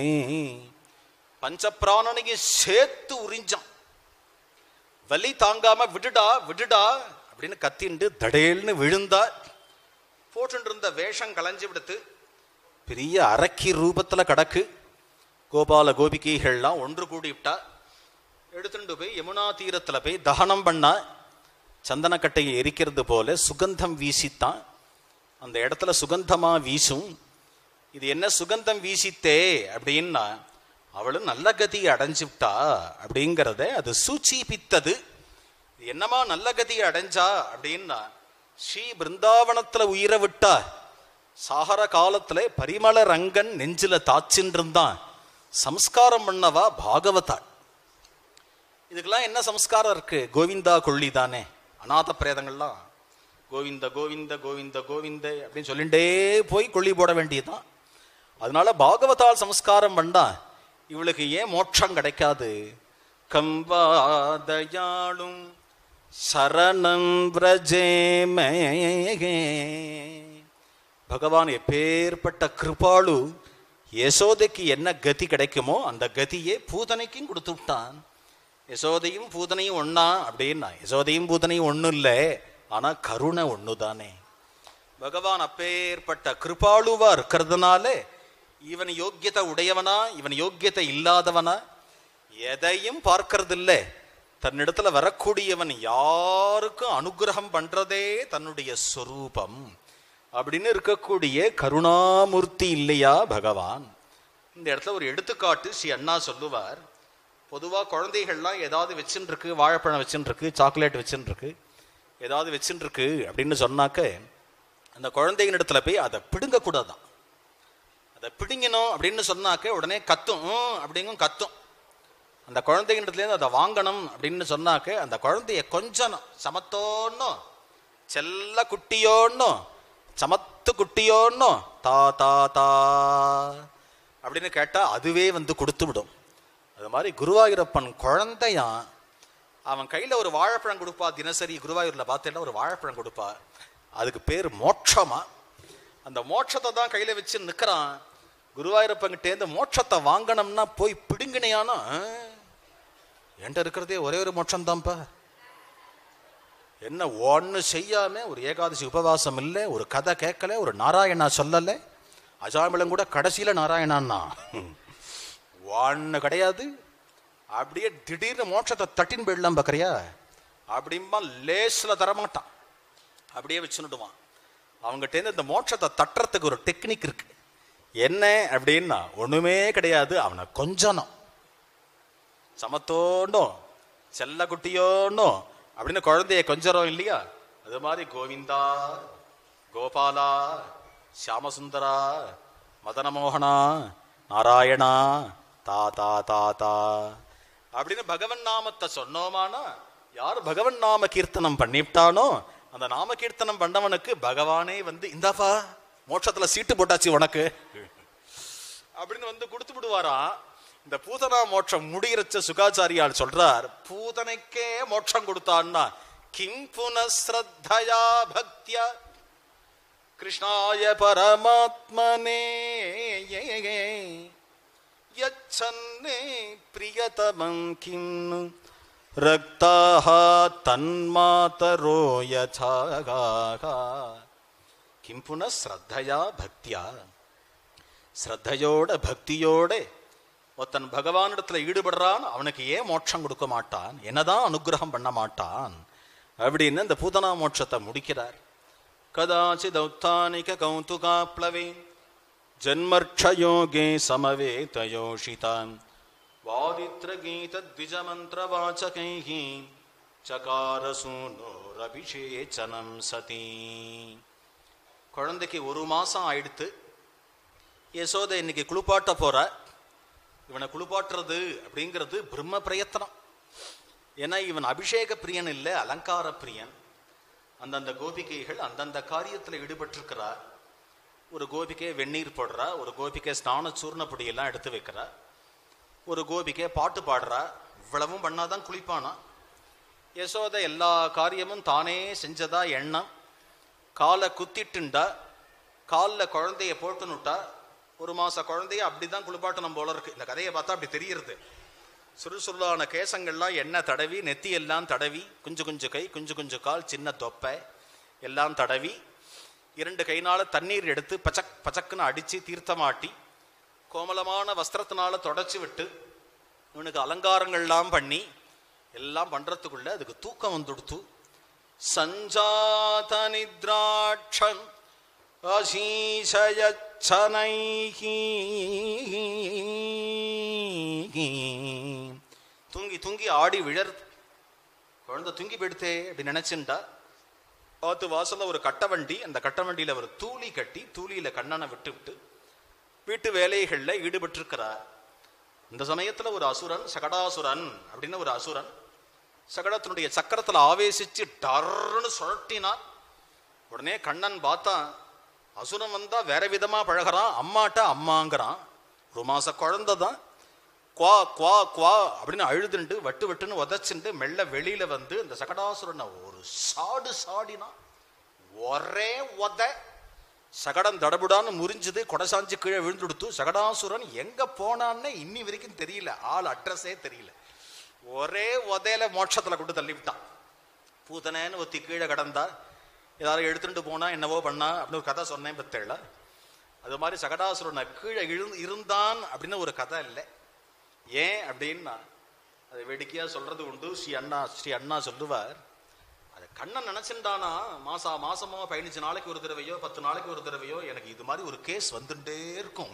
பஞ்ச பிராணனையும் சேர்த்து உறிஞ்சான் வலி தாங்காம விடுடா விடுடா அப்படின்னு கத்திண்டு தடேல்னு விழுந்தா போட்டு இருந்த வேஷம் களைஞ்சு விடுத்து பெரிய அரக்கி ரூபத்துல கடக்கு கோபால கோபிகைகள்லாம் ஒன்று கூடிவிட்டா எடுத்துட்டு போய் யமுனா தீரத்துல போய் தகனம் பண்ணா சந்தனக்கட்டையை எரிக்கிறது போல சுகந்தம் வீசித்தான் அந்த இடத்துல சுகந்தமா வீசும் இது என்ன சுகந்தம் வீசித்தே அப்படின்னா அவளும் நல்ல கதியை அடைஞ்சுவிட்டா அப்படிங்கிறத அது சூச்சிப்பித்தது இது என்னமா நல்ல கதியை அடைஞ்சா அப்படின்னா ஸ்ரீ பிருந்தாவனத்துல உயிரை விட்டா சாகர காலத்துல பரிமள ரங்கன் நெஞ்சில தாச்சின்னு இருந்தான் சம்ஸ்காரம் பண்ணவா பாகவதாள் இதுக்கெல்லாம் என்ன சம்ஸ்காரம் இருக்கு கோவிந்தா கொள்ளி தானே அநாத பிரேதங்கள்லாம் கோவிந்த கோவிந்த கோவிந்த கோவிந்த அப்படின்னு சொல்லிண்டே போய் கொள்ளி போட வேண்டியதுதான் அதனால பாகவதால் சம்ஸ்காரம் பண்ணா இவளுக்கு ஏன் மோட்சம் கிடைக்காது கம்பாதயாளும் சரணம் விரஜேமே பகவான் எப்பேற்பட்ட கிருபாளு யசோதைக்கு என்ன கதி கிடைக்குமோ அந்த கதியே பூதனைக்கும் கொடுத்து விட்டான் யசோதையும் பூதனையும் ஒண்ணா அப்படின்னா யசோதையும் பூதனையும் ஒண்ணும் இல்லை ஆனா கருணை ஒண்ணு தானே பகவான் அப்பேற்பட்ட கிருபாளுவா இருக்கிறதுனால இவன் யோக்கியத்தை உடையவனா இவன் யோக்கியத்தை இல்லாதவனா எதையும் பார்க்கறது இல்ல தன்னிடத்துல வரக்கூடியவன் யாருக்கும் அனுகிரகம் பண்றதே தன்னுடைய சொரூபம் அப்படின்னு இருக்கக்கூடிய கருணாமூர்த்தி இல்லையா பகவான் இந்த இடத்துல ஒரு எடுத்துக்காட்டு ஸ்ரீ அண்ணா சொல்லுவார் பொதுவாக குழந்தைகள்லாம் ஏதாவது வச்சுன்னு இருக்கு வாழைப்பழம் வச்சுன்னு இருக்கு சாக்லேட் வச்சுன்னு இருக்கு ஏதாவது வச்சுன்னு இருக்கு அப்படின்னு சொன்னாக்க அந்த குழந்தைங்க இடத்துல போய் அதை பிடுங்கக்கூடாதான் அதை பிடுங்கணும் அப்படின்னு சொன்னாக்க உடனே கத்தும் "ம்" அப்படிங்கும் கத்தும் அந்த குழந்தைங்க இடத்துலேருந்து அதை வாங்கணும் அப்படின்னு சொன்னாக்க அந்த குழந்தைய கொஞ்சம் சமத்தோன்னும் செல்ல குட்டியோன்னும் சமத்து குட்டியோன்னும் தா தா தா அப்படின்னு கேட்டா அதுவே வந்து கொடுத்து விடும் அது மாதிரி குருவாயூரப்பன் குழந்தையான் அவன் கையில ஒரு வாழைப்பழம் கொடுப்பா தினசரி குருவாயூர்ல பார்த்தேன்னா ஒரு வாழைப்பழம் கொடுப்பா அதுக்கு பேர் மோட்சமா அந்த மோட்சத்தை தான் கையில வச்சு நிக்கிறான் குருவாயூரப்பங்கிட்டேருந்து மோட்சத்தை வாங்கணும்னா போய் பிடுங்கினையானா என்கிட்ட இருக்கிறதே ஒரே ஒரு மோட்சம் தான்ப்பா என்ன ஒன்று செய்யாம ஒரு ஏகாதசி உபவாசம் இல்லை ஒரு கதை கேட்கல ஒரு நாராயணா சொல்லலை அஜாமிளம் கூட கடைசியில நாராயணான்னா ஒன்று கிடையாது அப்படியே திடீர்னு மோட்சத்தை தட்டின்னு போயிடலாம் பார்க்கறியா அப்படிம்பா லேஸ்ல தரமாட்டான் அப்படியே வச்சுன்னுடுவான் அவங்ககிட்டேருந்து இந்த மோட்சத்தை தட்டுறதுக்கு ஒரு டெக்னிக் இருக்கு என்ன அப்படின்னா ஒண்ணுமே கிடையாது அவனை கொஞ்சனும் சமத்தோண்டும் செல்ல குட்டியோண்டும் அப்படின்னு குழந்தைய கொஞ்சறோம் இல்லையா அது மாதிரி கோவிந்தா கோபாலா சியாமசுந்தரா மதனமோகனா நாராயணா தா தா தா தா அப்படின்னு பகவன் நாமத்தை சொன்னோமானா யார் பகவன் நாம கீர்த்தனம் பண்ணிவிட்டானோ அந்த நாம கீர்த்தனம் பண்ணவனுக்கு பகவானே வந்து இந்தாப்பா மோட்சத்துல சீட்டு போட்டாச்சு உனக்கு அப்படின்னு வந்து கொடுத்து விடுவாராம் இந்த பூதனா மோட்சம் முடிகிறச்ச சுகாச்சாரியால் சொல்றார் பூதனைக்கே மோட்சம் கொடுத்தான்னா கிம் புனஸ்ரத்தயா பக்தியா கிருஷ்ணாய பரமாத்மனே யச்சன்னே பிரியதமம் கிம் ரக்தாக தன்மாதரோ யசாகாக கிம் புன ஸ்ரத்தையா பக்தியா ஸ்ரத்தையோட பக்தியோட ஒருத்தன் பகவானிடத்துல ஈடுபடுறான் அவனுக்கு ஏன் மோட்சம் கொடுக்க மாட்டான் என்னதான் அனுகிரகம் பண்ண மாட்டான் அப்படின்னு இந்த பூதனா மோட்சத்தை முடிக்கிறார் கதாச்சித் ஔத்தானிக கௌதுகாப்ளவே ஜன்மர்க்ஷயோகே சமவேதயோஷிதான் வாதித்ர கீத த்விஜமந்திர வாச்சகைஹி சகாரசூனோரபிஷேச்சனம் சதி குழந்தைக்கு ஒரு மாசம் ஆயிடுத்து யசோதை இன்னைக்கு குளிப்பாட்ட போற இவனை குளிப்பாட்டுறது அப்படிங்கிறது பிரம்ம பிரயத்தனம் ஏன்னா இவன் அபிஷேக பிரியன் இல்லை அலங்கார பிரியன் அந்தந்த கோபிகைகள் அந்தந்த காரியத்தில் ஈடுபட்டிருக்கிறார் ஒரு கோபிகை வெந்நீர் போடுறா ஒரு கோபிகை ஸ்நான சூர்ண பொடியெல்லாம் எடுத்து வைக்கிறா ஒரு கோபிகை பாட்டு பாடுறா இவ்வளவும் பண்ணாதான் குளிப்பானா யசோதை எல்லா காரியமும் தானே செஞ்சதா எண்ணம் காலை குத்திட்டுண்டா காலில் குழந்தைய போட்டுனுட்டா ஒரு மாச குழந்தைய அப்படிதான் குளிப்பாட்டணும் போல இருக்கு இந்த கதையை பார்த்தா அப்படி தெரியுறது சுறுசுறுலான கேசங்கள்லாம் எண்ணெய் தடவி நெத்தி எல்லாம் தடவி குஞ்சு குஞ்சு கை குஞ்சு குஞ்சு கால் சின்ன தொப்பை எல்லாம் தடவி இரண்டு கைனால தண்ணீர் எடுத்து பச்சக் பச்சக்குன்னு அடிச்சு தீர்த்தமாட்டி கோமலமான வஸ்திரத்தினால தொடச்சி விட்டு இவனுக்கு அலங்காரங்கள்லாம் பண்ணி எல்லாம் பண்றதுக்குள்ள அதுக்கு தூக்கம் வந்துடுத்து சஞ்சாத நித்ராட்சம் அசீசயச்சனைஹி தூங்கி தூங்கி ஆடி விழருது குழந்தை தூங்கி போயிடுத்தே அப்படி நினைச்சுண்டா பார்த்து வாசல்ல ஒரு கட்ட வண்டி அந்த கட்ட வண்டியில ஒரு தூளி கட்டி தூளியில கண்ணனை விட்டு விட்டு வீட்டு வேலைகள்ல ஈடுபட்டிருக்கிறார் இந்த சமயத்துல ஒரு அசுரன் சகடாசுரன் அப்படின்னு ஒரு அசுரன் சகடத்தினுடைய சக்கரத்துல ஆவேசிச்சு டர்ன்னு சுழட்டினான் உடனே கண்ணன் பார்த்தான் அசுரன் வந்தா வேற விதமா பழகுறான் அம்மாட்ட அம்மாங்கிறான் ஒரு மாச குழந்தை தான் குவா குவா குவா அப்படின்னு அழுதுண்டு வட்டு வட்டுன்னு உதச்சுண்டு மெல்ல வெளியில வந்து இந்த சகடாசுரனை ஒரு சாடு சாடினான் ஒரே உத சகடம் தடபுடான்னு முறிஞ்சது கொடசாஞ்சு கீழே விழுந்துடுத்து சகடாசுரன் எங்க போனான்னு இன்னி வரைக்கும் தெரியல ஆள் அட்ரஸே தெரியல ஒரே உதையில மோட்சத்துல கொண்டு தள்ளிவிட்டான் பூதனேன்னு ஒத்தி கீழே கடந்தா ஏதாவது எடுத்துட்டு போனா என்னவோ பண்ணா அப்படின்னு ஒரு கதை சொன்னேன் பத்தேள அது மாதிரி சகடாசுரனை கீழே இழுந்து இருந்தான் அப்படின்னு ஒரு கதை இல்லை ஏன் அப்படின்னா அது வேடிக்கையா சொல்றது உண்டு ஸ்ரீ அண்ணா ஸ்ரீ அண்ணா சொல்லுவார் அது கண்ணன் நினைச்சுட்டானா மாசா மாசமோ பதினஞ்சு நாளைக்கு ஒரு தடவையோ பத்து நாளைக்கு ஒரு தடவையோ எனக்கு இது மாதிரி ஒரு கேஸ் வந்துட்டே இருக்கும்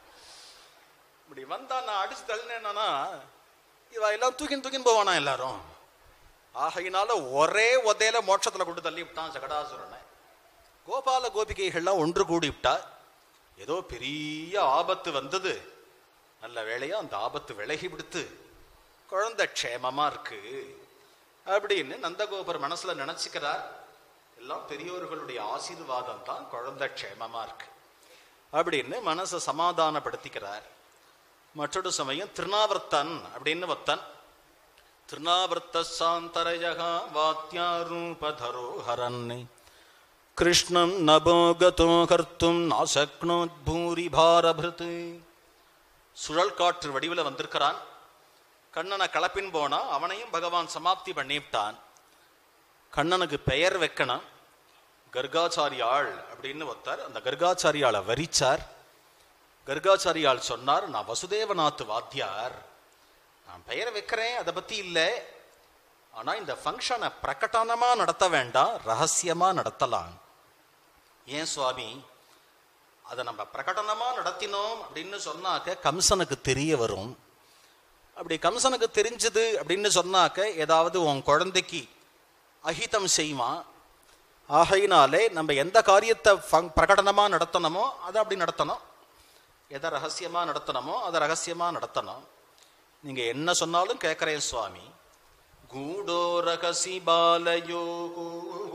இப்படி வந்தா நான் அடிச்சு தள்ளினேன்னா இவ எல்லாம் தூக்கின்னு தூக்கின்னு போவானா எல்லாரும் ஆகையினால ஒரே உதையில மோட்சத்துல கொண்டு தள்ளி விட்டான் சகடாசுரனை கோபால கோபிகைகள்லாம் ஒன்று கூடி விட்டா ஏதோ பெரிய ஆபத்து வந்தது நல்ல வேளையா அந்த ஆபத்து விலகி விடுத்து குழந்தை க்ஷேமமா இருக்கு அப்படின்னு நந்தகோபர் மனசுல நினைச்சுக்கிறார் எல்லாம் பெரியோர்களுடைய ஆசீர்வாதம் தான் குழந்தை க்ஷேமமா இருக்கு அப்படின்னு மனசை சமாதானப்படுத்திக்கிறார் மற்றொரு சமயம் திருநாவர்த்தன் அப்படின்னு ஒத்தன் திருநாவர்த்த சாந்தரயகா வாத்தியாரூபதரோ ஹரன் கிருஷ்ணம் நபோகதோ கர்த்தும் நாசக்னோத் பூரி பாரபிருத் சுழல் காற்று வடிவில் வந்திருக்கிறான் கண்ணனை கலப்பின் போனா அவனையும் பகவான் சமாப்தி பண்ணிவிட்டான் கண்ணனுக்கு பெயர் வைக்கணும் கர்காச்சாரியாள் அப்படின்னு ஒருத்தர் அந்த கர்காச்சாரியாளை வரிச்சார் கர்காச்சாரியால் சொன்னார் நான் வசுதேவநாத் வாத்தியார் நான் பெயரை வைக்கிறேன் அதை பத்தி இல்லை ஆனா இந்த ஃபங்க்ஷனை பிரகடனமா நடத்த வேண்டாம் ரகசியமா நடத்தலாம் ஏன் சுவாமி அதை நம்ம பிரகடனமா நடத்தினோம் அப்படின்னு சொன்னாக்க கம்சனுக்கு தெரிய வரும் அப்படி கம்சனுக்கு தெரிஞ்சது அப்படின்னு சொன்னாக்க ஏதாவது உன் குழந்தைக்கு அஹிதம் செய்வான் ஆகையினாலே நம்ம எந்த காரியத்தை ஃபங் பிரகடனமா நடத்தணுமோ அதை அப்படி நடத்தணும் எதை ரகசியமா நடத்தணுமோ அதை ரகசியமா நடத்தணும் நீங்க என்ன சொன்னாலும் கேட்கிறேன் சுவாமி கூடோ ரகசி பாலயோகோ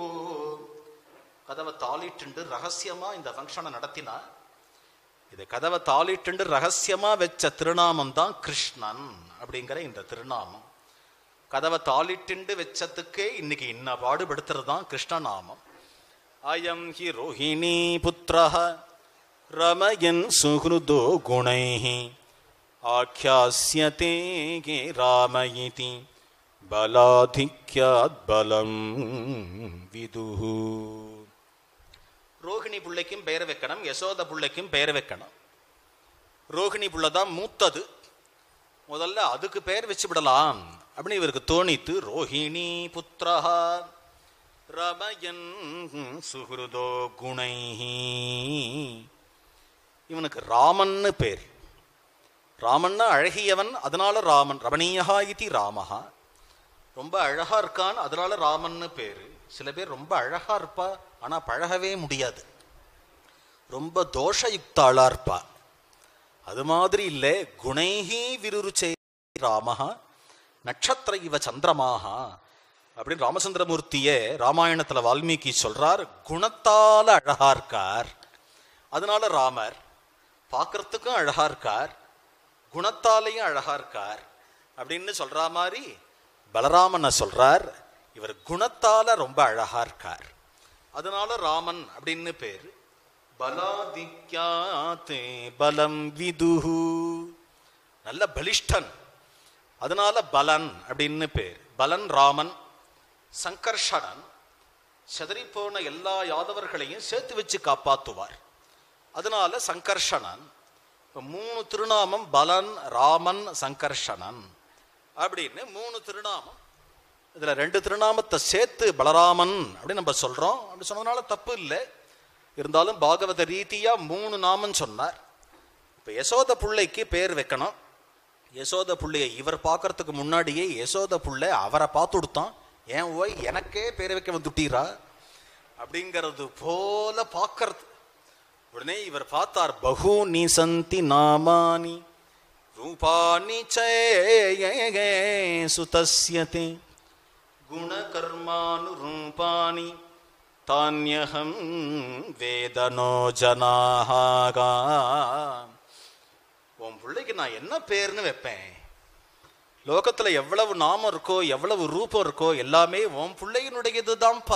கதவை தாளிட்டுண்டு ரகசியமா இந்த ஃபங்க்ஷனை நடத்தினா இது கதவை தாளிட்டுண்டு ரகசியமா வச்ச திருநாமம் தான் கிருஷ்ணன் அப்படிங்கிற இந்த திருநாமம் கதவை தாளிட்டுண்டு வச்சதுக்கே இன்னைக்கு இன்ன பாடுபடுத்துறது தான் கிருஷ்ணநாமம் அயம் ஹி ரோஹிணி புத்திரः ரமயன் சுஹ்ருதோ குணைः ஆख्यास्यते ராம இதி பலாதிக்யாத் பலம் விதுஹு ரோகிணி பிள்ளைக்கும் பெயர் வைக்கணும் யசோத பிள்ளைக்கும் பெயர் வைக்கணும் ரோகிணி புள்ள தான் மூத்தது முதல்ல அதுக்கு பெயர் வச்சு விடலாம் அப்படின்னு இவருக்கு தோணித்து ரோஹிணி புத்திரஹா ரமயன் சுஹ்ருதோ குணைஹி இவனுக்கு ராமன்னு பேர் ராமன்னா அழகியவன் அதனால ராமன் ரமணீயா இதி ராமஹா ரொம்ப அழகா இருக்கான் அதனால ராமன்னு பேரு சில பேர் ரொம்ப அழகா இருப்பா ஆனா பழகவே முடியாது ரொம்ப தோஷயுக்தாளா இருப்பா அது மாதிரி இல்ல குணைஹி விருருச்சே ராமஹா நட்சத்திர இவ சந்திரமாகா அப்படின்னு ராமச்சந்திரமூர்த்தியே ராமாயணத்துல வால்மீகி சொல்றார் குணத்தால அழகா இருக்கார் அதனால ராமர் பார்க்கறதுக்கும் அழகா இருக்கார் குணத்தாலையும் அழகா இருக்கார் அப்படின்னு சொல்ற மாதிரி பலராமனை சொல்றார் இவர் குணத்தால ரொம்ப அழகா இருக்கார் அதனால ராமன் அப்படின்னு பேரு பலாதிக்யாத்தே பலம் விதுஹு நல்ல பலிஷ்டன் அதனால பலன் அப்படின்னு பேர் பலன் ராமன் சங்கர்ஷணன் செதறிப்போன எல்லா யாதவர்களையும் சேர்த்து வச்சு காப்பாத்துவார் அதனால சங்கர்ஷணன் இப்ப மூணு திருநாமம் பலன் ராமன் சங்கர்ஷணன் அப்படின்னு மூணு திருநாமம் இதுல ரெண்டு திருநாமத்தை சேர்த்து பலராமன் அப்படின்னு நம்ம சொல்றோம் அப்படி சொன்னதுனால தப்பு இல்லை இருந்தாலும் பாகவத ரீதியா மூணு நாமம் சொன்னார் இப்ப யசோத புள்ளைக்கு பேர் வைக்கணும் யசோத புள்ளைய இவர் பார்க்கறதுக்கு முன்னாடியே யசோத புள்ளை அவரை பார்த்து கொடுத்தான் ஏன் ஓய் எனக்கே பேர் வைக்க வந்துட்டீரா அப்படிங்கிறது போல பார்க்கறது உடனே இவர் பார்த்தார் பகு நீ சந்தி நாமானி ரூபாணி சே சுதஸ்யதே குணகர்மானுரூபாணி தானியகம் வேதனோ ஜனாகா உன் பிள்ளைக்கு நான் என்ன பேர்னு வைப்பேன் லோகத்துல எவ்வளவு நாமம் இருக்கோ எவ்வளவு ரூபம் இருக்கோ எல்லாமே உன் பிள்ளையினுடையது தான்ப்பா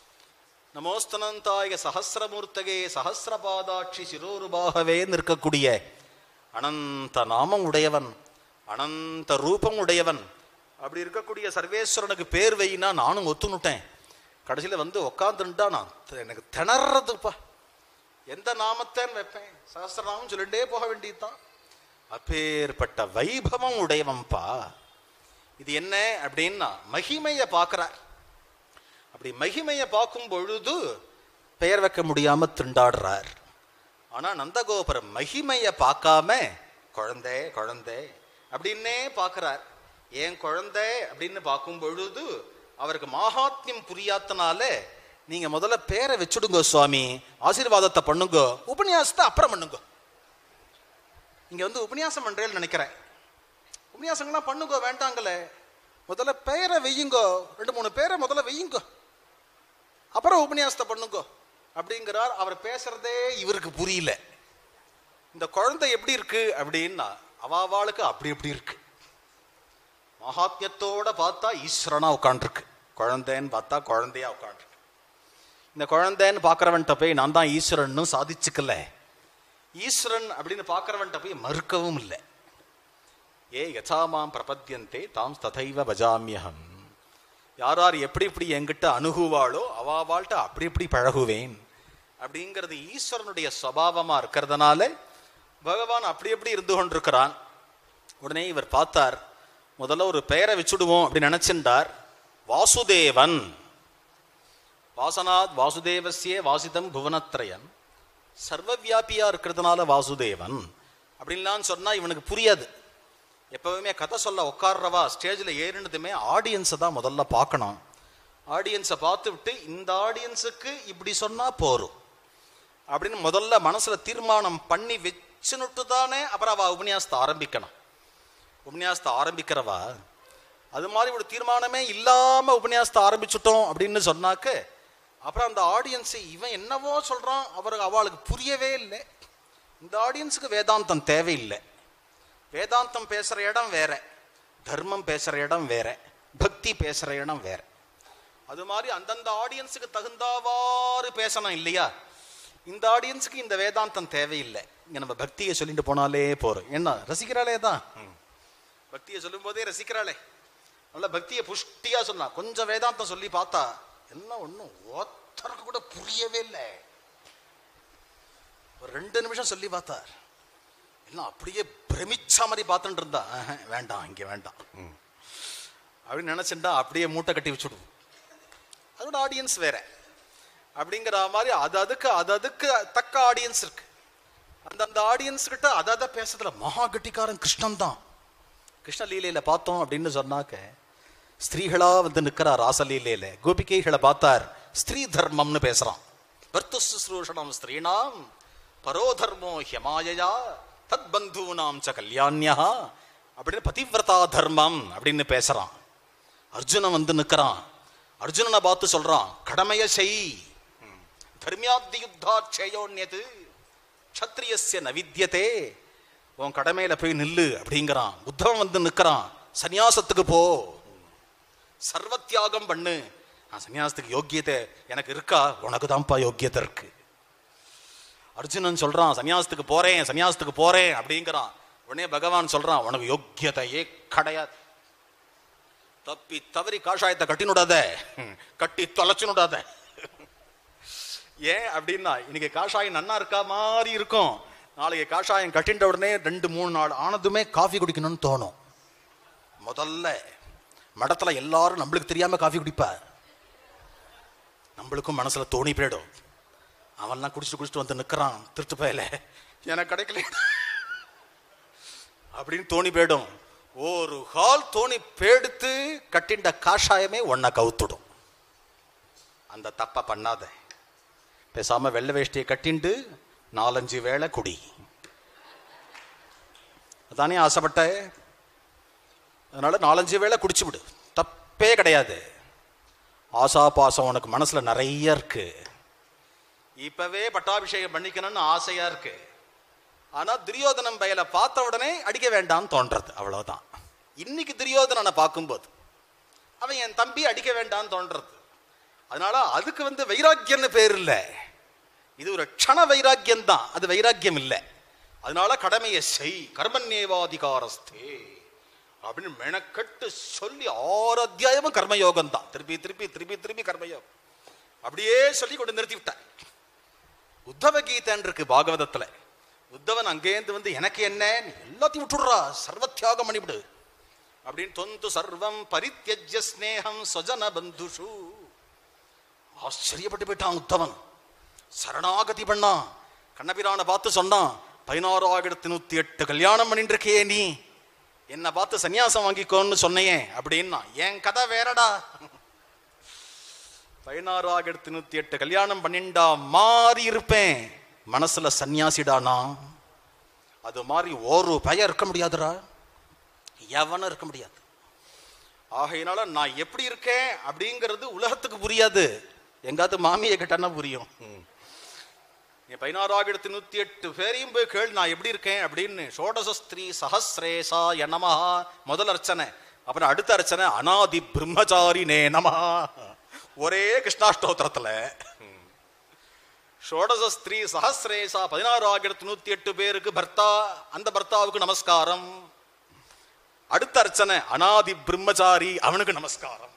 நமோஸ்தனந்தாய சஹசிரமூர்த்தகே சஹசிரபாதாட்சி சிரோருபாகவேன்னு இருக்கக்கூடிய அனந்த நாமம் உடையவன் அனந்த ரூபம் உடையவன் அப்படி இருக்கக்கூடிய சர்வேஸ்வரனுக்கு பேர் வைனா நானும் ஒத்துனுட்டேன் கடைசியில் வந்து உக்காந்துட்டா நான் த- எனக்கு திணறதுப்பா எந்த நாமத்தேன்னு வைப்பேன் சகசிரநாமம் சொல்லிட்டே போக வேண்டியதுதான் அப்பேற்பட்ட வைபவம் உடையவன்பா இது என்ன அப்படின்னா மகிமையை பார்க்கிறார் அப்படி மகிமையை பார்க்கும் பொழுது பெயர் வைக்க முடியாம திண்டாடுறார் ஆனா நந்தகோபுரம் மகிமையை பார்க்காம குழந்தை குழந்தை அப்படின்னே பார்க்கிறார் ஏன் குழந்தை அப்படின்னு பார்க்கும் பொழுது அவருக்கு மகாத்மியம் புரியாதனால நீங்க முதல்ல பேரை வச்சுடுங்க சுவாமி ஆசீர்வாதத்தை பண்ணுங்க உபன்யாசத்தை அப்புறம் பண்ணுங்க இங்க வந்து உபன்யாசம் பண்றேன்னு நினைக்கிறேன் உபன்யாசங்கள்லாம் பண்ணுங்க வேண்டாங்களே முதல்ல பெயரை வெய்யுங்கோ ரெண்டு மூணு பேரை முதல்ல வெய்யுங்கோ அப்புறம் உபன்யாசத்தை பண்ணுங்க அப்படிங்கிறார் அவர் பேசுறதே இவருக்கு புரியல இந்த குழந்தை எப்படி இருக்கு அப்படின்னா அவாவாளுக்கு அப்படி எப்படி இருக்கு மகாத்மியத்தோட பார்த்தா ஈஸ்வரனா உட்காண்டிருக்கு குழந்தைன்னு பார்த்தா குழந்தையா உட்காண்டிருக்கு இந்த குழந்தைன்னு பார்க்கறவன்ட்ட போய் நான் தான் ஈஸ்வரன்னு சாதிச்சுக்கல ஈஸ்வரன் அப்படின்னு பார்க்கறவன்ட்ட போய் மறுக்கவும் இல்லை ஏ யசாமாம் பிரபத்தியந்தே தாம் ததைவ பஜாமியகம் யார் யார் எப்படி எப்படி என்கிட்ட அணுகுவாளோ அவாவாள்கிட்ட அப்படி இப்படி பழகுவேன் அப்படிங்கிறது ஈஸ்வரனுடைய சுவாவமா இருக்கிறதுனால பகவான் அப்படி எப்படி இருந்து கொண்டிருக்கிறான் உடனே இவர் பார்த்தார் முதல்ல ஒரு பெயரை வச்சுடுவோம் அப்படின்னு நினைச்சிருந்தார் வாசுதேவன் வாசனாத் வாசுதேவசியே வாசிதம் புவனத்ரயன் சர்வவியாபியா இருக்கிறதுனால வாசுதேவன் அப்படின்லாம் சொன்னா இவனுக்கு புரியாது எப்பவுமே கதை சொல்ல உட்கார்றவா ஸ்டேஜில் ஏறினதுமே ஆடியன்ஸை தான் முதல்ல பார்க்கணும் ஆடியன்ஸை பார்த்து விட்டு இந்த ஆடியன்ஸுக்கு இப்படி சொன்னா போரும் அப்படின்னு முதல்ல மனசுல தீர்மானம் பண்ணி வச்சுனுட்டு தானே அப்புறம் அவ உபன்யாசத்தை ஆரம்பிக்கணும் உபன்யாசத்தை ஆரம்பிக்கிறவா அது மாதிரி ஒரு தீர்மானமே இல்லாம உபன்யாசத்தை ஆரம்பிச்சுட்டோம் அப்படின்னு சொன்னாக்க அப்புறம் அந்த ஆடியன்ஸ் இவன் என்னவோ சொல்றான் அவருக்கு அவளுக்கு புரியவே இல்லை இந்த ஆடியன்ஸுக்கு வேதாந்தம் தேவையில்லை வேதாந்தம் பேசுற இடம் வேற தர்மம் பேசுற இடம் வேற பக்தி பேசுற இடம் வேற அது மாதிரி அந்தந்த ஆடியன்ஸுக்கு தகுந்தாவாறு பேசணும் இல்லையா இந்த ஆடியன்ஸுக்கு இந்த வேதாந்தம் தேவையில்லை இங்க நம்ம பக்தியை சொல்லிட்டு போனாலே போறோம் என்ன ரசிக்கிறாளே தான் பக்தியை சொல்லும் போதே ரசிக்கிறாளே நல்ல பக்தியை புஷ்டியா சொன்னா கொஞ்சம் வேதாந்தம் சொல்லி பார்த்தா என்ன ஒண்ணும் ஒருத்தருக்கு கூட புரியவே இல்லை ஒரு ரெண்டு நிமிஷம் சொல்லி பார்த்தார் எல்லாம் அப்படியே பிரமிச்ச மாதிரி பார்த்துட்டு இருந்தா ஆஹா, வேண்டாம் இங்க வேண்டாம் அப்படின்னு நினைச்சுட்டா அப்படியே மூட்டை கட்டி வச்சுடுவோம் அதோட ஆடியன்ஸ் வேற அப்படிங்கிற மாதிரி அது அதுக்கு அது அதுக்கு தக்க ஆடியன்ஸ் இருக்கு அந்தந்த ஆடியன்ஸ் கிட்ட அதை அதை பேசுறதுல மகா கட்டிக்காரன் கிருஷ்ணன் தான் கிருஷ்ண லீலையில பார்த்தோம் அப்படின்னு சொன்னாக்க ஸ்திரீகளா வந்து நிக்கிறா ராசலீலையில கோபிகைகளை பார்த்தார் ஸ்திரீ தர்மம்னு பேசுறான் பர்த்து சுஸ்ரூஷணம் ஸ்திரீணாம் பரோதர்மோ ஹியமாயயா தத் பந்தூனாம் ச கல்யாண்யா அப்படின்னு பதிவிரதா தர்மம் அப்படின்னு பேசுறான் அர்ஜுனன் வந்து நிக்கிறான் அர்ஜுனனை பார்த்து சொல்றான் கடமைய செய் தர்மியாத்தி யுத்தாட்சயோன்யது க்ஷத்ரியஸ்ய நவித்யதே உன் கடமையில போய் நில்லு அப்படிங்கிறான் புத்தவன் வந்து நிக்கிறான் சந்நியாசத்துக்கு போ சர்வ தியாகம் பண்ணு நான் சன்னியாசத்துக்கு யோக்கியத்தை எனக்கு இருக்கா உனக்கு தான்ப்பா யோக்கியத்தை இருக்கு அர்ஜுனன் சொல்றான் சன்னியாசத்துக்கு போறேன் சன்னியாசத்துக்கு போறேன் அப்படிங்கிறான் உடனே பகவான் சொல்றான் உனக்கு யோக்கியதையே கிடையாது தப்பி தவறி காஷாயத்தை கட்டினுடாத கட்டி தொலைச்சுனுடாத ஏன் அப்படின்னா இன்னைக்கு காஷாயம் நன்னா இருக்கா மாதிரி இருக்கும் நாளைக்கு காஷாயம் கட்டின்ற உடனே ரெண்டு மூணு நாள் ஆனதுமே காஃபி குடிக்கணும்னு தோணும் முதல்ல மடத்துல எல்லாரும் நம்மளுக்கு தெரியாம காஃபி குடிப்பா நம்மளுக்கும் மனசுல தோணி போயிடும் அவன்லாம் குடிச்சிட்டு குடிச்சிட்டு வந்து நிக்கிறான் திருட்டு பயல எனக்கு கிடைக்கல அப்படின்னு தோணி போயிடும் ஒரு ஹால் தோணி பேடுத்து கட்டிண்ட காஷாயமே ஒன்ன கவுத்துடும் அந்த தப்ப பண்ணாத பேசாம வெள்ளை வேஷ்டியை கட்டிண்டு நாலஞ்சு வேளை குடி அதானே ஆசைப்பட்ட அதனால நாலஞ்சு வேளை குடிச்சு விடு தப்பே கிடையாது ஆசா பாசம் உனக்கு மனசுல நிறைய இருக்கு இப்பவே பட்டாபிஷேகம் பண்ணிக்கணும்னு ஆசையா இருக்கு ஆனா துரியோதனம் பயல பார்த்த உடனே அடிக்க வேண்டாம்னு தோன்றது அவ்வளவுதான் இன்னைக்கு துரியோதனனை பார்க்கும்போது அவன் என் தம்பி அடிக்க வேண்டாம்னு தோன்றது அதனால அதுக்கு வந்து வைராக்கியம்னு பேர் இல்ல இது ஒரு க்ஷண வைராக்கியம் தான் அது வைராக்கியம் இல்லை அதனால கடமையை செய் கர்மநேவாதிகாரஸ்தே அப்படின்னு மெனக்கட்டு சொல்லி ஆறு அத்தியாயமும் கர்மயோகம் தான் திருப்பி திருப்பி திருப்பி திருப்பி கர்மயோகம் அப்படியே சொல்லி கொண்டு நிறுத்தி விட்டார் உத்தவ கீதன் இருக்கு பாகவதத்துல உத்தவன் அங்கேருந்து வந்து எனக்கு என்ன நீ எல்லாத்தையும் விட்டுடுறா சர்வ தியாகம் பண்ணிவிடு அப்படின்னு தொந்து சர்வம் பரித்தியஜ்ய ஸ்நேகம் ஸ்வஜன பந்துஷு ஆச்சரியப்பட்டு போயிட்டான் உத்தவன் சரணாகதி பண்ணான் கண்ணபிரானை பார்த்து சொன்னான் பதினாறாயிரத்தி நூத்தி எட்டு கல்யாணம் பண்ணிட்டு இருக்கியே நீ என்னை பார்த்து சன்னியாசம் வாங்கிக்கோன்னு சொன்னையே அப்படின்னா என் கதை வேறடா பதினாறாயிரத்தி நூத்தி எட்டு கல்யாணம் பண்ணிண்டா மாறி இருப்பேன் மனசுல சன்னியாசிடானா அது மாதிரி ஒரு பய இருக்க முடியாதுடா எவனும் இருக்க முடியாது ஆகையினால நான் எப்படி இருக்கேன் அப்படிங்கிறது உலகத்துக்கு புரியாது எங்காவது மாமியை கேட்டானா புரியும் என் பதினாறாயிரத்தி நூத்தி எட்டு பேரையும் போய் கேள் நான் எப்படி இருக்கேன் அப்படின்னு ஷோடசஸ்திரீ சஹசிரேசா எனமஹா முதல் அர்ச்சனை அப்புறம் அடுத்த அர்ச்சனை அனாதி பிரம்மச்சாரி நே நமஹா ஒரே கிருஷ்ணாஷ்டோத்திரத்துல ஷோடச ஸ்திரீ சஹசிரேசா பதினாறாயிரத்தி நூத்தி எட்டு பேருக்கு பர்த்தா அந்த பர்த்தாவுக்கு நமஸ்காரம் அடுத்த அர்ச்சனை அனாதி பிரம்மச்சாரி அவனுக்கு நமஸ்காரம்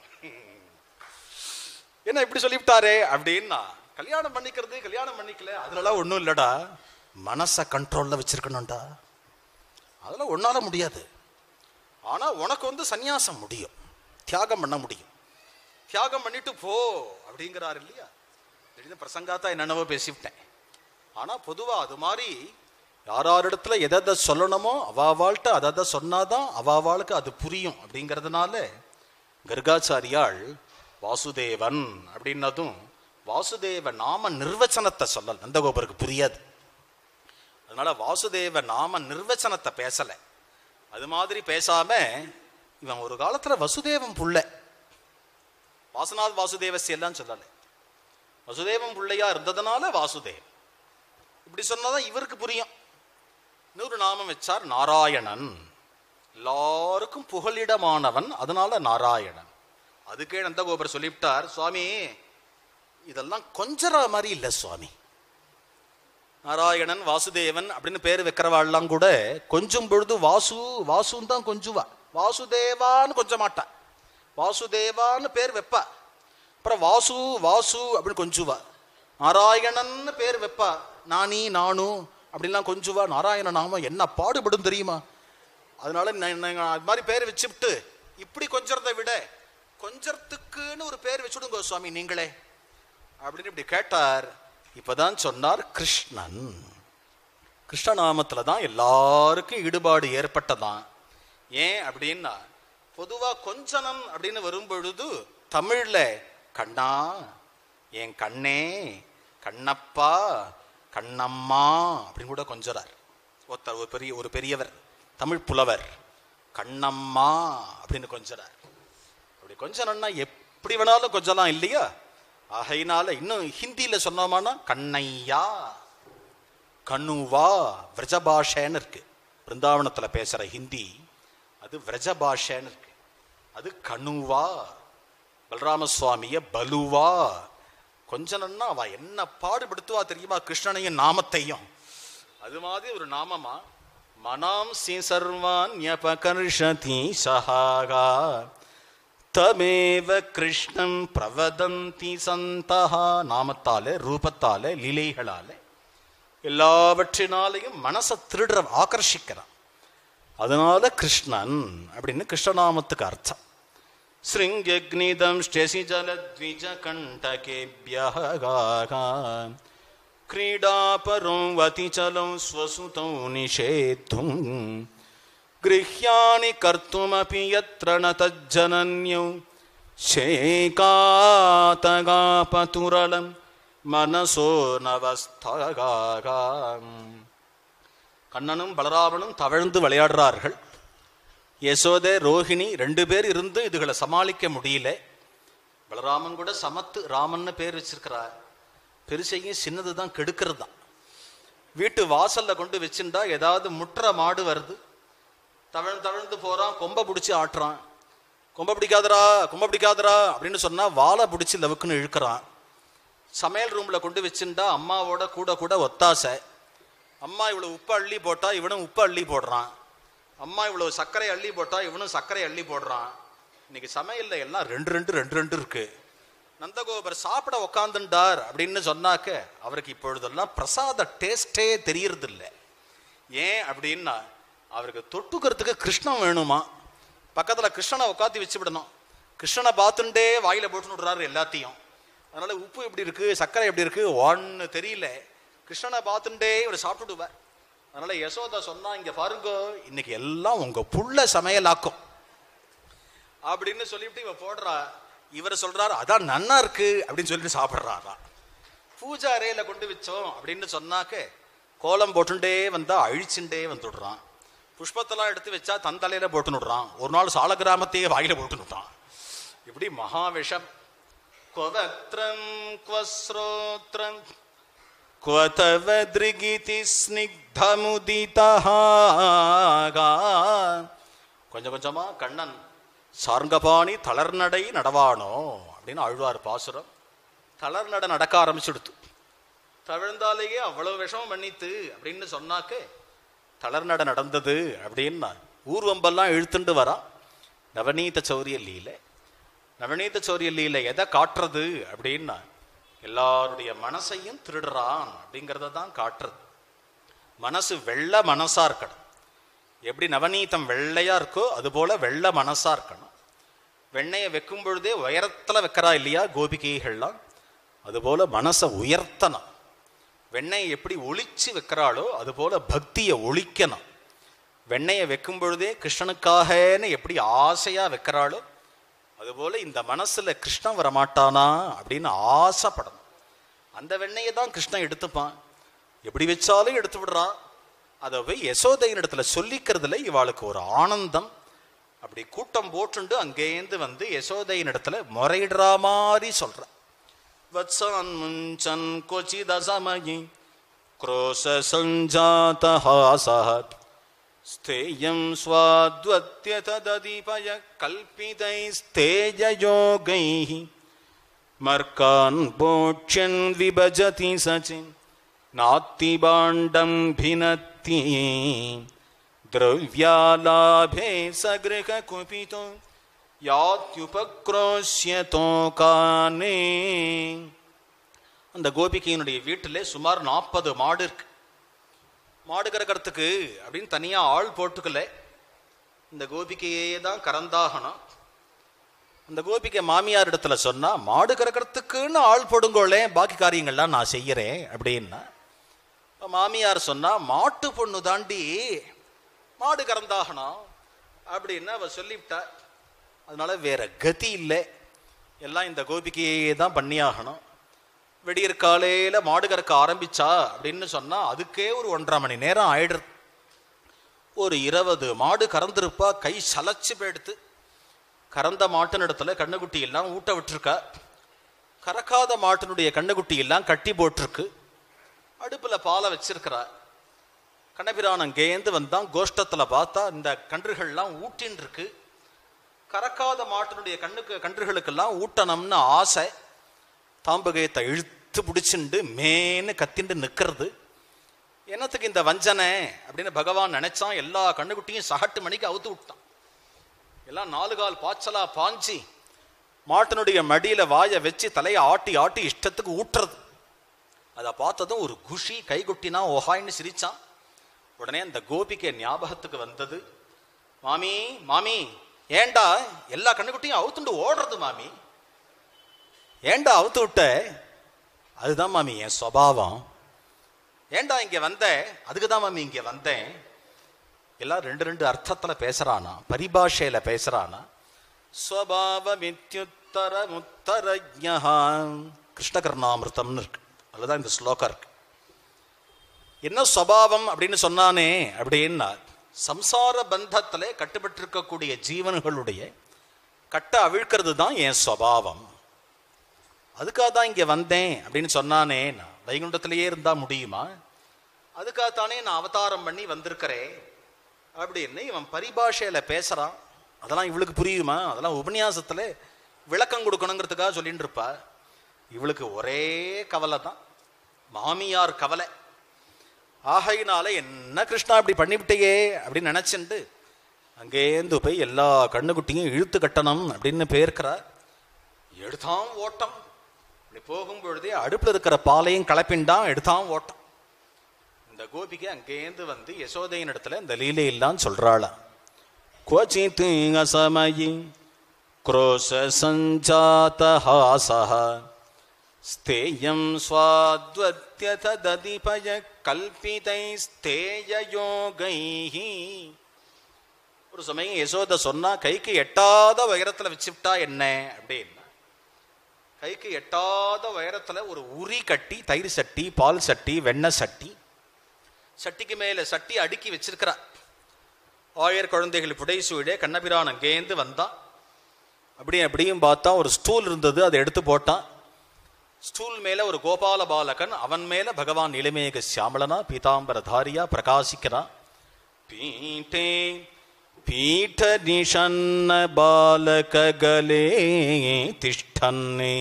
என்ன இப்படி சொல்லிவிட்டாரே அப்படின்னா கல்யாணம் பண்ணிக்கிறது கல்யாணம் பண்ணிக்கல அதுலலாம் ஒண்ணும் இல்லடா மனச கண்ட்ரோல்ல வச்சிருக்கணும்டா அதெல்லாம் ஒன்னால முடியாது ஆனா உனக்கு வந்து சந்நியாசம் முடியும் தியாகம் பண்ண முடியும் தியாகம் பண்ணிட்டு போ அப்படிங்கிறார் இல்லையா திடீர்னு பிரசங்காத்தா என்னென்னவோ பேசிவிட்டேன் ஆனா பொதுவா அது மாதிரி யாராரிடத்துல எதை எதை சொல்லணுமோ அவாவாள்கிட்ட அதை அதை சொன்னாதான் அவாவாளுக்கு அது புரியும் அப்படிங்கிறதுனால கர்காச்சாரியாள் வாசுதேவன் அப்படின்னதும் வாசுதேவ நாம நிர்வச்சனத்தை சொல்லல் நந்தகோபருக்கு புரியாது அதனால வாசுதேவ நாம நிர்வச்சனத்தை பேசல அது மாதிரி பேசாம இவன் ஒரு காலத்துல வசுதேவன் புள்ள வாசநாத் வாசுதேவசி எல்லாம் சொல்லலை வசுதேவன் பிள்ளையா இருந்ததுனால வாசுதேவ் இப்படி சொன்னாதான் இவருக்கு புரியும் இன்னொரு நாமம் வச்சார் நாராயணன் எல்லாருக்கும் புகலிடமானவன் அதனால நாராயணன் அதுக்கே நந்தகோபர் சொல்லிவிட்டார் சுவாமி இதெல்லாம் கொஞ்சரா மாதிரி இல்லை சுவாமி நாராயணன் வாசுதேவன் அப்படின்னு பேர் வைக்கிறவாள்லாம் கூட கொஞ்சம் பொழுது வாசு வாசுன்னு தான் கொஞ்சுவா வாசுதேவான்னு கொஞ்ச மாட்டா வாசுதேவான்னு பேர் வைப்பா அப்புறம் வாசு வாசு அப்படின்னு கொஞ்சுவா நாராயணன்னு பேர் வைப்பா நானி நானு அப்படின்லாம் கொஞ்சுவா நாராயண நாம என்ன பாடுபடும் தெரியுமா அதனால நான் நான் அது மாதிரி பேர் வச்சுவிட்டு இப்படி கொஞ்சறதை விட கொஞ்சறதுக்குன்னு ஒரு பேர் வச்சுடுங்க சுவாமி நீங்களே அப்படின்னு இப்படி கேட்டார் இப்பதான் சொன்னார் கிருஷ்ணன் கிருஷ்ணநாமத்துல தான் எல்லாருக்கும் ஈடுபாடு ஏற்பட்டதான் ஏன் அப்படின்னா பொதுவா கொஞ்சனன் அப்படின்னு வரும்பொழுது தமிழ்ல கண்ணா என் கண்ணே கண்ணப்பா கண்ணம்மா அப்படின்னு கூட கொஞ்சறார் ஒருத்தர் ஒரு பெரிய ஒரு பெரியவர் தமிழ் புலவர் கண்ணம்மா அப்படின்னு கொஞ்சறார் அப்படி கொஞ்சனன்னா எப்படி வேணாலும் கொஞ்சலாம் இல்லையா ஆகையினால இன்னும் ஹிந்தியில சொன்னோமானா கண்ணையா கண்ணுவா விரஜபாஷன்னு இருக்கு பிருந்தாவனத்துல பேசுற ஹிந்தி அது விரஜபாஷன்னு இருக்கு அது கண்ணுவா பலராம சுவாமிய பலுவா கொஞ்சனன்னா அவ என்ன பாடுபடுத்துவா தெரியுமா கிருஷ்ணனையும் நாமத்தையும் அது மாதிரி ஒரு நாமமா மனாம் சி சர்வான் ஞபகர்ஷதி சஹாகா தமேவ கிருஷ்ணம் பிரவதந்தி சந்தஹா நாமத்தால ரூபத்தால லீலைகளால எல்லாவற்றினாலையும் மனசை திருடுற ஆகர்ஷிக்கிறான் அதனால கிருஷ்ணன் அப்படின்னு கிருஷ்ணநாமத்துக்கு அர்த்தம் சிருங்கக்னிதம் ஸ்டெசி ஜலத்விஜ கண்டகேபியः क्रीडापरं वतिचलं स्वसुतौ निषेद्धुं गृह्याणि कर्तुमपि यत्र न तज्जनन्यौ शेकातगापतुरलं मनसो नवस्थगाम् கண்ணனும் பலராமனும் தவழ்ந்து விளையாடுறார்கள் யசோதே ரோஹிணி ரெண்டு பேர் இருந்து இதுகளை சமாளிக்க முடியல பலராமன் கூட சமத்து ராமன்னு பேர் வச்சிருக்கிறார் பெருசையும் சின்னது தான் கெடுக்கிறது தான் வீட்டு வாசல்ல கொண்டு வச்சுட்டா ஏதாவது முற்ற மாடு வருது தவழ்ந்து தவழ்ந்து போறான் கொம்பை பிடிச்சி ஆட்டுறான் கொம்பை பிடிக்காதரா கொம்பை பிடிக்காதரா அப்படின்னு சொன்னா வாழை பிடிச்சி லவுக்குன்னு இழுக்கிறான் சமையல் ரூம்ல கொண்டு வச்சுட்டா அம்மாவோட கூட கூட ஒத்தாசை அம்மா இவ்வளவு உப்பு அள்ளி போட்டா இவனும் உப்பு அள்ளி போடுறான் அம்மா இவ்வளவு சர்க்கரை அள்ளி போட்டா இவனும் சர்க்கரை அள்ளி போடுறான் இன்னைக்கு சமையல்ல எல்லாம் ரெண்டு ரெண்டு ரெண்டு ரெண்டு இருக்கு நந்தகோபர் சாப்பிட உக்காந்துட்டார் அப்படின்னு சொன்னாக்க அவருக்கு இப்பொழுதெல்லாம் பிரசாத டேஸ்டே தெரியறது இல்லை ஏன் அப்படின்னா அவருக்கு தொட்டுக்கிறதுக்கு கிருஷ்ணன் வேணுமா பக்கத்துல கிருஷ்ணனை உட்காந்து வச்சு விடணும் கிருஷ்ணனை பார்த்துட்டே வாயில போட்டு விடுறாரு எல்லாத்தையும் அதனால உப்பு எப்படி இருக்கு சர்க்கரை எப்படி இருக்கு ஒன்னு தெரியல கிருஷ்ணனை பார்த்துட்டே இவர் சாப்பிட்டுடுவார் அதனால யசோதா சொன்னா இங்க பாருங்க இன்னைக்கு எல்லாம் உங்க புள்ள சமையலாக்கும் அப்படின்னு சொல்லிட்டு இவ போடுறா இவர் சொல்றாரு அதான் நன்னா இருக்கு அப்படின்னு சொல்லிட்டு சாப்பிடுறாரா பூஜா அறையில கொண்டு வச்சோம் அப்படின்னு சொன்னாக்க கோலம் போட்டுட்டே வந்தா அழிச்சுட்டே வந்துடுறான் புஷ்பத்தெல்லாம் எடுத்து வச்சா தன் தலையில போட்டு விடுறான் ஒரு நாள் சால கிராமத்தையே வாயில போட்டு விட்டான் இப்படி மகாவிஷம் கொவத்ரம் குவஸ்ரோத்ரம் क्वतव दृगिति ஸ்னிக்தமுதிதஹாகா கொஞ்சம் கொஞ்சமா கண்ணன் சார்ங்கபாணி தளர்நடை நடவானோ அப்படின்னு ஆழ்வார் பாசுரம் தளர்நடை நடக்க ஆரம்பிச்சுடுத்து தவிழ்ந்தாலேயே அவ்வளவு விஷமம் பண்ணித்து அப்படின்னு சொன்னாக்க தளர்நடை நடந்தது அப்படின்னா ஊர்வம்பெல்லாம் இழுத்துண்டு வரான் நவநீத சௌரிய லீலை நவநீத சௌரிய லீலை எதை காட்டுறது அப்படின்னா எல்லாருடைய மனசையும் திருடுறான் அப்படிங்கிறத தான் காட்டுறது மனசு வெள்ள மனசா இருக்கணும் எப்படி நவநீதம் வெள்ளையா இருக்கோ அது போல வெள்ள மனசா இருக்கணும் வெண்ணையை வைக்கும் பொழுதே உயரத்துல வைக்கிறா இல்லையா கோபிகைகள்லாம் அதுபோல மனசை உயர்த்தணும் வெண்ணெயை எப்படி ஒளிச்சு வைக்கிறாளோ அதுபோல பக்தியை ஒழிக்கணும் வெண்ணெயை வைக்கும் பொழுதே கிருஷ்ணனுக்காகன்னு எப்படி ஆசையா வைக்கிறாளோ அதுபோல இந்த மனசுல கிருஷ்ணன் வரமாட்டானா அப்படின்னு ஆசைப்படணும் அந்த வெண்ணெயை தான் கிருஷ்ணன் எடுத்துப்பான் எப்படி வச்சாலும் எடுத்து விடுறான் அதை போய் யசோதையின் இடத்துல சொல்லிக்கிறதுல இவாளுக்கு ஒரு ஆனந்தம் அப்படி கூட்டம் போட்டுண்டு அங்கேருந்து வந்து யசோதையின் இடத்துல முறையிடுற மாதிரி சொல்ற வத்சான் முஞ்சன் கொச்சித சமயி क्रोश सञ्जातहासः ஸ்தேயம் ஸ்வாத்வத்ய தததிபய கல்பிதைஸ்தேஜயோகைः மர்க்கான் போட்சன் விபஜதி சச்சின் நாத்தி பாண்டம் भिनत्ति द्रव्यालाभे सगृह कुपितो யாத்யுபக்ரோஷ்யதோ கானே அந்த கோபிகையினுடைய வீட்டிலே சுமார் நாற்பது மாடு இருக்கு மாடு கறக்கிறதுக்கு அப்படின்னு தனியா ஆள் போட்டுக்கல இந்த கோபிகையே தான் கறந்தாகணும் அந்த கோபிகை மாமியார் இடத்துல சொன்னா மாடு கறக்கிறதுக்குன்னு ஆள் போடுங்கோளே பாக்கி காரியங்கள்லாம் நான் செய்யறேன் அப்படின்னா இப்ப மாமியார் சொன்னா மாட்டு பொண்ணு தாண்டி மாடு கறந்தாகணும் அப்படின்னு அவ சொல்லிவிட்டா அதனால வேற கதி இல்லை எல்லாம் இந்த கோபிகையே தான் பண்ணியாகணும் விடியற் காலையில மாடு கறக்க ஆரம்பிச்சா அப்படின்னு சொன்னா அதுக்கே ஒரு ஒன்றரை மணி நேரம் ஆயிடுறது ஒரு இருபது மாடு கறந்திருப்பா கை சலைச்சு போயிடுத்து கறந்த மாட்டினிடத்துல கண்ணுக்குட்டி எல்லாம் ஊட்ட விட்டுருக்கா கறக்காத மாட்டினுடைய கண்ணுக்குட்டி எல்லாம் கட்டி போட்டிருக்கு அடுப்புல பாலை வச்சிருக்கிறா கண்ணபிரான் அங்கேருந்து வந்தான் கோஷ்டத்துல பார்த்தா இந்த கன்றுகள்லாம் ஊட்டின்னு இருக்கு கறக்காத மாட்டினுடைய கண்ணுக்கு கன்றுகளுக்கெல்லாம் ஊட்டணும்னு ஆசை தாம்பகயத்தை இழுத்து பிடிச்சிண்டு மேன்னு கத்திண்டு நிற்கிறது என்னத்துக்கு இந்த வஞ்சனை அப்படின்னு பகவான் நினைச்சான் எல்லா கண்ணுக்குட்டியும் சகட்டு மணிக்கு அவுத்து விட்டான் எல்லாம் நாலு கால் பாய்ச்சலா பாஞ்சி மாட்டினுடைய மடியில வாயை வச்சு தலையை ஆட்டி ஆட்டி இஷ்டத்துக்கு ஊட்டுறது அதை பார்த்ததும் ஒரு குஷி கைகுட்டினா ஓஹாயின்னு சிரிச்சான் உடனே அந்த கோபிக்கை ஞாபகத்துக்கு வந்தது மாமி மாமி ஏண்டா எல்லா கண்ணுக்குட்டியும் அவுத்துண்டு ஓடுறது மாமி ஏண்டா அவுத்து விட்ட அதுதான் மாமி என் சுவாவம் ஏண்டா இங்க வந்த அதுக்கு தான் மாமி இங்க வந்தேன் எல்லாம் ரெண்டு ரெண்டு அர்த்தத்துல பேசுறானா பரிபாஷையில பேசுறானா ஸ்வபாவமித்யுத்தர முத்தரஜா கிருஷ்ணகர்ணாமிருத்தம்னு இருக்கு அதுதான் இந்த ஸ்லோகம் இருக்கு என்ன சுவாவம் அப்படின்னு சொன்னானே அப்படின்னா சம்சார பந்தத்திலே கட்டுப்பட்டு இருக்கக்கூடிய ஜீவன்களுடைய கட்ட அவிழ்க்கிறது தான் என் சுவாவம் அதுக்காக தான் இங்க வந்தேன் அப்படின்னு சொன்னானே நான் வைகுண்டத்திலேயே இருந்தா முடியுமா அதுக்காகத்தானே நான் அவதாரம் பண்ணி வந்திருக்கிறேன் அப்படின்னு இவன் பரிபாஷையில பேசுறான் அதெல்லாம் இவளுக்கு புரியுமா அதெல்லாம் உபன்யாசத்துல விளக்கம் கொடுக்கணுங்கிறதுக்காக சொல்லிட்டு இருப்பா இவளுக்கு ஒரே கவலை தான் மாமியார் கவலை ஆகையினால என்ன கிருஷ்ணா இப்படி பண்ணிவிட்டையே அப்படின்னு நினைச்சுண்டு அங்கேருந்து போய் எல்லா கண்ணுக்குட்டியும் இழுத்து கட்டணும் அப்படின்னு பேர்க்கிறா எடுத்தான் ஓட்டம் இப்படி போகும் பொழுதே அடுப்புல இருக்கிற பாலையும் கலப்பின்டான் எடுத்தான் ஓட்டம் இந்த கோபிகை அங்கேருந்து வந்து யசோதையின் இடத்துல இந்த லீலையெல்லாம் சொல்றாளாம் क्वचित् असमयि क्रोशसञ्जातहासः स्तेयं स्वाद्वत्य तदधिपय கல்பிதைஸ்தேயோகைः ஒரு சமயம் யசோத சொன்னா கைக்கு எட்டாத உயரத்துல வச்சுவிட்டா என்ன அப்படின்னா கைக்கு எட்டாத உயரத்துல ஒரு உரி கட்டி தயிர் சட்டி பால் சட்டி வெண்ணெய் சட்டி சட்டிக்கு மேல சட்டி அடுக்கி வச்சிருக்கிறா ஆயர் குழந்தைகள் புடைசூழே கண்ணபிரான் அங்கேருந்து வந்தான் அப்படியும் அப்படியும் பார்த்தா ஒரு ஸ்டூல் இருந்தது அதை எடுத்து போட்டான் ஸ்டூல் மேல ஒரு கோபால பாலகன் அவன் மேல பகவான் இளமேக சியாமளனா பீதாம்பரதாரியா பிரகாசிக்கிறான் பீட்டே பீಠ நிஷன்ன பாலகலே திஷ்டன்னே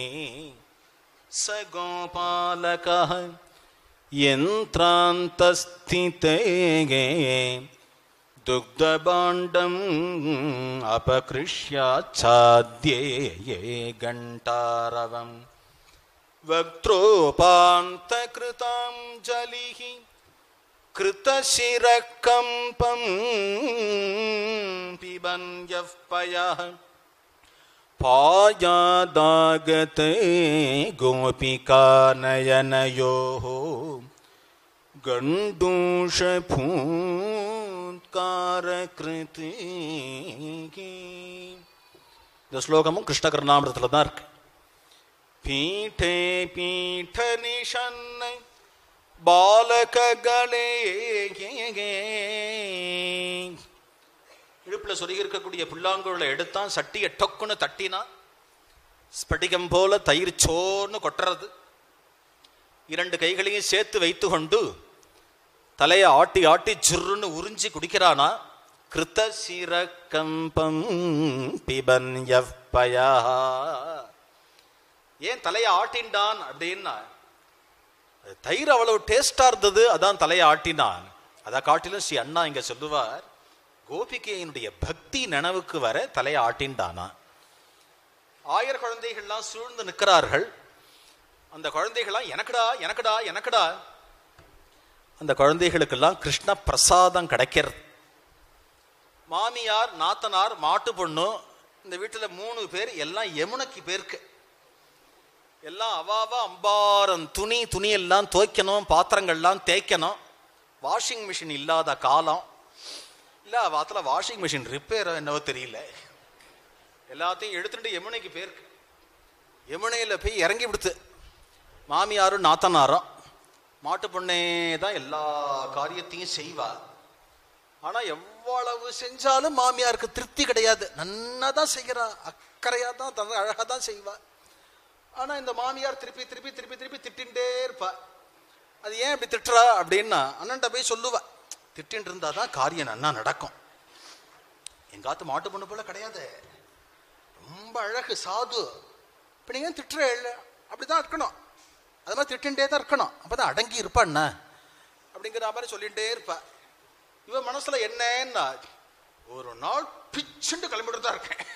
स गोपालकः यन्त्रान्तस्थिते दुग्धभाण्डम् अपकृष्याच्छाद्ये ये घण्टारवम् वक्त्रोपान्तकृताञ्जलिः कृतशिरकम्पम् पिबन् यः पयः पायादागते गोपिकानयनयोः गण्डूषपूत्कारकृति இந்த ஸ்லோகமும் கிருஷ்ண கருணாமிரத்தில் தான் இருக்கு பீட்டே பீಠ நிஷன்னை பாலககளே இடுப்புல சொருகி இருக்கக்கூடிய புல்லாங்குழலை எடுத்தான் சட்டியை டொக்குன்னு தட்டினான் ஸ்படிகம் போல தயிர் சோன்னு கொட்டுறது இரண்டு கைகளையும் சேர்த்து வைத்து கொண்டு தலையை ஆட்டி ஆட்டி ஜுர்ருன்னு உறிஞ்சி குடிக்கிறானா கிருத்த சிரக்கம்பம் பிபன் எவ்வயா ஏன் தலையை ஆட்டின்டான் அப்படின்னா அது தயிர் அவ்வளவு டேஸ்டா இருந்தது அதான் தலையை ஆட்டினான் அதை காட்டிலும் ஸ்ரீ அண்ணா இங்க சொல்லுவார் கோபிகையினுடைய பக்தி நினைவுக்கு வர தலையை ஆட்டின்டானா ஆயிரம் குழந்தைகள்லாம் சூழ்ந்து நிற்கிறார்கள் அந்த குழந்தைகள்லாம் எனக்குடா எனக்குடா எனக்குடா அந்த குழந்தைகளுக்கெல்லாம் கிருஷ்ண பிரசாதம் கிடைக்கிறது மாமியார் நாத்தனார் மாட்டு பொண்ணு இந்த வீட்டில் மூணு பேர் எல்லாம் யமுனைக்கு பேருக்கு எல்லாம் அவாவா அம்பாரம் துணி துணி எல்லாம் துவைக்கணும் பாத்திரங்கள்லாம் தேய்க்கணும் வாஷிங் மிஷின் இல்லாத காலம் இல்லை வாத்தில் வாஷிங் மிஷின் ரிப்பேர் என்னவோ தெரியல எல்லாத்தையும் எடுத்துட்டு யமுனைக்கு பேருக்கு யமுனையில் போய் இறங்கி விடுத்து மாமியாரும் நாத்தனாரும் மாட்டு பொண்ணே தான் எல்லா காரியத்தையும் செய்வா ஆனா எவ்வளவு செஞ்சாலும் மாமியாருக்கு திருப்தி கிடையாது நன்னா தான் செய்கிறா அக்கறையா தான் தன் அழகா தான் செய்வா ஆனா இந்த மாமியார் திருப்பி திருப்பி திருப்பி திருப்பி திட்டின்டே இருப்பா அது ஏன் இப்படி திட்டுறா அப்படின்னா அண்ணன்ட்ட போய் சொல்லுவா திட்டின்னு இருந்தா தான் காரியம் நன்னா நடக்கும் எங்காத்து மாட்டு பொண்ணு போல கிடையாது ரொம்ப அழகு சாது இப்போ நீங்க ஏன் திட்டுற அப்படிதான் இருக்கணும் அது மாதிரி திட்டுண்டே தான் இருக்கணும் அப்பதான் அடங்கி இருப்பா என்ன அப்படிங்கிற மாதிரி சொல்லிகிட்டே இருப்பா இவ மனசுல என்னன்னா ஒரு நாள் பிச்சுண்டு கிளம்பிட்டு தான் இருக்கேன்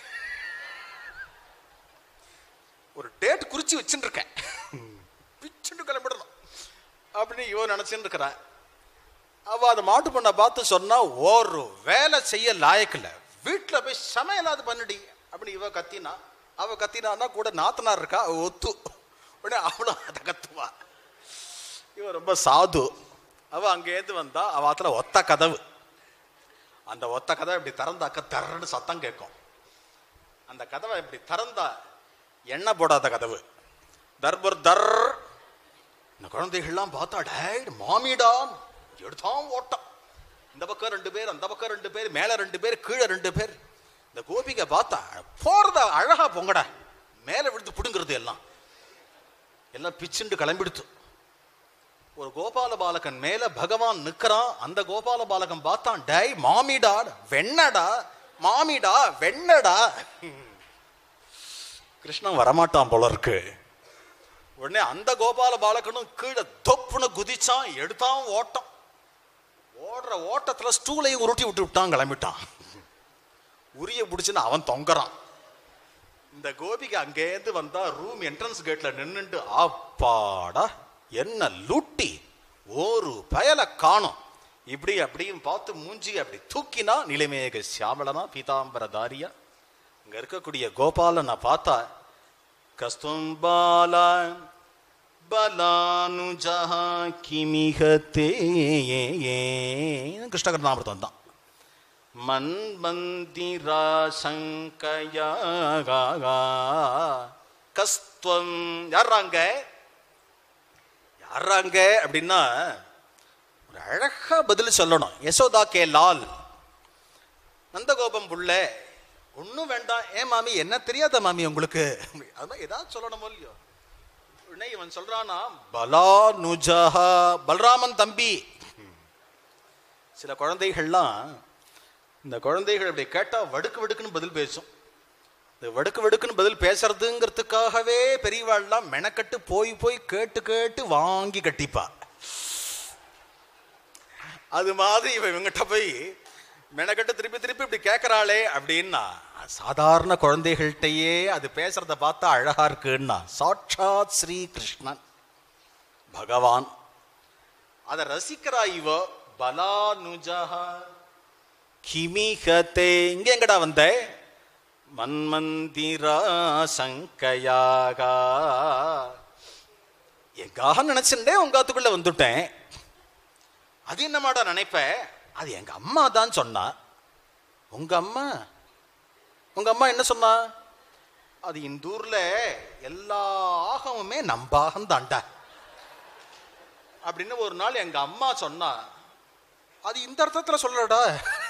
ஒரு டேட் குறிச்சு வச்சுட்டு இருக்கேன் பிச்சுண்டு கிளம்பிடணும் அப்படின்னு இவன் நினைச்சுட்டு இருக்கிறான் அவ அந்த மாட்டு பொண்ணை பார்த்து சொன்னா ஒரு வேலை செய்ய லாயக்கில்ல வீட்டில் போய் சமையலாது பண்ணுடி அப்படின்னு இவ கத்தினா அவ கத்தினான்னா கூட நாத்தனார் இருக்கா அவ ஒத்து உடனே அவளும் அதை கத்துவா இவன் ரொம்ப சாது அவ அங்கேருந்து வந்தா அவ ஆத்துல ஒத்த கதவு அந்த ஒத்த கதவை இப்படி திறந்தாக்க தரன்னு சத்தம் கேட்கும் அந்த கதவை இப்படி திறந்தா எண்ணெய் போடாத கதவு தர்பர் தர் இந்த குழந்தைகள்லாம் பார்த்தா டேட் மாமிடா எடுத்தான் ஓட்டம் இந்த பக்கம் ரெண்டு பேர் அந்த பக்கம் ரெண்டு பேர் மேல ரெண்டு பேர் கீழே ரெண்டு பேர் இந்த கோபிகை பார்த்தா போறத அழகா பொங்கடா மேல விழுந்து பிடுங்கிறது எல்லாம் எல்லாம் பிச்சுண்டு கிளம்பிடுத்து ஒரு கோபால பாலகன் மேல பகவான் நிக்கிறான் அந்த கோபால பாலகன் பார்த்தான் டேய் மாமிடா வெண்ணடா மாமிடா வெண்ணடா கிருஷ்ணன் வரமாட்டான் போல இருக்கு உடனே அந்த கோபால பாலகனும் கீழே தொப்புன்னு குதிச்சான் எடுத்தான் ஓட்டம் ஓடுற ஓட்டத்துல ஸ்டூலையும் உருட்டி விட்டு விட்டான் கிளம்பிட்டான் உரிய பிடிச்சுன்னு அவன் தொங்குறான் இந்த கோபிக்கு அங்கேருந்து வந்தா ரூம் என்ட்ரன்ஸ் கேட்ல நின்னுட்டு அப்பாடா என்ன லூட்டி ஒரு பயலை காணும் இப்படி அப்படியும் பார்த்து மூஞ்சி அப்படி தூக்கினா நிலைமேக சியாமளனா பீதாம்பரதாரியா இங்க இருக்கக்கூடிய கோபாலனை பார்த்தா கஸ்தும்பாலா பலானுஜா கிமிகத்தே கிருஷ்ணகர்ணாமிரதம் தான் மன்மந்திரா சங்கயா கஸ்துவம் யாராங்க யாராங்க அப்படின்னா ஒரு அழகா பதில் சொல்லணும் யசோதா கே லால் நந்தகோபம் புள்ள ஒன்றும் வேண்டாம் ஏன் மாமி என்ன தெரியாத மாமி உங்களுக்கு அது மாதிரி ஏதாவது சொல்லணுமோ இல்லையோ உடனே இவன் சொல்றானா பலா நுஜஹா பலராமன் தம்பி சில குழந்தைகள்லாம் இந்த குழந்தைகள் இப்படி கேட்டா வடுக்கு வடுக்குன்னு பதில் பேசும் இந்த வடுக்கு வடுக்குன்னு பதில் பேசுறதுங்கிறதுக்காகவே பெரியவாள்லாம் மெனக்கட்டு போய் போய் கேட்டு கேட்டு வாங்கி கட்டிப்பா அது மாதிரி இவன் இவங்கிட்ட போய் மெனக்கட்டு திருப்பி திருப்பி இப்படி கேட்கறாளே அப்படின்னா சாதாரண குழந்தைகள்கிட்டயே அது பேசுறத பார்த்தா அழகா இருக்குன்னா சாட்சாத் ஸ்ரீ கிருஷ்ணன் பகவான் அதை ரசிக்கிறா இவ பலானுஜா கிமிகத்தே இங்க எங்கடா வந்த மன்மந்திரா சங்கயாக எங்காக நினைச்சுட்டே உங்காத்துக்குள்ள வந்துட்டேன் அது என்னமாடா நினைப்ப அது எங்க அம்மா தான் சொன்னா உங்க அம்மா உங்க அம்மா என்ன சொன்னா அது இந்த ஊர்ல எல்லா ஆகமுமே நம்பாகம் தாண்டா அப்படின்னு ஒரு நாள் எங்க அம்மா சொன்னா அது இந்த அர்த்தத்துல சொல்லடா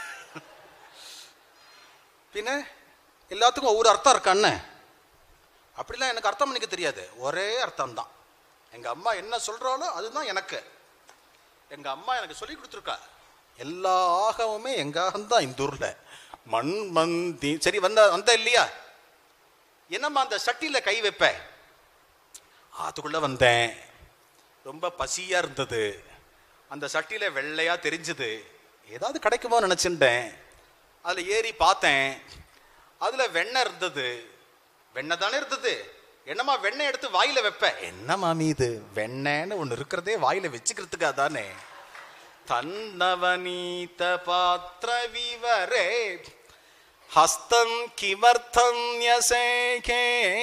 பின்ன எல்லாத்துக்கும் ஒவ்வொரு அர்த்தம் இருக்கான்னு அப்படிலாம் எனக்கு அர்த்தம் பண்ணிக்க தெரியாது ஒரே அர்த்தம் தான் எங்க அம்மா என்ன சொல்றாலோ அதுதான் எனக்கு எங்க அம்மா எனக்கு சொல்லி கொடுத்துருக்கா எல்லா ஆகவுமே எங்க ஆகம்தான் இந்த ஊர்ல மண் மந்தி சரி வந்த வந்த இல்லையா என்னம்மா அந்த சட்டியில கை வைப்ப அதுக்குள்ள வந்தேன் ரொம்ப பசியா இருந்தது அந்த சட்டியில வெள்ளையா தெரிஞ்சது ஏதாவது கிடைக்குமோ நினைச்சுட்டேன் அதுல ஏறி பார்த்தேன் அதுல வெண்ணெய் இருந்தது வெண்ணெய் தானே இருந்தது என்னம்மா வெண்ணெய் எடுத்து வாயில வைப்ப என்ன மாமி இது வெண்ணெய்னு ஒண்ணு இருக்கிறதே வாயில வச்சுக்கிறதுக்கா தானே தன்னவனீத பாத்திர விவரே ஹஸ்தம் கிமர்த்தம் யசேகே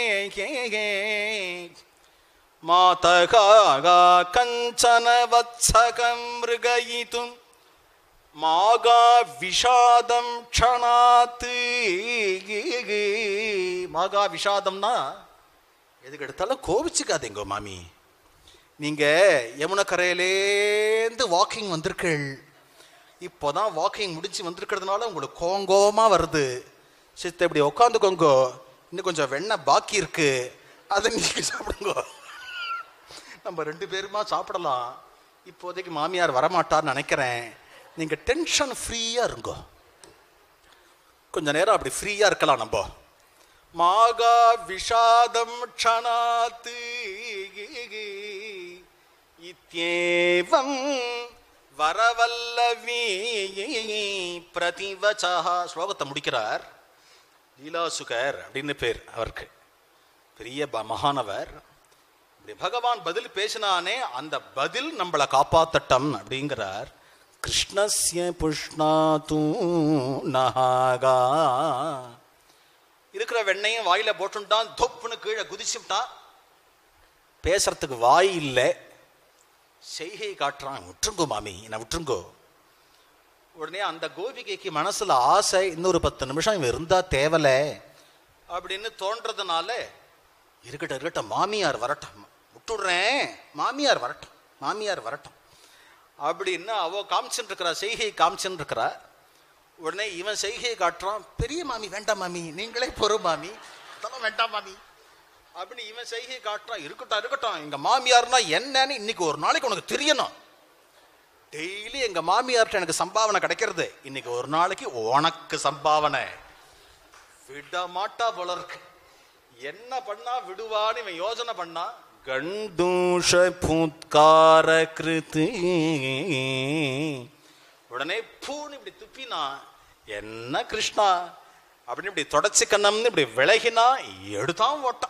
மாதகா கஞ்சன வத்சகம் மிருகயிதும் மாகா விஷாதம் க்ஷணாத்து மாகா விஷாதம்னா எதுக்கு எடுத்தாலும் கோபிச்சுக்காதீங்க மாமி நீங்க யமுனக்கரையிலேந்து வாக்கிங் வந்திருக்கள் இப்போதான் வாக்கிங் முடிச்சு வந்திருக்கிறதுனால உங்களுக்கு கோங்கோமா வருது சித்த இப்படி உட்காந்துக்கோங்க இன்னும் கொஞ்சம் வெண்ணெய் பாக்கி இருக்கு அதை நீங்க சாப்பிடுங்க நம்ம ரெண்டு பேருமா சாப்பிடலாம் இப்போதைக்கு மாமியார் வரமாட்டார்னு நினைக்கிறேன் நீங்க டென்ஷன் ஃப்ரீயா இருங்க கொஞ்ச நேரம் அப்படி ஃப்ரீயா இருக்கலாம் நம்ம மாகா விஷாதம் க்ஷணாத்து இத்யேவம் வரவல்லவி பிரதிவச்சா ஸ்லோகத்தை முடிக்கிறார் லீலாசுகர் அப்படின்னு பேர் அவருக்கு பெரிய ப- மகானவர் இப்படி பகவான் பதில் பேசினானே அந்த பதில் நம்மளை காப்பாத்தட்டம் அப்படிங்கிறார் கிருஷ்ணஸ்ய புஷ்ணாத்து நகாகா இருக்கிற வெண்ணையும் வாயில போட்டுட்டான் தொப்புன்னு கீழே குதிச்சுட்டான் பேசுறதுக்கு வாய் இல்லை செய்கை காட்டுறான் விட்டுருங்கோ மாமி என்ன விட்டுருங்கோ உடனே அந்த கோபிகைக்கு மனசுல ஆசை இன்னொரு பத்து நிமிஷம் இவன் இருந்தா தேவல அப்படின்னு தோன்றதுனால இருக்கட்டும் இருக்கட்டும் மாமியார் வரட்டும் விட்டுடுறேன் மாமியார் வரட்டும் மாமியார் வரட்டும் அப்படின்னு அவ காமிச்சுட்டு இருக்கிறா செய்கை காமிச்சுட்டு இருக்கிறா உடனே இவன் செய்கையை காட்டுறான் பெரிய மாமி வேண்டாம் மாமி நீங்களே பொறு மாமி அதெல்லாம் வேண்டாம் மாமி அப்படின்னு இவன் செய்கை காட்டுறான் இருக்கட்டும் இருக்கட்டும் எங்க மாமியார்னா என்னன்னு இன்னைக்கு ஒரு நாளைக்கு உனக்கு தெரியணும் டெய்லி எங்க மாமியார்ட்ட எனக்கு சம்பாவனை கிடைக்கிறது இன்னைக்கு ஒரு நாளைக்கு உனக்கு சம்பாவனை விட மாட்டா போல இருக்கு என்ன பண்ணா விடுவான்னு இவன் யோசனை பண்ணா கண்டூஷ பூத்கார கிருத்து உடனே பூன்னு இப்படி துப்பினா என்ன கிருஷ்ணா அப்படின்னு இப்படி தொடச்சு கண்ணம்னு இப்படி விலகினா எடுத்தான் ஓட்டான்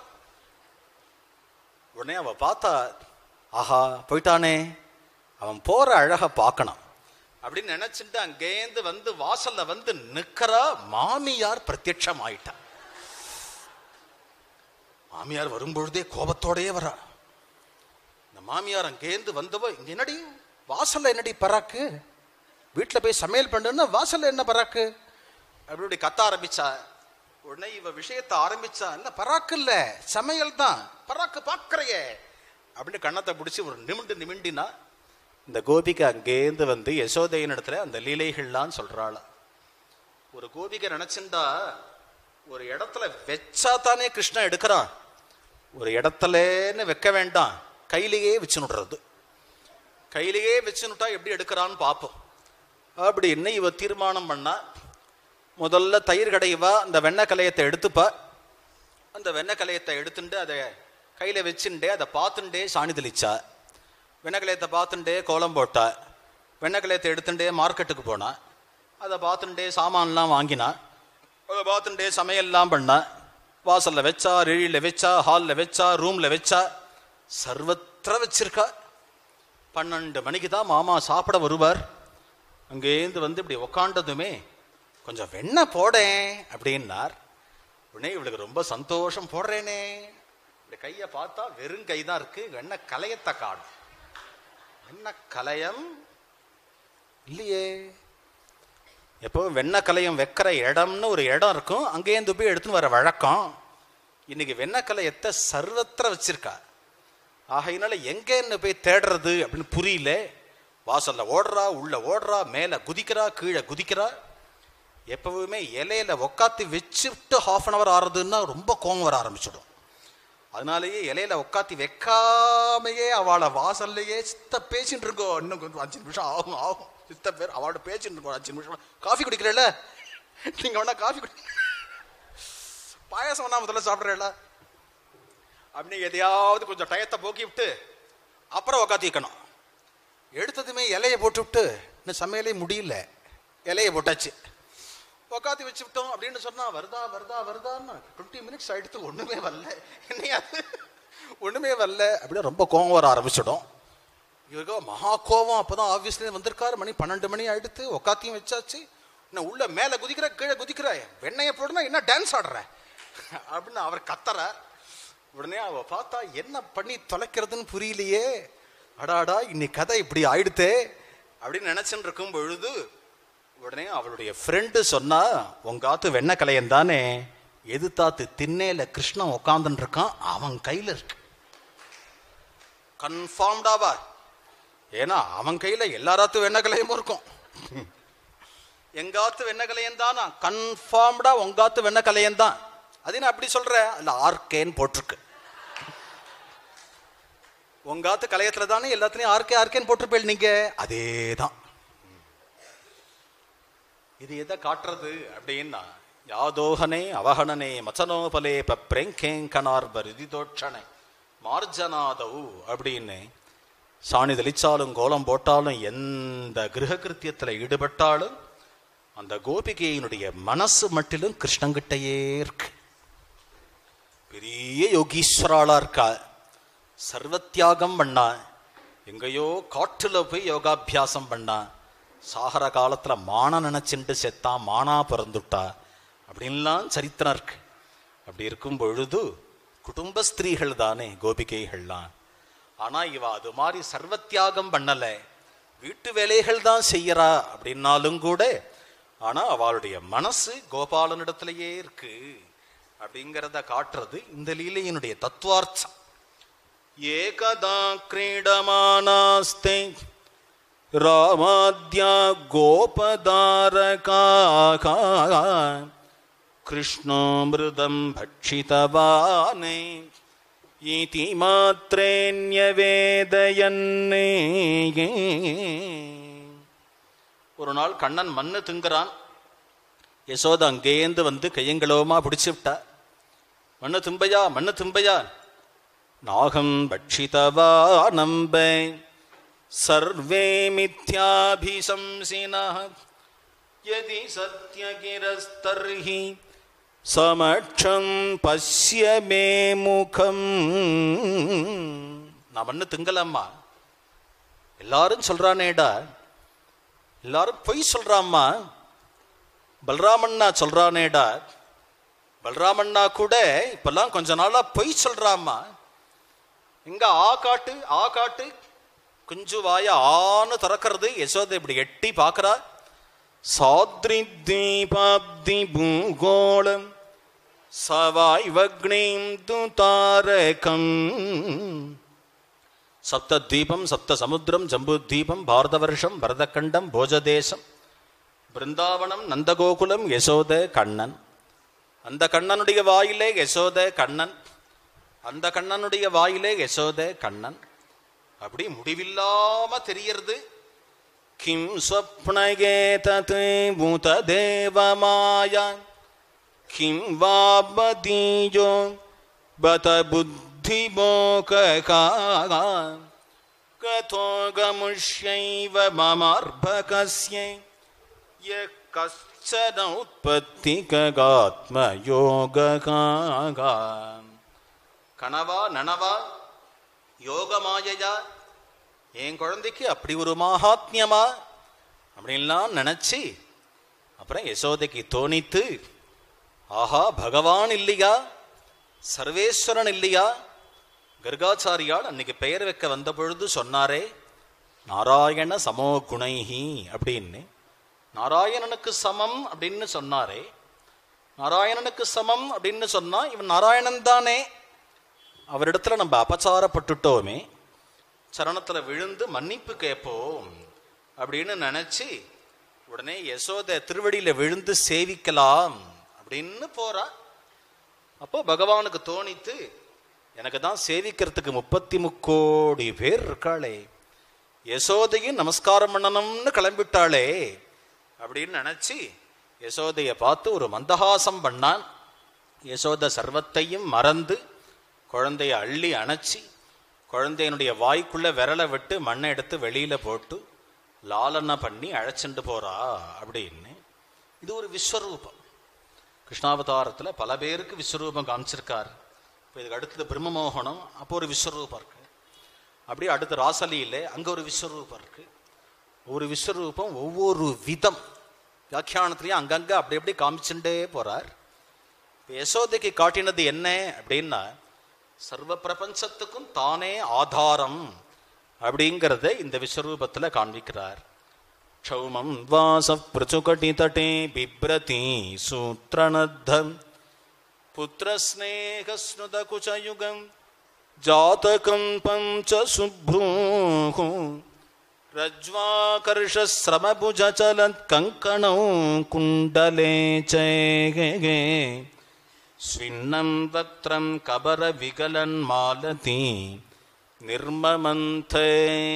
உடனே அவ பார்த்தா ஆஹா போயிட்டானே அவன் போற அழக பார்க்கணும் அப்படின்னு நினைச்சுட்டு அங்கேருந்து வந்து வாசல்ல வந்து நிக்கிறா மாமியார் பிரத்யட்சம் ஆயிட்டா மாமியார் வரும்பொழுதே கோபத்தோடயே வரா இந்த மாமியார் அங்கேருந்து வந்தவ இங்க என்னடி வாசல்ல என்னடி பராக்கு வீட்டுல போய் சமையல் பண்ணுன்னா வாசல்ல என்ன பராக்கு அப்படி இப்படி கத்த ஆரம்பிச்சா உடனே இவ விஷயத்தை ஆரம்பிச்சா இல்ல பராக்கு இல்ல சமையல் தான் பராக்கு பாக்குறையே அப்படின்னு கண்ணத்தை பிடிச்சி ஒரு நிமிண்டு நிமிண்டினா இந்த கோபிகை அங்கேருந்து வந்து யசோதையின் இடத்துல அந்த லீலைகள்லாம் சொல்றாள் ஒரு கோபிகை நினைச்சுண்டா ஒரு இடத்துல வச்சா தானே கிருஷ்ணன் எடுக்கிறான் ஒரு இடத்துலன்னு வைக்க வேண்டாம் கையிலேயே வச்சுனுடுறது கையிலேயே வச்சுனுட்டா எப்படி எடுக்கிறான்னு பார்ப்போம் அப்படின்னு இவ தீர்மானம் பண்ணா முதல்ல தயிர் கடைவா அந்த வெண்ணெய் கலையத்தை எடுத்துப்பா அந்த வெண்ணெய் கலையத்தை எடுத்துட்டு அதை கையில வச்சுட்டே அதை பார்த்துட்டே சாணி தெளிச்சா வெண்ணெய் கலையத்தை பார்த்துட்டே கோலம் போட்டா வெண்ணெய் கலையத்தை எடுத்துட்டே மார்க்கெட்டுக்கு போனா அதை பார்த்துட்டே சாமான்லாம் வாங்கினா அதை பார்த்துட்டே சமையல்லாம் பண்ணா வாசல்ல வச்சா ரெழியில வச்சா ஹாலில் வச்சா ரூம்ல வச்சா சர்வத்திர வச்சிருக்கா பன்னெண்டு மணிக்கு தான் மாமா சாப்பிட வருவார் அங்கேருந்து வந்து இப்படி உக்காண்டதுமே கொஞ்சம் வெண்ணெய் போடேன் அப்படின்னார் உடனே இவளுக்கு ரொம்ப சந்தோஷம் போடுறேனே இப்படி கையை பார்த்தா வெறும் கை தான் இருக்கு வெண்ணெய் கலையத்தை காணும் வெண்ணெய் கலையம் இல்லையே எப்பவும் வெண்ணெய் கலையம் வைக்கிற இடம்னு ஒரு இடம் இருக்கும் அங்கேருந்து போய் எடுத்துன்னு வர வழக்கம் இன்னைக்கு வெண்ணெய் கலையத்தை சர்வத்திர வச்சிருக்கா ஆகையினால எங்கன்னு போய் தேடுறது அப்படின்னு புரியல வாசல்ல ஓடுறா உள்ள ஓடுறா மேல குதிக்கிறா கீழே குதிக்கிறா எப்பவுமே இலையில உக்காத்தி வச்சுட்டு ஹாஃப் அன் அவர் ஆறுறதுன்னா ரொம்ப கோவம் வர ஆரம்பிச்சிடும் அதனாலேயே இலையில உட்காத்தி வைக்காமையே அவளை வாசல்லையே சித்த பேசிட்டு இருக்கோ இன்னும் கொஞ்சம் அஞ்சு நிமிஷம் ஆகும் ஆகும் சித்த பேர் அவளோட பேசிட்டு இருக்கோம் அஞ்சு நிமிஷம் காஃபி குடிக்கிறேல்ல நீங்க வேணா காஃபி குடி பாயாசம் வேணா முதல்ல சாப்பிட்றேல்ல அப்படி எதையாவது கொஞ்சம் டயத்தை போக்கி விட்டு அப்புறம் உக்காத்தி வைக்கணும் எடுத்ததுமே இலையை போட்டு விட்டு இன்னும் சமையலே முடியல இலையை போட்டாச்சு உக்காத்தி வச்சு விட்டோம் அப்படின்னு சொன்னா வருதா வருதா வருதான்னு டுவெண்ட்டி மினிட்ஸ் ஆயிடுத்து ஒண்ணுமே வரல என்னையா அது? ஒண்ணுமே வரல அப்படின்னு ரொம்ப கோவம் வர ஆரம்பிச்சிடும் இவருக்கோ மகா கோவம் அப்பதான் ஆஃபீஸ்ல வந்திருக்காரு மணி பன்னெண்டு மணி ஆயிடுத்து உக்காத்தியும் வச்சாச்சு இன்னும் உள்ள மேல குதிக்கிற கீழே குதிக்கிற வெண்ணைய போடுனா என்ன டான்ஸ் ஆடுற அப்படின்னு அவர் கத்தறார் உடனே அவ பார்த்தா என்ன பண்ணி தொலைக்கிறதுன்னு புரியலையே அடாடா இன்னைக்கு கதை இப்படி ஆயிடுத்தே அப்படின்னு நினைச்சுட்டு இருக்கும் பொழுது உடனே அவளுடைய ஃப்ரெண்டு சொன்னா உங்க ஆத்து வெண்ண கலையன் தானே எது தாத்து திண்ணேல கிருஷ்ணன் உட்காந்துட்டு இருக்கான் அவன் கையில இருக்கு கன்ஃபார்ம்டாவா ஏன்னா அவன் கையில எல்லாராத்து வெண்ண கலையமும் இருக்கும் எங்காத்து வெண்ண கலையன் தானா கன்ஃபார்ம்டா உங்காத்து வெண்ண கலையன் தான் அது நான் அப்படி சொல்றேன் அதுல ஆர்கேன்னு போட்டிருக்கு உங்காத்து கலையத்துல தானே எல்லாத்துலயும் ஆர்கே ஆர்கேன்னு போட்டிருப்பேன் நீங்க அதேதான் இது எதை காட்டுறது அப்படின்னா யாதோகனே அவகணனே மச்சனோபலே பிரேங்கேங்கனார் பரிதிதோட்சணை மார்ஜனாதவு அப்படின்னு சாணி தெளிச்சாலும் கோலம் போட்டாலும் எந்த கிரக கிருத்தியத்துல ஈடுபட்டாலும் அந்த கோபிகையினுடைய மனசு மட்டிலும் கிருஷ்ணங்கிட்டயே இருக்கு பெரிய யோகீஸ்வராளா இருக்கா சர்வத்தியாகம் பண்ணா எங்கேயோ காட்டுல போய் யோகாபியாசம் பண்ணா சாகர காலத்துல மான நினைச்சுட்டு செத்தா மானா பிறந்துட்டா அப்படின்லாம் சரித்திரம் இருக்கு அப்படி இருக்கும் பொழுது குடும்ப ஸ்திரீகள் தானே கோபிகைகள்லாம் ஆனா இவ அது மாதிரி சர்வத்தியாகம் பண்ணல வீட்டு வேலைகள் தான் செய்யறா அப்படின்னாலும் கூட ஆனா அவளுடைய மனசு கோபாலனிடத்திலேயே இருக்கு அப்படிங்கிறத காட்டுறது இந்த லீலையினுடைய தத்துவார்த்தம் ஏகதா கிரீடமானாஸ்தே ராமாத்யா கோபதாரகா கிருஷ்ணோமிருதம் பட்சிதவானே இதி மாத்திரேன்யவேதயன்னே ஒரு நாள் கண்ணன் மண்ணு திங்குறான் யசோத அங்கேந்து வந்து கையங்களோமா பிடிச்சு விட்டா மண்ணு திம்பையா மண்ணு திம்பையா நாகம் பட்சிதவா நம்பை சர்வே மித்யாபிசம்சினः யதி சத்யகிரஸ்தர்ஹி சமட்சம் பஸ்ய மே முகம் நான் மண்ணு திங்கலம்மா எல்லாரும் சொல்றானேடா எல்லாரும் பொய் சொல்றாம்மா பலராமண்ணா சொல்றானேடா பலராமண்ணா கூட இப்பெல்லாம் கொஞ்ச நாளா பொய் சொல்றாம்மா இங்க ஆ காட்டு ஆ காட்டு குஞ்சு வாய ஆன்னு திறக்கிறது யசோதை இப்படி எட்டி பார்க்கறா சாத்ரி தீபாப்தி பூகோளம் சவாய் வக்னீம் தாரகம் சப்த தீபம் சப்த சமுத்திரம் ஜம்பு தீபம் பாரத வருஷம் பரதக்கண்டம் போஜதேசம் பிருந்தாவனம் நந்தகோகுலம் யசோத கண்ணன் அந்த கண்ணனுடைய வாயிலே யசோத கண்ணன் அந்த கண்ணனுடைய வாயிலே யசோத கண்ணன் அப்படி முடிவில்லாம தெரியறது கிம் ஸ்வப்னகே தத் பூத தேவமாயா கிம் வாபதீயோ பத புத்தி கதோகமுஷ்யைவ மமார்பகஸ்ய ய கச்சன உற்பத்தி ககாத்மயோககா கனவா நனவா யோகமாயையா என் குழந்தைக்கு அப்படி ஒரு மகாத்மியமா அப்படின்லாம் நினைச்சு அப்புறம் யசோதைக்கு தோணித்து ஆஹா பகவான் இல்லையா சர்வேஸ்வரன் இல்லையா கர்காச்சாரியால் அன்னைக்கு பெயர் வைக்க வந்த பொழுது சொன்னாரே நாராயண சமோ குணைஹி அப்படின்னு நாராயணனுக்கு சமம் அப்படின்னு சொன்னாரே நாராயணனுக்கு சமம் அப்படின்னு சொன்னா இவன் நாராயணன் தானே அவரிடத்துல நம்ம அபச்சாரப்பட்டுட்டோமே சரணத்துல விழுந்து மன்னிப்பு கேட்போம் அப்படின்னு நினைச்சு உடனே யசோத திருவடியில விழுந்து சேவிக்கலாம் அப்படின்னு போறா அப்போ பகவானுக்கு தோணித்து எனக்கு தான் சேவிக்கிறதுக்கு முப்பத்தி முக்கோடி பேர் இருக்காளே யசோதையும் நமஸ்காரம் பண்ணணும்னு கிளம்பிட்டாளே அப்படின்னு நினைச்சு யசோதைய பார்த்து ஒரு மந்தகாசம் பண்ணான் யசோத சர்வத்தையும் மறந்து குழந்தைய அள்ளி அணைச்சி குழந்தையனுடைய வாய்க்குள்ள விரலை விட்டு மண்ணை எடுத்து வெளியில போட்டு லாலனை பண்ணி அழைச்சிட்டு போறா அப்படின்னு இது ஒரு விஸ்வரூபம் கிருஷ்ணாவதாரத்துல பல பேருக்கு விஸ்வரூபம் காமிச்சிருக்கார் இப்போ இதுக்கு அடுத்தது பிரம்மமோகனம் அப்போ ஒரு விஸ்வரூபம் இருக்கு அப்படியே அடுத்து ராசலியில அங்க ஒரு விஸ்வரூபம் இருக்கு ஒரு விஸ்வரூபம் ஒவ்வொரு விதம் வியாக்கியானத்திலையும் அங்கங்க அப்படி அப்படி காமிச்சுட்டே போறார் இப்ப யசோதைக்கு காட்டினது என்ன அப்படின்னா சர்வ பிரபஞ்சத்துக்கும் தானே ஆதாரம் அப்படிங்கிறத இந்த விஸ்வரூபத்துல காண்பிக்கிறார் க்ஷௌமம் வாச பிரச்சுகட்டி தட்டே பிப்ரதி சூத்ரணத்தம் புத்திரஸ்நேகஸ்னுத குச்சயுகம் ஜாதகம் பஞ்ச சுப்ரூः रज्ज्वाकर्षश्रमभुजचलत् कङ्कणौ कुण्डले च स्विन्नं वक्त्रं कबरविगलन्मालती நிர்மமந்தே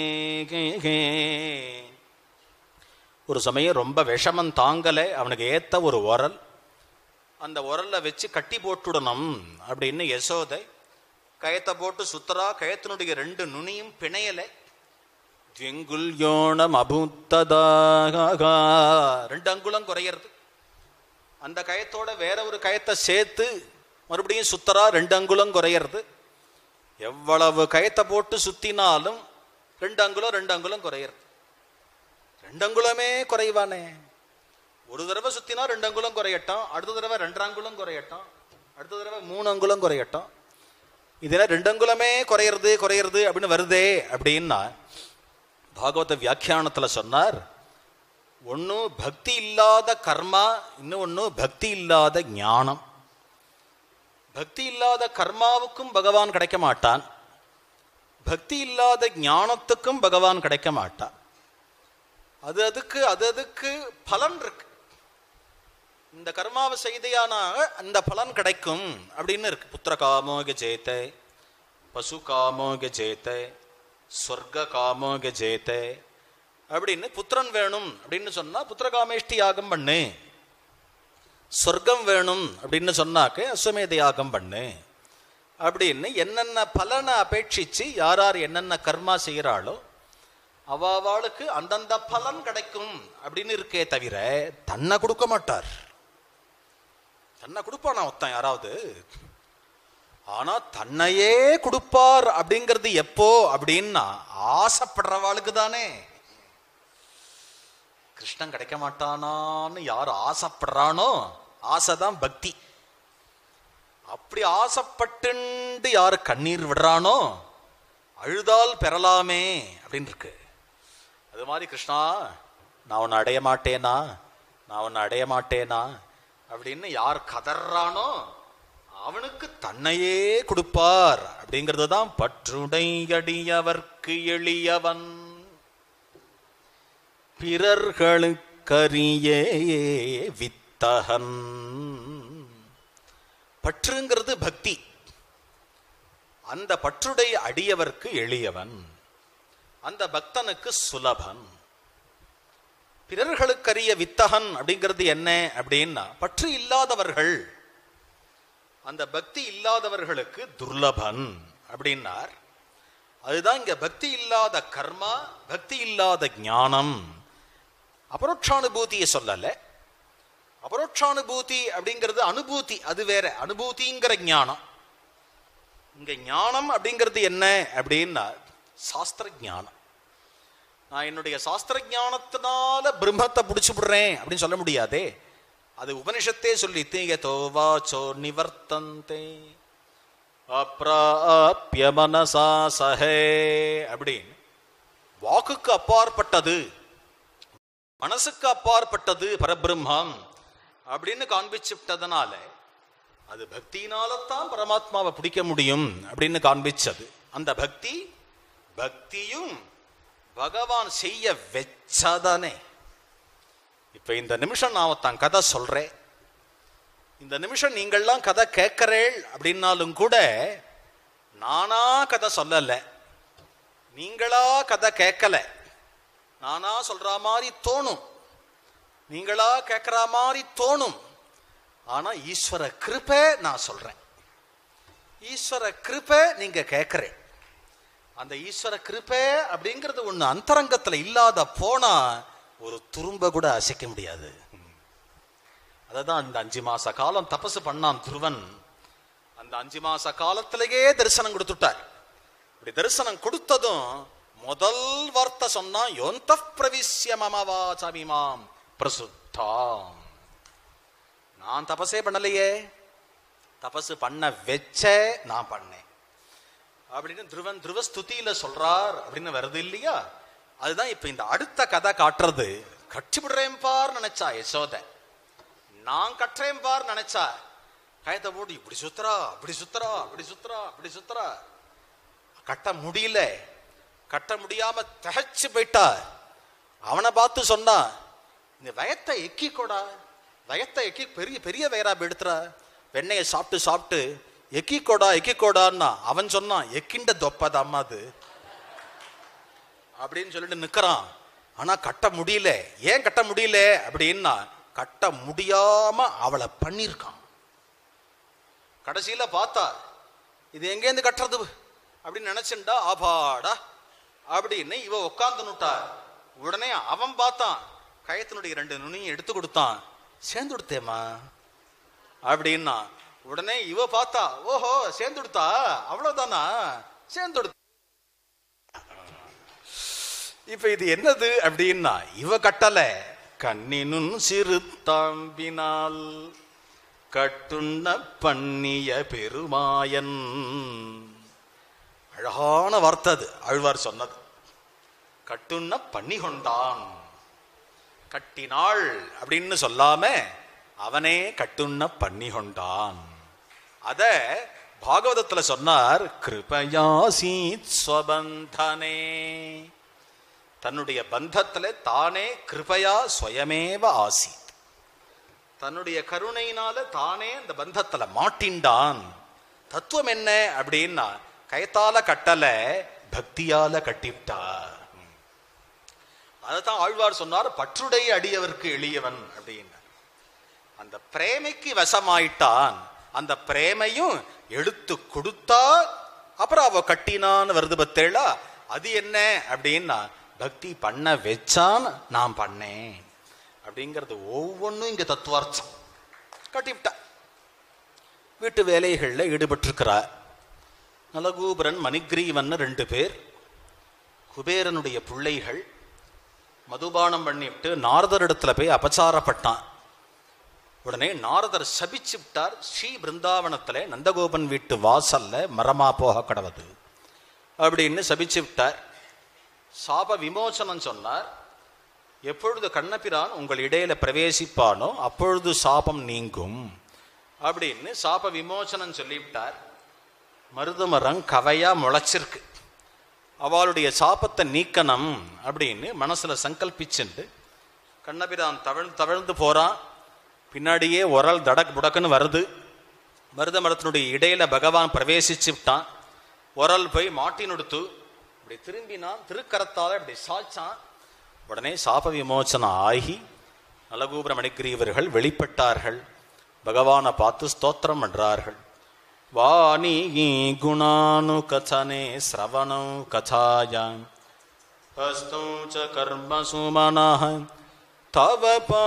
ஒரு சமயம் ரொம்ப விஷமம் தாங்கலை அவனுக்கு ஏத்த ஒரு உரல் அந்த உரல்ல வச்சு கட்டி போட்டுடணும் அப்படின்னு யசோதை கயத்தை போட்டு சுத்தரா கயத்தினுடைய ரெண்டு நுனியும் பிணையலை ஜெங்குல்யோணம் அபுத்ததாக ரெண்டு அங்குலம் குறையிறது அந்த கயத்தோட வேற ஒரு கயத்தை சேர்த்து மறுபடியும் சுத்தரா ரெண்டு அங்குலம் குறையிறது எவ்வளவு கயத்தை போட்டு சுத்தினாலும் ரெண்டு அங்குலம் ரெண்டு அங்குலம் குறையிறது ரெண்டு அங்குலமே குறைவானே ஒரு தடவை சுத்தினா ரெண்டு அங்குலம் குறையட்டும் அடுத்த தடவை ரெண்டு அங்குலம் குறையட்டும் அடுத்த தடவை மூணு அங்குலம் குறையட்டும் இதுல ரெண்டு அங்குலமே குறையிறது குறையிறது அப்படின்னு வருதே அப்படின்னா பாகவத வியாக்கியானத்துல சொன்னார் ஒன்று பக்தி இல்லாத கர்மா இன்னும் ஒன்று பக்தி இல்லாத ஞானம் பக்தி இல்லாத கர்மாவுக்கும் பகவான் கிடைக்க மாட்டான் பக்தி இல்லாத ஞானத்துக்கும் பகவான் கிடைக்க மாட்டான் அது அதுக்கு அது அதுக்கு பலன் இருக்கு இந்த கர்மாவை செய்தையானா அந்த பலன் கிடைக்கும் அப்படின்னு இருக்கு புத்திர காமோக ஜெயத்தை பசு காமோக ஜெயத்தை சொர்க்க காமோக ஜெயத்தை அப்படின்னு புத்திரன் வேணும் அப்படின்னு சொன்னா புத்திரகாமேஷ்டி யாகம் பண்ணு சொர்க்கம் வேணும் அப்படின்னு சொன்னாக்க அஸ்வமேத யாகம் பண்ணு அப்படின்னு என்னென்ன பலனை அபேட்சிச்சு யார் யார் என்னென்ன கர்மா செய்கிறாளோ அவாவாளுக்கு அந்தந்த பலன் கிடைக்கும் அப்படின்னு இருக்கே தவிர தன்னை கொடுக்க மாட்டார் தன்னை கொடுப்பானா ஒருத்தன் யாராவது ஆனா தன்னையே கொடுப்பார் அப்படிங்கிறது எப்போ அப்படின்னா ஆசைப்படுறவாளுக்கு தானே கிருஷ்ணன் கிடைக்க மாட்டானான்னு யார் ஆசைப்படுறானோ ஆசைதான் பக்தி அப்படி ஆசைப்பட்டுண்டு யார் கண்ணீர் விடுறானோ அழுதால் பெறலாமே அப்படின்னு இருக்கு அது மாதிரி கிருஷ்ணா நான் உன்னை அடைய மாட்டேனா நான் உன்னை அடைய மாட்டேனா அப்படின்னு யார் கதறானோ அவனுக்கு தன்னையே கொடுப்பார் அப்படிங்கிறது தான் பற்றுடையடியவர்க்கு எளியவன் பிறர்களுக்கரிய வித்தகன் பற்றுங்கிறது பக்தி அந்த பற்றுடைய அடியவர்க்கு எளியவன் அந்த பக்தனுக்கு சுலபன் பிறர்களுக்கரிய வித்தகன் அப்படிங்கிறது என்ன அப்படின்னா பற்று இல்லாதவர்கள் அந்த பக்தி இல்லாதவர்களுக்கு துர்லபன் அப்படின்னார் அதுதான் இங்க பக்தி இல்லாத கர்மா பக்தி இல்லாத ஞானம் அபரோட்சானுபூதியை சொல்லல அபரோட்சானுபூதி அப்படிங்கிறது அனுபூதி அது வேற அனுபூதிங்கிற ஞானம் இங்க ஞானம் அப்படிங்கிறது என்ன அப்படின்னா சாஸ்திர ஞானம் நான் என்னுடைய சாஸ்திர ஞானத்தினால பிரம்மத்தை பிடிச்சு விடுறேன் அப்படின்னு சொல்ல முடியாதே அது உபனிஷத்தே சொல்லி தீயதோ வாச்சோ நிவர்த்தந்தே அப்ராப்ய மனசா சஹே அப்படின்னு வாக்குக்கு அப்பாற்பட்டது மனசுக்கு அப்பாற்பட்டது பரபிரம்மம் அப்படின்னு காண்பிச்சு விட்டதுனால அது பக்தியினாலத்தான் பரமாத்மாவை பிடிக்க முடியும் அப்படின்னு காண்பிச்சது அந்த பக்தி பக்தியும் பகவான் செய்ய வச்சாதானே இப்ப இந்த நிமிஷம் நான் ஒருத்தன் கதை சொல்றேன் இந்த நிமிஷம் நீங்கள்லாம் கதை கேட்கறேள் அப்படின்னாலும் கூட நானா கதை சொல்லல நீங்களா கதை கேட்கல நானா சொல்ற மாதிரி தோணும் நீங்களா கேட்கிற மாதிரி தோணும் ஆனா ஈஸ்வர கிருபை நான் சொல்றேன் ஈஸ்வர கிருபை நீங்க கேட்கறேன் அந்த ஈஸ்வர கிருபை அப்படிங்கிறது ஒண்ணு அந்தரங்கத்துல இல்லாத போனா ஒரு துரும்ப கூட அசைக்க முடியாது அததான் அந்த அஞ்சு மாச காலம் தபசு பண்ணான் துருவன் அந்த அஞ்சு மாச காலத்திலேயே தரிசனம் கொடுத்துட்டார் இப்படி தரிசனம் கொடுத்ததும் முதல் வார்த்தை சொன்னா யோந்த பிரவிசிய மமவாச்சமிமாம் பிரசுத்தாம் நான் தபசே பண்ணலையே தபசு பண்ண வச்சே நான் பண்ணேன் அப்படின்னு துருவன் துருவ ஸ்துதியில சொல்றார் அப்படின்னு வருது இல்லையா அதுதான் இப்ப இந்த அடுத்த கதை காட்டுறது கட்சி விடுறேன் பார் நினைச்சா யசோத நான் கட்டுறேன் பார் நினைச்சா கயத்தை போட்டு இப்படி சுத்துறா அப்படி சுத்துறா அப்படி சுத்துறா அப்படி சுத்துறா கட்ட முடியல கட்ட முடியாம தகைச்சு போயிட்டா அவனை பார்த்து சொன்னா இந்த வயத்தை எக்கிக்கோடா வயத்தை எக்கி பெரிய பெரிய வயரா எடுத்துறா வெண்ணெயை சாப்பிட்டு சாப்பிட்டு எக்கிக்கோடா எக்கிக்கோடான்னா அவன் சொன்னான் எக்கிண்ட தொப்பது அம்மா அது அப்படின்னு சொல்லிட்டு நிக்கிறான் ஆனா கட்ட முடியல ஏன் கட்ட முடியல அப்படின்னா கட்ட முடியாம அவளை பண்ணிருக்கான் கடைசியில பார்த்தா இது எங்கேருந்து கட்டுறது அப்படின்னு நினைச்சுண்டா ஆபாடா அப்படின்னு இவ உட்காந்துனுட்டா உடனே அவன் பார்த்தான் கயத்தினுடைய ரெண்டு நுனியும் எடுத்து கொடுத்தான் சேர்ந்து கொடுத்தேம்மா அப்படின்னா உடனே இவ பார்த்தா ஓஹோ சேர்ந்து கொடுத்தா அவ்வளவுதானா சேர்ந்து கொடுத்த இப்ப இது என்னது அப்படின்னா இவ கட்டல கண்ணினுன் சிறு தாம்பினால் கட்டுண்ண பண்ணிய பெருமாயன் அழகான வார்த்தை அது ஆழ்வார் சொன்னது கட்டுண்ண பண்ணி கொண்டான் கட்டினாள் அப்படின்னு சொல்லாம அவனே கட்டுண்ண பண்ணி கொண்டான் அத பாகவதத்துல சொன்னார் கிருபயாசீத் ஸ்வபந்தனே தன்னுடைய பந்தத்துல தானே கிருபையா ஸ்வயமேவ ஆசி தன்னுடைய கருணையினால தானே அந்த பந்தத்துல மாட்டின்டான் தத்துவம் என்ன அப்படின்னா கயத்தால கட்டல பக்தியால கட்டிவிட்டார் அதைத்தான் ஆழ்வார் சொன்னார் பற்றுடைய அடியவர்க்கு எளியவன் அப்படின்னு அந்த பிரேமைக்கு வசமாயிட்டான் அந்த பிரேமையும் எடுத்து கொடுத்தா அப்புறம் அவ கட்டினான்னு வருது பத்தேளா அது என்ன அப்படின்னா பக்தி பண்ண வச்சான் நான் பண்ணேன் அப்படிங்கிறது ஒவ்வொன்றும் இங்க தத்துவார்த்தம் கட்டிவிட்டா வீட்டு வேலைகள்ல ஈடுபட்டிருக்கிறார் நலகூபரன் மணிக்ரீவன் ரெண்டு பேர் குபேரனுடைய பிள்ளைகள் மதுபானம் பண்ணிவிட்டு நாரதர் இடத்துல போய் அபச்சாரப்பட்டான் உடனே நாரதர் சபிச்சு விட்டார் ஸ்ரீ பிருந்தாவனத்துல நந்தகோபன் வீட்டு வாசல்ல மரமா போக கடவுது அப்படின்னு சபிச்சு விட்டார் சாப விமோசனம் சொன்னார் எப்பொழுது கண்ணபிரான் உங்கள் இடையில பிரவேசிப்பானோ அப்பொழுது சாபம் நீங்கும் அப்படின்னு சாப விமோசனம் சொல்லிவிட்டார் மருதமரம் கவையா முளைச்சிருக்கு அவளுடைய சாபத்தை நீக்கணும் அப்படின்னு மனசுல சங்கல்பிச்சுண்டு கண்ணபிரான் தவழ் தவழ்ந்து போறான் பின்னாடியே உரல் தடக் புடக்குன்னு வருது மருத மரத்தினுடைய இடையில பகவான் பிரவேசிச்சு விட்டான் உரல் போய் மாட்டினுடுத்து இப்படி திரும்பினான் திருக்கரத்தால இப்படி சாய்ச்சான் உடனே சாப விமோசனம் ஆகி நலகூபுர மணிக்கிரியவர்கள் வெளிப்பட்டார்கள் பகவானை பார்த்து ஸ்தோத்திரம் பண்றார்கள் வாணி குணானு கதனே சிரவணௌ கதாயாம் ஹஸ்தௌ ச கர்ம சுமனः தவ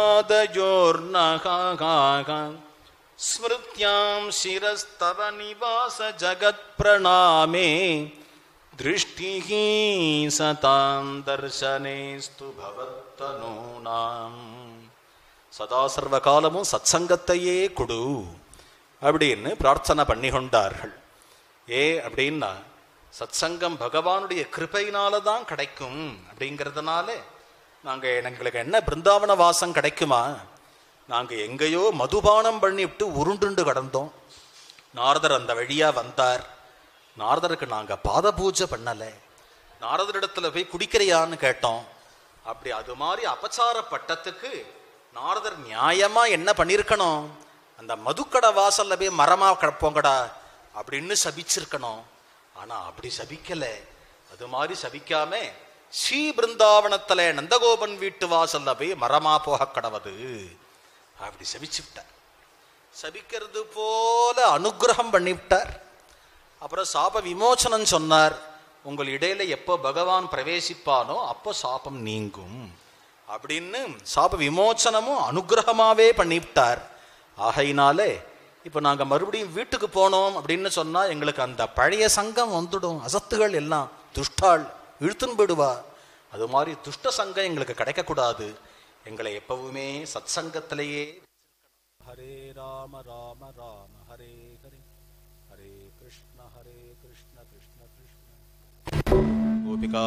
பாதயோர்னகாக ஸ்மிருத்யாம் சிரஸ்தவ நிவாச ஜகத் பிரணாமே திருஷ்டிः சதாம் தர்சனேஸ்து பவத்தனூனாம் சதா சர்வ காலமும் சத்சங்கத்தையே கொடு அப்படின்னு பிரார்த்தனை பண்ணி கொண்டார்கள் ஏ அப்படின்னா சத்சங்கம் பகவானுடைய கிருபையினால தான் கிடைக்கும் அப்படிங்கிறதுனால நாங்க எங்களுக்கு என்ன பிருந்தாவன வாசம் கிடைக்குமா நாங்க எங்கேயோ மதுபானம் பண்ணிவிட்டு உருண்டுண்டு கடந்தோம் நாரதர் அந்த வழியா வந்தார் நாரதருக்கு நாங்க பாத பூஜை பண்ணல நாரதரிடத்துல போய் குடிக்கிறையான்னு கேட்டோம் அப்படி அது மாதிரி அபச்சாரப்பட்டத்துக்கு நாரதர் நியாயமா என்ன பண்ணிருக்கணும் அந்த மதுக்கடை வாசல்ல போய் மரமா கிடப்போங்கடா அப்படின்னு சபிச்சிருக்கணும் ஆனா அப்படி சபிக்கல அது மாதிரி சபிக்காம ஸ்ரீ பிருந்தாவனத்துல நந்தகோபன் வீட்டு வாசல்ல போய் மரமா போக கடவது அப்படி சபிச்சு விட்டார் சபிக்கிறது போல அனுகிரகம் பண்ணிவிட்டார் அப்புறம் சாப விமோசனம் சொன்னார் உங்கள் இடையில எப்போ பகவான் பிரவேசிப்பானோ அப்போ சாபம் நீங்கும் அப்படின்னு சாப விமோசனமும் அனுகிரகமாவே பண்ணிவிட்டார் ஆகையினாலே இப்போ நாங்கள் மறுபடியும் வீட்டுக்கு போனோம் அப்படின்னு சொன்னால் எங்களுக்கு அந்த பழைய சங்கம் வந்துடும் அசத்துகள் எல்லாம் துஷ்டாள் இழுத்துன்னு போயிடுவா அது மாதிரி துஷ்ட சங்கம் எங்களுக்கு கிடைக்கக்கூடாது எங்களை எப்பவுமே சத் சங்கத்திலேயே ஹரே ராம ராம ராம ஹரே ஹரே ஹரே கிருஷ்ண ஹரே கிருஷ்ண கிருஷ்ண கிருஷ்ண கோபிகா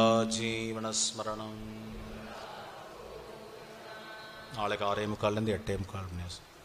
ஜீவனஸ்மரணம் நாளைக்கு ஆறே முக்கால்லேருந்து எட்டே முக்கால் மணி